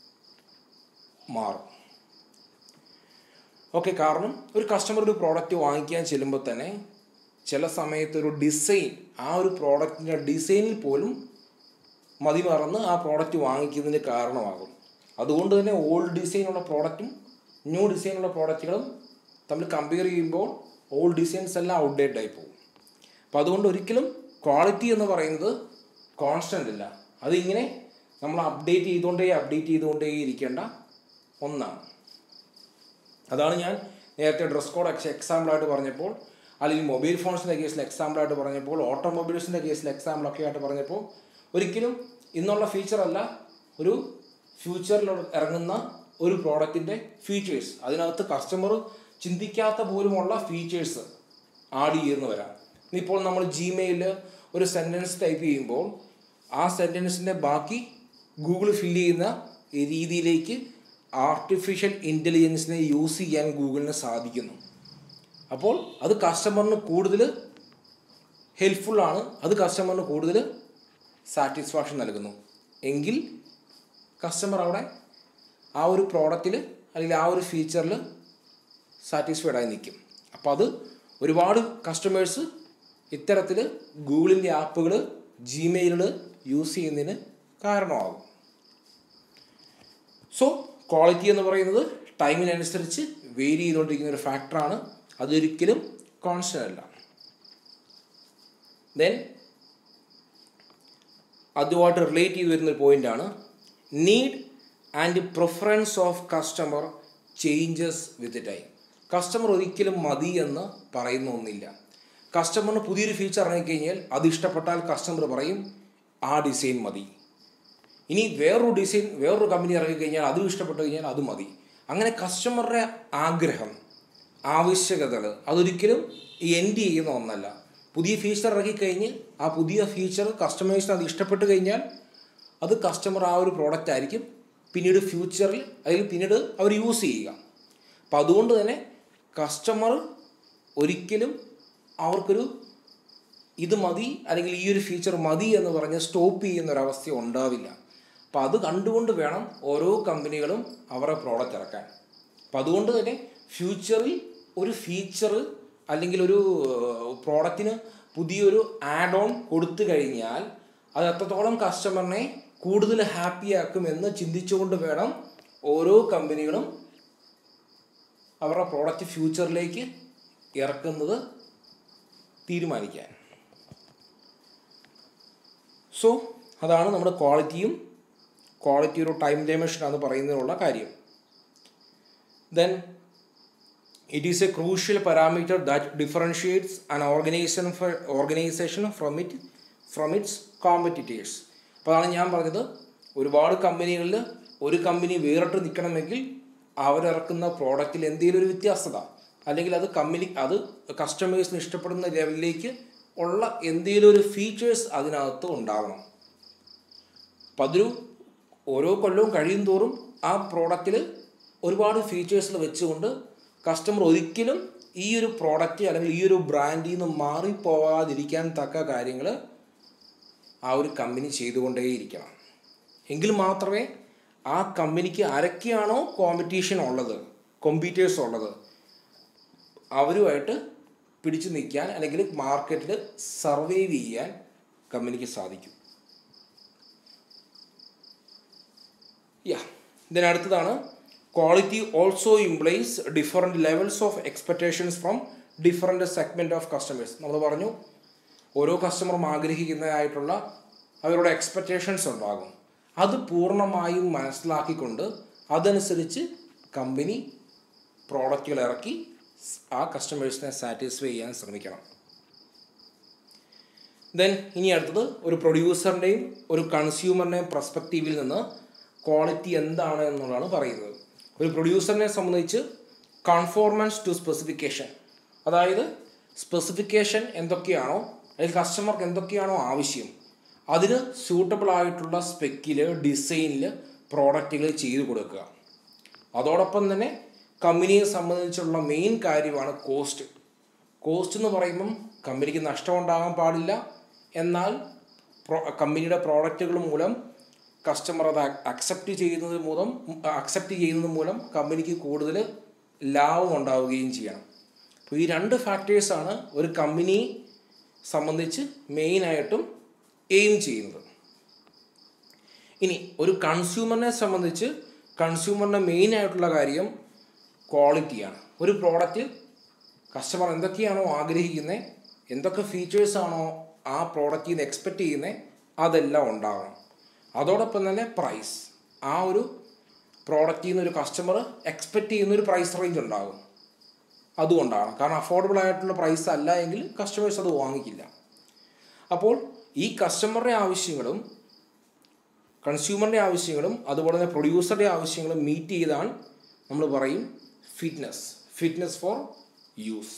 മാറും ഓക്കെ കാരണം ഒരു കസ്റ്റമർ ഒരു പ്രോഡക്റ്റ് വാങ്ങിക്കാൻ ചെല്ലുമ്പോൾ തന്നെ ചില സമയത്ത് ഒരു ഡിസൈൻ ആ ഒരു പ്രോഡക്റ്റിൻ്റെ ഡിസൈനിൽ പോലും മതി മറന്ന് ആ പ്രോഡക്റ്റ് വാങ്ങിക്കുന്നതിന് കാരണമാകും അതുകൊണ്ട് തന്നെ ഓൾഡ് ഡിസൈനുള്ള പ്രോഡക്റ്റും ന്യൂ ഡിസൈനുള്ള പ്രോഡക്റ്റുകളും തമ്മിൽ കമ്പയർ ചെയ്യുമ്പോൾ ഓൾഡ് ഡിസൈൻസ് എല്ലാം ഔട്ട്ഡേറ്റഡ് ആയി പോകും അപ്പോൾ അതുകൊണ്ട് ഒരിക്കലും ക്വാളിറ്റി എന്ന് പറയുന്നത് കോൺസ്റ്റൻ്റ് അല്ല അതിങ്ങനെ നമ്മൾ അപ്ഡേറ്റ് ചെയ്തുകൊണ്ടേ അപ്ഡേറ്റ് ചെയ്തുകൊണ്ടേ ഇരിക്കേണ്ട ഒന്നാണ് അതാണ് ഞാൻ നേരത്തെ ഡ്രസ് കോഡ് എക്സ് എക്സാമ്പിളായിട്ട് പറഞ്ഞപ്പോൾ അല്ലെങ്കിൽ മൊബൈൽ ഫോൺസിൻ്റെ കേസിൽ എക്സാമ്പിളായിട്ട് പറഞ്ഞപ്പോൾ ഓട്ടോമൊബൈൽസിൻ്റെ കേസിൽ എക്സാമ്പിളൊക്കെ ആയിട്ട് പറഞ്ഞപ്പോൾ ഒരിക്കലും ഇന്നുള്ള ഫീച്ചർ അല്ല ഒരു ഫ്യൂച്ചറിൽ ഇറങ്ങുന്ന ഒരു പ്രോഡക്റ്റിൻ്റെ ഫീച്ചേഴ്സ് അതിനകത്ത് കസ്റ്റമർ ചിന്തിക്കാത്ത പോലുമുള്ള ഫീച്ചേഴ്സ് ആഡ് ചെയ്യുന്നു വരാം ഇപ്പോൾ നമ്മൾ ജിമെയിലിൽ ഒരു സെൻറ്റൻസ് ടൈപ്പ് ചെയ്യുമ്പോൾ ആ സെൻറ്റൻസിൻ്റെ ബാക്കി ഗൂഗിൾ ഫില്ല് ചെയ്യുന്ന രീതിയിലേക്ക് ആർട്ടിഫിഷ്യൽ ഇൻ്റലിജൻസിനെ യൂസ് ചെയ്യാൻ ഗൂഗിളിന് സാധിക്കുന്നു അപ്പോൾ അത് കസ്റ്റമറിന് കൂടുതൽ ഹെൽപ്ഫുള്ളാണ് അത് കസ്റ്റമറിന് കൂടുതൽ സാറ്റിസ്ഫാക്ഷൻ നൽകുന്നു എങ്കിൽ കസ്റ്റമർ അവിടെ ആ ഒരു പ്രോഡക്റ്റിൽ അല്ലെങ്കിൽ ആ ഒരു ഫീച്ചറിൽ സാറ്റിസ്ഫൈഡ് ആയി നിൽക്കും അപ്പോൾ അത് ഒരുപാട് കസ്റ്റമേഴ്സ് ഇത്തരത്തിൽ ഗൂഗിളിൻ്റെ ആപ്പുകൾ ജിമെയിലുകൾ യൂസ് ചെയ്യുന്നതിന് കാരണമാകും സോ ക്വാളിറ്റി എന്ന് പറയുന്നത് ടൈമിനനുസരിച്ച് വേരി ചെയ്തുകൊണ്ടിരിക്കുന്ന ഒരു ഫാക്ടറാണ് അതൊരിക്കലും കോൺസ്റ്റൻ്റ് അല്ല ദെൻ അതുമായിട്ട് റിലേറ്റ് ചെയ്ത് വരുന്ന ഒരു പോയിൻ്റാണ് need and preference of customer changes with time customer ഒരിക്കലും മതി എന്ന് പറയുന്ന ഒന്നില്ല കസ്റ്റമറിന് പുതിയൊരു ഫീച്ചർ ഇറങ്ങിക്കഴിഞ്ഞാൽ അത് ഇഷ്ടപ്പെട്ടാൽ കസ്റ്റമർ പറയും ആ ഡിസൈൻ മതി ഇനി വേറൊരു ഡിസൈൻ വേറൊരു കമ്പനി ഇറങ്ങിക്കഴിഞ്ഞാൽ അതും ഇഷ്ടപ്പെട്ട് കഴിഞ്ഞാൽ അത് മതി അങ്ങനെ കസ്റ്റമറുടെ ആഗ്രഹം ആവശ്യകതകൾ അതൊരിക്കലും എൻഡ് ചെയ്യുന്ന ഒന്നല്ല പുതിയ ഫീച്ചർ ഇറങ്ങിക്കഴിഞ്ഞ് ആ പുതിയ ഫീച്ചർ കസ്റ്റമേഴ്സിന് അത് ഇഷ്ടപ്പെട്ട് കഴിഞ്ഞാൽ അത് കസ്റ്റമർ ആ ഒരു പ്രോഡക്റ്റ് ആയിരിക്കും പിന്നീട് ഫ്യൂച്ചറിൽ അതിൽ പിന്നീട് അവർ യൂസ് ചെയ്യുക അപ്പം അതുകൊണ്ട് തന്നെ കസ്റ്റമർ ഒരിക്കലും അവർക്കൊരു ഇത് മതി അല്ലെങ്കിൽ ഈ ഒരു ഫീച്ചർ മതി എന്ന് പറഞ്ഞ് സ്റ്റോപ്പ് ചെയ്യുന്ന ഒരവസ്ഥ ഉണ്ടാവില്ല അപ്പോൾ അത് കണ്ടുകൊണ്ട് വേണം ഓരോ കമ്പനികളും അവരുടെ പ്രോഡക്റ്റ് ഇറക്കാൻ അപ്പം അതുകൊണ്ട് തന്നെ ഫ്യൂച്ചറിൽ ഒരു ഫീച്ചർ അല്ലെങ്കിൽ ഒരു പ്രോഡക്റ്റിന് പുതിയൊരു ആഡ് ഓൺ കൊടുത്തു കഴിഞ്ഞാൽ അത് എത്രത്തോളം കസ്റ്റമറിനെ കൂടുതൽ ഹാപ്പി ആക്കുമെന്ന് ചിന്തിച്ചുകൊണ്ട് വേണം ഓരോ കമ്പനികളും അവരുടെ പ്രോഡക്റ്റ് ഫ്യൂച്ചറിലേക്ക് ഇറക്കുന്നത് തീരുമാനിക്കാൻ സോ അതാണ് നമ്മുടെ ക്വാളിറ്റിയും ക്വാളിറ്റി ഒരു ടൈം ഡയമെൻഷൻ എന്ന് പറയുന്നതിനുള്ള കാര്യം then it is a crucial parameter that differentiates an organisation organisation from it from its competitors അപ്പോൾ അതാണ് ഞാൻ പറഞ്ഞത് ഒരുപാട് കമ്പനികളിൽ ഒരു കമ്പനി വേറിട്ട് നിൽക്കണമെങ്കിൽ അവരിറക്കുന്ന പ്രോഡക്റ്റിൽ എന്തെങ്കിലും ഒരു വ്യത്യാസത അല്ലെങ്കിൽ അത് കമ്പനി അത് കസ്റ്റമേഴ്സിന് ഇഷ്ടപ്പെടുന്ന ലെവലിലേക്ക് ഉള്ള എന്തെങ്കിലും ഒരു ഫീച്ചേഴ്സ് അതിനകത്ത് ഉണ്ടാവണം അപ്പം അതൊരു ഓരോ കൊല്ലവും കഴിയും തോറും ആ പ്രോഡക്റ്റിൽ ഒരുപാട് ഫീച്ചേഴ്സിൽ വെച്ചുകൊണ്ട് കസ്റ്റമർ ഒരിക്കലും ഈ ഒരു പ്രോഡക്റ്റ് അല്ലെങ്കിൽ ഈ ഒരു ബ്രാൻഡിൽ നിന്ന് മാറിപ്പോവാതിരിക്കാൻ തക്ക കാര്യങ്ങൾ ആ ഒരു കമ്പനി ചെയ്തുകൊണ്ടേയിരിക്കണം എങ്കിൽ മാത്രമേ ആ കമ്പനിക്ക് ആരൊക്കെയാണോ കോമ്പറ്റീഷൻ ഉള്ളത് കോമ്പീറ്റേഴ്സ് ഉള്ളത് അവരുമായിട്ട് പിടിച്ചു നിൽക്കാൻ അല്ലെങ്കിൽ മാർക്കറ്റിൽ സർവൈവ് ചെയ്യാൻ കമ്പനിക്ക് സാധിക്കും യാ ഇതിനടുത്തതാണ് quality also implies different levels of expectations from different segment of customers നമ്മൾ പറഞ്ഞു ഓരോ കസ്റ്റമറും ആഗ്രഹിക്കുന്നതായിട്ടുള്ള അവരുടെ എക്സ്പെക്റ്റേഷൻസ് ഉണ്ടാകും അത് പൂർണ്ണമായും മനസ്സിലാക്കിക്കൊണ്ട് അതനുസരിച്ച് കമ്പനി പ്രോഡക്റ്റുകൾ ഇറക്കി ആ കസ്റ്റമേഴ്സിനെ സാറ്റിസ്ഫൈ ചെയ്യാൻ ശ്രമിക്കണം ദെൻ ഇനി അടുത്തത് ഒരു പ്രൊഡ്യൂസറിൻ്റെയും ഒരു കൺസ്യൂമറിൻ്റെയും പെർസ്പെക്റ്റീവിൽ നിന്ന് ക്വാളിറ്റി എന്താണ് എന്നുള്ളതാണ് പറയുന്നത് ഒരു പ്രൊഡ്യൂസറിനെ സംബന്ധിച്ച് കൺഫോർമൻസ് ടു സ്പെസിഫിക്കേഷൻ അതായത് സ്പെസിഫിക്കേഷൻ എന്തൊക്കെയാണോ അല്ലെങ്കിൽ കസ്റ്റമർക്ക് എന്തൊക്കെയാണോ ആവശ്യം അതിന് സ്യൂട്ടബിൾ ആയിട്ടുള്ള സ്പെക്കിൽ ഡിസൈനിൽ പ്രോഡക്റ്റുകൾ ചെയ്തു കൊടുക്കുക അതോടൊപ്പം തന്നെ കമ്പനിയെ സംബന്ധിച്ചുള്ള മെയിൻ കാര്യമാണ് കോസ്റ്റ് കോസ്റ്റ് എന്ന് പറയുമ്പം കമ്പനിക്ക് നഷ്ടമുണ്ടാകാൻ പാടില്ല എന്നാൽ പ്രോ കമ്പനിയുടെ പ്രോഡക്റ്റുകൾ മൂലം കസ്റ്റമർ അത് അക്സെപ്റ്റ് ചെയ്യുന്നത് മൂലം അക്സെപ്റ്റ് ചെയ്യുന്നത് മൂലം കമ്പനിക്ക് കൂടുതൽ ലാഭം ഉണ്ടാവുകയും ചെയ്യണം അപ്പോൾ ഈ രണ്ട് ഫാക്ടേഴ്സാണ് ഒരു കമ്പനി സംബന്ധിച്ച് മെയിനായിട്ടും എയിം ചെയ്യുന്നത് ഇനി ഒരു കൺസ്യൂമറിനെ സംബന്ധിച്ച് കൺസ്യൂമറിൻ്റെ മെയിൻ ആയിട്ടുള്ള കാര്യം ക്വാളിറ്റിയാണ് ഒരു പ്രോഡക്റ്റ് കസ്റ്റമർ എന്തൊക്കെയാണോ ആഗ്രഹിക്കുന്നത് എന്തൊക്കെ ഫീച്ചേഴ്സാണോ ആ പ്രോഡക്റ്റിൽ നിന്ന് എക്സ്പെക്റ്റ് ചെയ്യുന്നത് അതെല്ലാം ഉണ്ടാകണം അതോടൊപ്പം തന്നെ പ്രൈസ് ആ ഒരു പ്രോഡക്റ്റിൽ നിന്ന് ഒരു കസ്റ്റമർ എക്സ്പെക്റ്റ് ചെയ്യുന്ന ഒരു പ്രൈസ് റേഞ്ച് ഉണ്ടാകും അതുകൊണ്ടാണ് കാരണം അഫോർഡബിൾ ആയിട്ടുള്ള പ്രൈസ് അല്ല എങ്കിൽ കസ്റ്റമേഴ്സ് അത് വാങ്ങിക്കില്ല അപ്പോൾ ഈ കസ്റ്റമറുടെ ആവശ്യങ്ങളും കൺസ്യൂമറിൻ്റെ ആവശ്യങ്ങളും അതുപോലെ തന്നെ പ്രൊഡ്യൂസറുടെ ആവശ്യങ്ങളും മീറ്റ് ചെയ്താൽ നമ്മൾ പറയും fitness fitness for use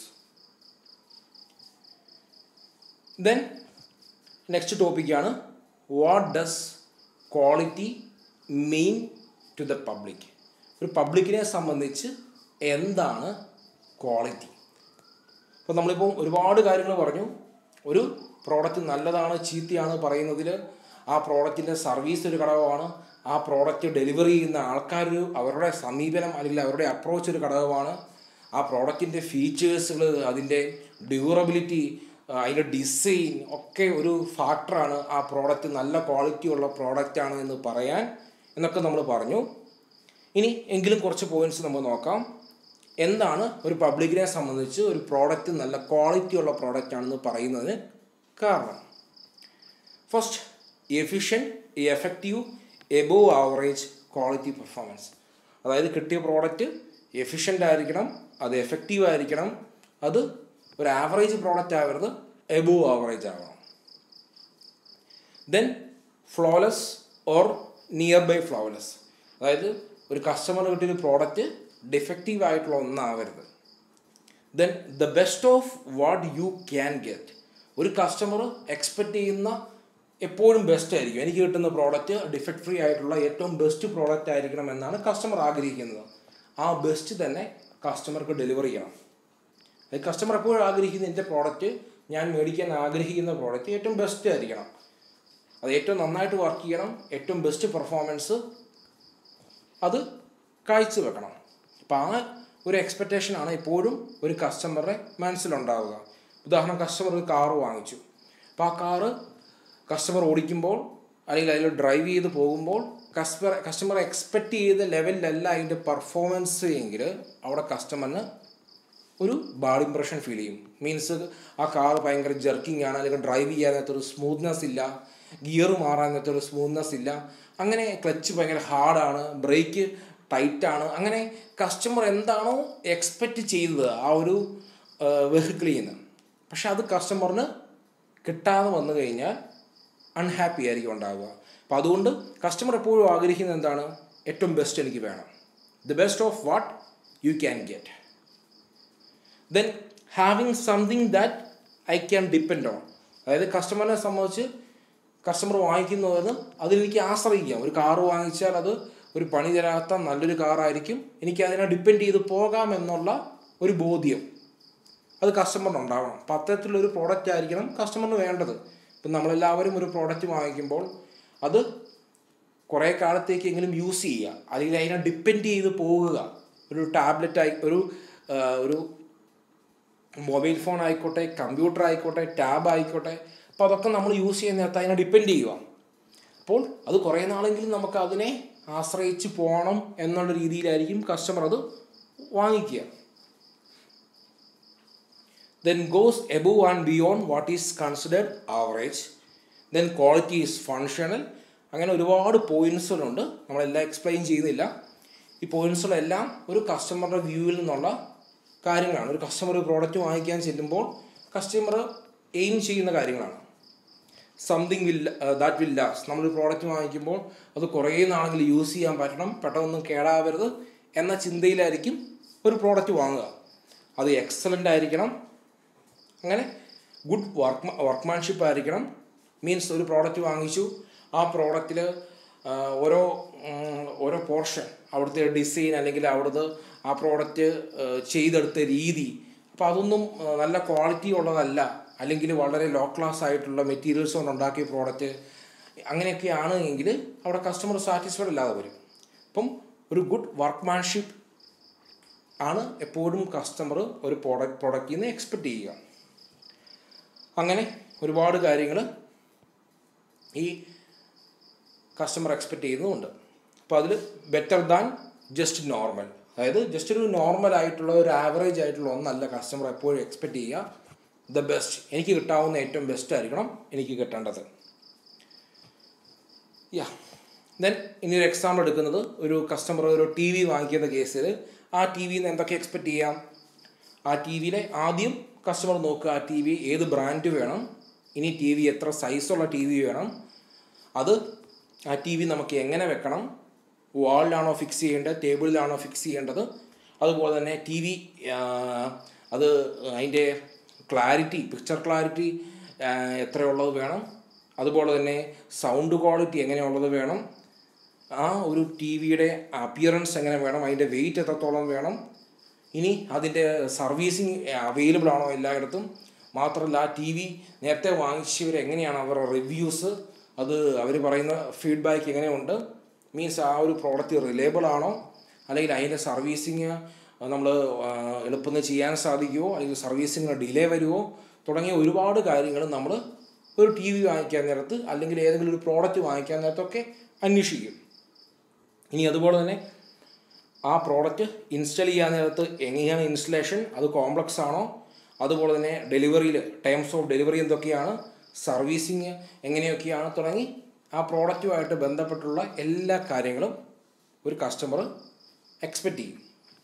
then next ടോപ്പിക്കാണ് what does quality mean to the public ഒരു പബ്ലിക്കിനെ സംബന്ധിച്ച് എന്താണ് ക്വാളിറ്റി അപ്പോൾ നമ്മളിപ്പോൾ ഒരുപാട് കാര്യങ്ങൾ പറഞ്ഞു ഒരു പ്രോഡക്റ്റ് നല്ലതാണ് ചീത്തയാണ് പറയുന്നതിൽ ആ പ്രോഡക്റ്റിൻ്റെ സർവീസ് ഒരു ഘടകമാണ് ആ പ്രോഡക്റ്റ് ഡെലിവറി ചെയ്യുന്ന ആൾക്കാർ അവരുടെ സമീപനം അല്ലെങ്കിൽ അവരുടെ അപ്രോച്ച് ഒരു ഘടകമാണ് ആ പ്രോഡക്റ്റിൻ്റെ ഫീച്ചേഴ്സുകൾ അതിൻ്റെ ഡ്യൂറബിലിറ്റി അതിൻ്റെ ഡിസൈൻ ഒക്കെ ഒരു ഫാക്ടറാണ് ആ പ്രോഡക്റ്റ് നല്ല ക്വാളിറ്റി ഉള്ള പ്രോഡക്റ്റാണ് എന്ന് പറയാൻ എന്നൊക്കെ നമ്മൾ പറഞ്ഞു ഇനി എങ്കിലും കുറച്ച് പോയിന്റ്സ് നമ്മൾ നോക്കാം എന്താണ് ഒരു പബ്ലിക്കിനെ സംബന്ധിച്ച് ഒരു പ്രോഡക്റ്റ് നല്ല ക്വാളിറ്റി ഉള്ള പ്രോഡക്റ്റ് ആണെന്ന് പറയുന്നതിന് കാരണം first efficient effective above average quality performance അതായത് കിട്ടിയ പ്രോഡക്റ്റ് എഫിഷ്യൻ്റ് ആയിരിക്കണം അത് എഫക്റ്റീവ് ആയിരിക്കണം അത് ഒരു ആവറേജ് പ്രോഡക്റ്റ് ആവരുത് എബോവ് ആവറേജ് ആവണം then flawless or near by flawless അതായത് ഒരു കസ്റ്റമർ കിട്ടിയൊരു പ്രോഡക്റ്റ് ഡിഫക്റ്റീവ് ആയിട്ടുള്ള ഒന്നാവരുത് then the best of what you can get ഒരു കസ്റ്റമർ എക്സ്പെക്റ്റ് ചെയ്യുന്ന എപ്പോഴും ബെസ്റ്റ് ആയിരിക്കും എനിക്ക് കിട്ടുന്ന പ്രോഡക്റ്റ് ഡിഫക്റ്റ് ഫ്രീ ആയിട്ടുള്ള ഏറ്റവും ബെസ്റ്റ് പ്രോഡക്റ്റ് ആയിരിക്കണം എന്നാണ് കസ്റ്റമർ ആഗ്രഹിക്കുന്നത് ആ ബെസ്റ്റ് തന്നെ കസ്റ്റമർക്ക് ഡെലിവർ ചെയ്യണം അത് കസ്റ്റമർ എപ്പോഴും ആഗ്രഹിക്കുന്ന എൻ്റെ പ്രോഡക്റ്റ് ഞാൻ മേടിക്കാൻ ആഗ്രഹിക്കുന്ന പ്രോഡക്റ്റ് ഏറ്റവും ബെസ്റ്റ് ആയിരിക്കണം അത് ഏറ്റവും നന്നായിട്ട് വർക്ക് ചെയ്യണം ഏറ്റവും ബെസ്റ്റ് പെർഫോമൻസ് അത് കാഴ്ചവെക്കണം അപ്പം ആ ഒരു എക്സ്പെക്റ്റേഷനാണ് എപ്പോഴും ഒരു കസ്റ്റമറുടെ മനസ്സിലുണ്ടാവുക ഉദാഹരണം കസ്റ്റമർ ഒരു കാറ് വാങ്ങിച്ചു അപ്പോൾ ആ കാറ് കസ്റ്റമർ ഓടിക്കുമ്പോൾ അല്ലെങ്കിൽ അതിൽ ഡ്രൈവ് ചെയ്ത് പോകുമ്പോൾ കസ്റ്റമർ കസ്റ്റമർ എക്സ്പെക്റ്റ് ചെയ്ത ലെവലിലല്ല അതിൻ്റെ പെർഫോമൻസ് എങ്കിൽ അവിടെ കസ്റ്റമറിന് ഒരു ബാഡ് ഇമ്പ്രഷൻ ഫീൽ ചെയ്യും മീൻസ് ആ കാർ ഭയങ്കര ജർക്കിംഗ് ആണ് അല്ലെങ്കിൽ ഡ്രൈവ് ചെയ്യാനകത്തൊരു സ്മൂത്ത്നെസ് ഇല്ല ഗിയർ മാറാനകത്തൊരു സ്മൂത്ത്നെസ് ഇല്ല അങ്ങനെ ക്ലച്ച് ഭയങ്കര ഹാർഡാണ് ബ്രേക്ക് ടൈറ്റാണ് അങ്ങനെ കസ്റ്റമർ എന്താണോ എക്സ്പെക്റ്റ് ചെയ്തത് ആ ഒരു വെഹിക്കിളിൽ നിന്ന് പക്ഷെ അത് കസ്റ്റമറിന് കിട്ടാതെ വന്നു കഴിഞ്ഞാൽ അൺഹാപ്പി ആയിരിക്കും ഉണ്ടാവുക അപ്പം അതുകൊണ്ട് കസ്റ്റമർ എപ്പോഴും ആഗ്രഹിക്കുന്നത് എന്താണ് ഏറ്റവും ബെസ്റ്റ് എനിക്ക് വേണം the best of what you can get then having something that I can depend on അതായത് കസ്റ്റമറിനെ സംബന്ധിച്ച് കസ്റ്റമർ വാങ്ങിക്കുന്നതെന്ന് അതിലെനിക്ക് ആശ്രയിക്കാം ഒരു കാറ് വാങ്ങിച്ചാൽ അത് ഒരു പണി തരാത്ത നല്ലൊരു കാറായിരിക്കും എനിക്ക് അതിനെ ഡിപ്പെൻഡ് ചെയ്ത് പോകാം എന്നുള്ള ഒരു ബോധ്യം അത് കസ്റ്റമറിന് ഉണ്ടാവണം അപ്പം അത്തരത്തിലൊരു പ്രോഡക്റ്റ് ആയിരിക്കണം കസ്റ്റമറിന് വേണ്ടത് ഇപ്പം നമ്മളെല്ലാവരും ഒരു പ്രോഡക്റ്റ് വാങ്ങിക്കുമ്പോൾ അത് കുറേ കാലത്തേക്കെങ്കിലും യൂസ് ചെയ്യുക അല്ലെങ്കിൽ അതിനെ ഡിപ്പെൻഡ് ചെയ്ത് പോകുക ഒരു ടാബ്ലറ്റ് ആയി ഒരു ഒരു മൊബൈൽ ഫോൺ ആയിക്കോട്ടെ കമ്പ്യൂട്ടർ ആയിക്കോട്ടെ ടാബ് ആയിക്കോട്ടെ അപ്പോൾ അതൊക്കെ നമ്മൾ യൂസ് ചെയ്യുന്ന നേരത്തെ അതിനെ ഡിപ്പെൻഡ് ചെയ്യുക അപ്പോൾ അത് കുറേ നാളെങ്കിലും നമുക്ക് അതിനെ ആശ്രയിച്ച് പോകണം എന്നുള്ള രീതിയിലായിരിക്കും കസ്റ്റമർ അത് വാങ്ങിക്കുക then goes above and beyond what is considered average then quality is functional അങ്ങനെ ഒരുപാട് പോയിന്റ്സുകളുണ്ട് നമ്മളെല്ലാം എക്സ്പ്ലെയിൻ ചെയ്യുന്നില്ല ഈ പോയിന്റ്സുകളെല്ലാം ഒരു കസ്റ്റമറുടെ വ്യൂവിൽ നിന്നുള്ള കാര്യങ്ങളാണ് ഒരു കസ്റ്റമർ ഒരു പ്രോഡക്റ്റ് വാങ്ങിക്കാൻ ചെല്ലുമ്പോൾ കസ്റ്റമർ എയിം ചെയ്യുന്ന കാര്യങ്ങളാണ് something will that will last നമ്മളൊരു പ്രോഡക്റ്റ് വാങ്ങിക്കുമ്പോൾ അത് കുറേ നാളെങ്കിലും യൂസ് ചെയ്യാൻ പറ്റണം പെട്ടെന്നൊന്നും കേടാവരുത് എന്ന ചിന്തയിലായിരിക്കും ഒരു പ്രോഡക്റ്റ് വാങ്ങുക അത് എക്സലൻ്റ് ആയിരിക്കണം അങ്ങനെ ഗുഡ് വർക്ക് വർക്ക്മാൻഷിപ്പ് ആയിരിക്കണം മീൻസ് ഒരു പ്രോഡക്റ്റ് വാങ്ങിച്ചു ആ പ്രോഡക്റ്റിൽ ഓരോ ഉം, ഓരോ പോർഷൻ അവിടുത്തെ ഡിസൈൻ അല്ലെങ്കിൽ അവിടുത്തെ ആ പ്രോഡക്റ്റ് ചെയ്തെടുത്ത രീതി അപ്പോൾ അതൊന്നും ആ, നല്ല ക്വാളിറ്റി ഉള്ളതല്ല അല്ലെങ്കിൽ വളരെ ലോ ക്ലാസ് ആയിട്ടുള്ള മെറ്റീരിയൽസ് കൊണ്ട് ഉണ്ടാക്കിയ പ്രോഡക്റ്റ് അങ്ങനെയൊക്കെയാണ് എങ്കിൽ അവിടെ കസ്റ്റമർ സാറ്റിസ്ഫൈഡ് അല്ലാതെ വരും അപ്പം ഒരു ഗുഡ് വർക്ക്മാൻഷിപ്പ് ആണ് എപ്പോഴും കസ്റ്റമർ ഒരു പ്രോഡക്റ്റ് പ്രോഡക്റ്റിൽ നിന്ന് എക്സ്പെക്റ്റ് ചെയ്യുക അങ്ങനെ ഒരുപാട് കാര്യങ്ങൾ ഈ കസ്റ്റമർ എക്സ്പെക്റ്റ് ചെയ്യുന്നുമുണ്ട് അപ്പോൾ അതിൽ ബെറ്റർ ദാൻ ജസ്റ്റ് നോർമൽ അതായത് ജസ്റ്റ് ഒരു നോർമൽ ആയിട്ടുള്ള ഒരു ആവറേജ് ആയിട്ടുള്ള ഒന്നല്ല കസ്റ്റമർ എപ്പോഴും എക്സ്പെക്റ്റ് ചെയ്യുക ദ ബെസ്റ്റ് എനിക്ക് കിട്ടാവുന്ന ഏറ്റവും ബെസ്റ്റ് ആയിരിക്കണം എനിക്ക് കിട്ടേണ്ടത് യാ ദെൻ ഇനി ഒരു എക്സാമ്പിൾ എടുക്കുന്നത് ഒരു കസ്റ്റമർ ഒരു ടി വി വാങ്ങിക്കുന്ന കേസിൽ ആ ടി വിയിൽ നിന്ന് എന്തൊക്കെ എക്സ്പെക്റ്റ് ചെയ്യാം ആ ടി വിയിലെ ആദ്യം കസ്റ്റമർ നോക്കുക ആ ടി വി ഏത് ബ്രാൻഡ് വേണം ഇനി ടി വി എത്ര സൈസുള്ള ടി വി വേണം അത് ആ ടി വി നമുക്ക് എങ്ങനെ വെക്കണം വാളിലാണോ ഫിക്സ് ചെയ്യേണ്ടത് ടേബിളിലാണോ ഫിക്സ് ചെയ്യേണ്ടത് അതുപോലെ തന്നെ ടി വി അത് അതിൻ്റെ ക്ലാരിറ്റി പിക്ചർ ക്ലാരിറ്റി എത്രയുള്ളത് വേണം അതുപോലെ തന്നെ സൗണ്ട് ക്വാളിറ്റി എങ്ങനെയുള്ളത് വേണം ആ ഒരു ടി വിയുടെ അപ്പിയറൻസ് എങ്ങനെ വേണം അതിൻ്റെ വെയിറ്റ് എത്രത്തോളം വേണം ഇനി അതിൻ്റെ സർവീസിങ് അവൈലബിൾ ആണോ എല്ലായിടത്തും മാത്രമല്ല ആ ടി വി നേരത്തെ വാങ്ങിച്ചവർ എങ്ങനെയാണ് അവരുടെ റിവ്യൂസ് അത് അവർ പറയുന്ന ഫീഡ്ബാക്ക് എങ്ങനെയുണ്ട് മീൻസ് ആ ഒരു പ്രോഡക്റ്റ് റിലയബിൾ ആണോ അല്ലെങ്കിൽ അതിൻ്റെ സർവീസിങ് നമ്മൾ എളുപ്പം ചെയ്യാൻ സാധിക്കുമോ അല്ലെങ്കിൽ സർവീസിങ്ങിന് ഡിലേ വരുമോ തുടങ്ങിയ ഒരുപാട് കാര്യങ്ങൾ നമ്മൾ ഒരു ടി വി വാങ്ങിക്കാൻ നേരത്ത് അല്ലെങ്കിൽ ഏതെങ്കിലും ഒരു പ്രോഡക്റ്റ് വാങ്ങിക്കാൻ നേരത്തൊക്കെ അന്വേഷിക്കും ഇനി അതുപോലെ തന്നെ ആ പ്രോഡക്റ്റ് ഇൻസ്റ്റാൾ ചെയ്യാൻ നേരത്ത് എങ്ങനെയാണ് ഇൻസ്റ്റലേഷൻ അത് കോംപ്ലക്സ് ആണോ അതുപോലെ തന്നെ ഡെലിവറിയിൽ ടൈംസ് ഓഫ് ഡെലിവറി എന്തൊക്കെയാണ് സർവീസിങ് എങ്ങനെയൊക്കെയാണ് തുടങ്ങി ആ പ്രോഡക്റ്റുമായിട്ട് ബന്ധപ്പെട്ടുള്ള എല്ലാ കാര്യങ്ങളും ഒരു കസ്റ്റമർ എക്സ്പെക്റ്റ് ചെയ്യും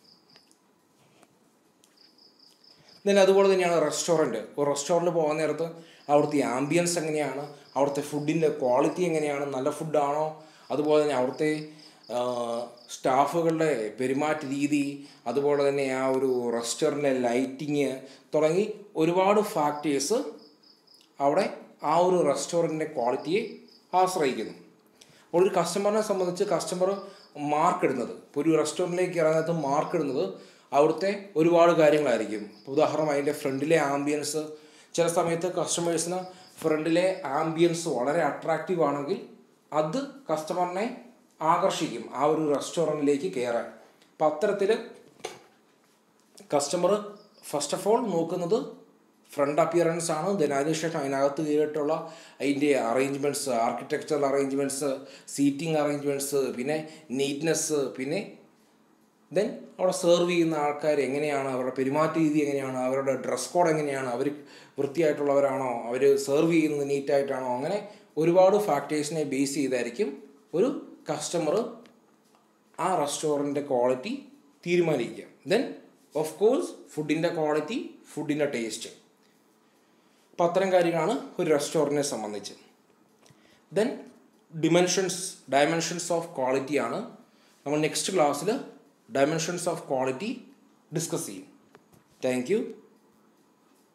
then അതുപോലെ തന്നെയാണ് റെസ്റ്റോറൻറ്റ് ഒരു റെസ്റ്റോറൻറ്റ് പോകാൻ നേരത്ത് അവിടുത്തെ ആംബിയൻസ് എങ്ങനെയാണ് അവിടുത്തെ ഫുഡിൻ്റെ ക്വാളിറ്റി എങ്ങനെയാണ് നല്ല ഫുഡാണോ അതുപോലെ തന്നെ അവിടുത്തെ സ്റ്റാഫുകളുടെ പെരുമാറ്റ രീതി അതുപോലെ തന്നെ ആ ഒരു റെസ്റ്റോറൻറ്റിലെ ലൈറ്റിങ് തുടങ്ങി ഒരുപാട് ഫാക്ടേഴ്സ് അവിടെ ആ ഒരു റെസ്റ്റോറൻറ്റിൻ്റെ ക്വാളിറ്റിയെ ആശ്രയിക്കുന്നു അപ്പോൾ ഒരു കസ്റ്റമറിനെ സംബന്ധിച്ച് കസ്റ്റമർ മാർക്ക് ഇടുന്നത് ഇപ്പോൾ ഒരു റെസ്റ്റോറൻറ്റിലേക്ക് ഇറങ്ങുന്നത് മാർക്ക് ഇടുന്നത് അവിടുത്തെ ഒരുപാട് കാര്യങ്ങളായിരിക്കും ഉദാഹരണം അതിൻ്റെ ഫ്രണ്ടിലെ ആംബിയൻസ് ചില സമയത്ത് കസ്റ്റമേഴ്സിന് ഫ്രണ്ടിലെ ആംബിയൻസ് വളരെ അട്രാക്റ്റീവ് ആണെങ്കിൽ അത് കസ്റ്റമറിനെ ആകർഷിക്കും ആ ഒരു റെസ്റ്റോറൻറ്റിലേക്ക് കയറാൻ അപ്പം അത്തരത്തിൽ കസ്റ്റമർ ഫസ്റ്റ് ഓഫ് ഓൾ നോക്കുന്നത് ഫ്രണ്ട് അപ്പിയറൻസ് ആണ് ദെൻ അതിനുശേഷം അതിനകത്ത് കയറിയിട്ടുള്ള അതിൻ്റെ arrangements architectural arrangements seating arrangements പിന്നെ നീറ്റ്നെസ് പിന്നെ ദെൻ അവിടെ സെർവ് ചെയ്യുന്ന ആൾക്കാർ എങ്ങനെയാണ് അവരുടെ പെരുമാറ്റ രീതി എങ്ങനെയാണ് അവരുടെ ഡ്രസ് കോഡ് എങ്ങനെയാണ് അവർ വൃത്തിയായിട്ടുള്ളവരാണോ അവർ സെർവ് ചെയ്യുന്നത് നീറ്റായിട്ടാണോ അങ്ങനെ ഒരുപാട് ഫാക്ടേഴ്സിനെ ബേസ് ചെയ്തായിരിക്കും ഒരു കസ്റ്റമർ ആ റെസ്റ്റോറൻറ്റിൻ്റെ ക്വാളിറ്റി തീരുമാനിക്കുക ദെൻ ഓഫ് കോഴ്സ് ഫുഡിൻ്റെ ക്വാളിറ്റി ഫുഡിൻ്റെ ടേസ്റ്റ് അപ്പോൾ അത്തരം കാര്യങ്ങളാണ് ഒരു റെസ്റ്റോറൻറ്റിനെ സംബന്ധിച്ച് ദെൻ ഡിമെൻഷൻസ് ഡയമെൻഷൻസ് ഓഫ് ക്വാളിറ്റിയാണ് നമ്മൾ നെക്സ്റ്റ് ക്ലാസ്സിൽ ഡയമെൻഷൻസ് ഓഫ് ക്വാളിറ്റി ഡിസ്കസ് ചെയ്യും താങ്ക് യു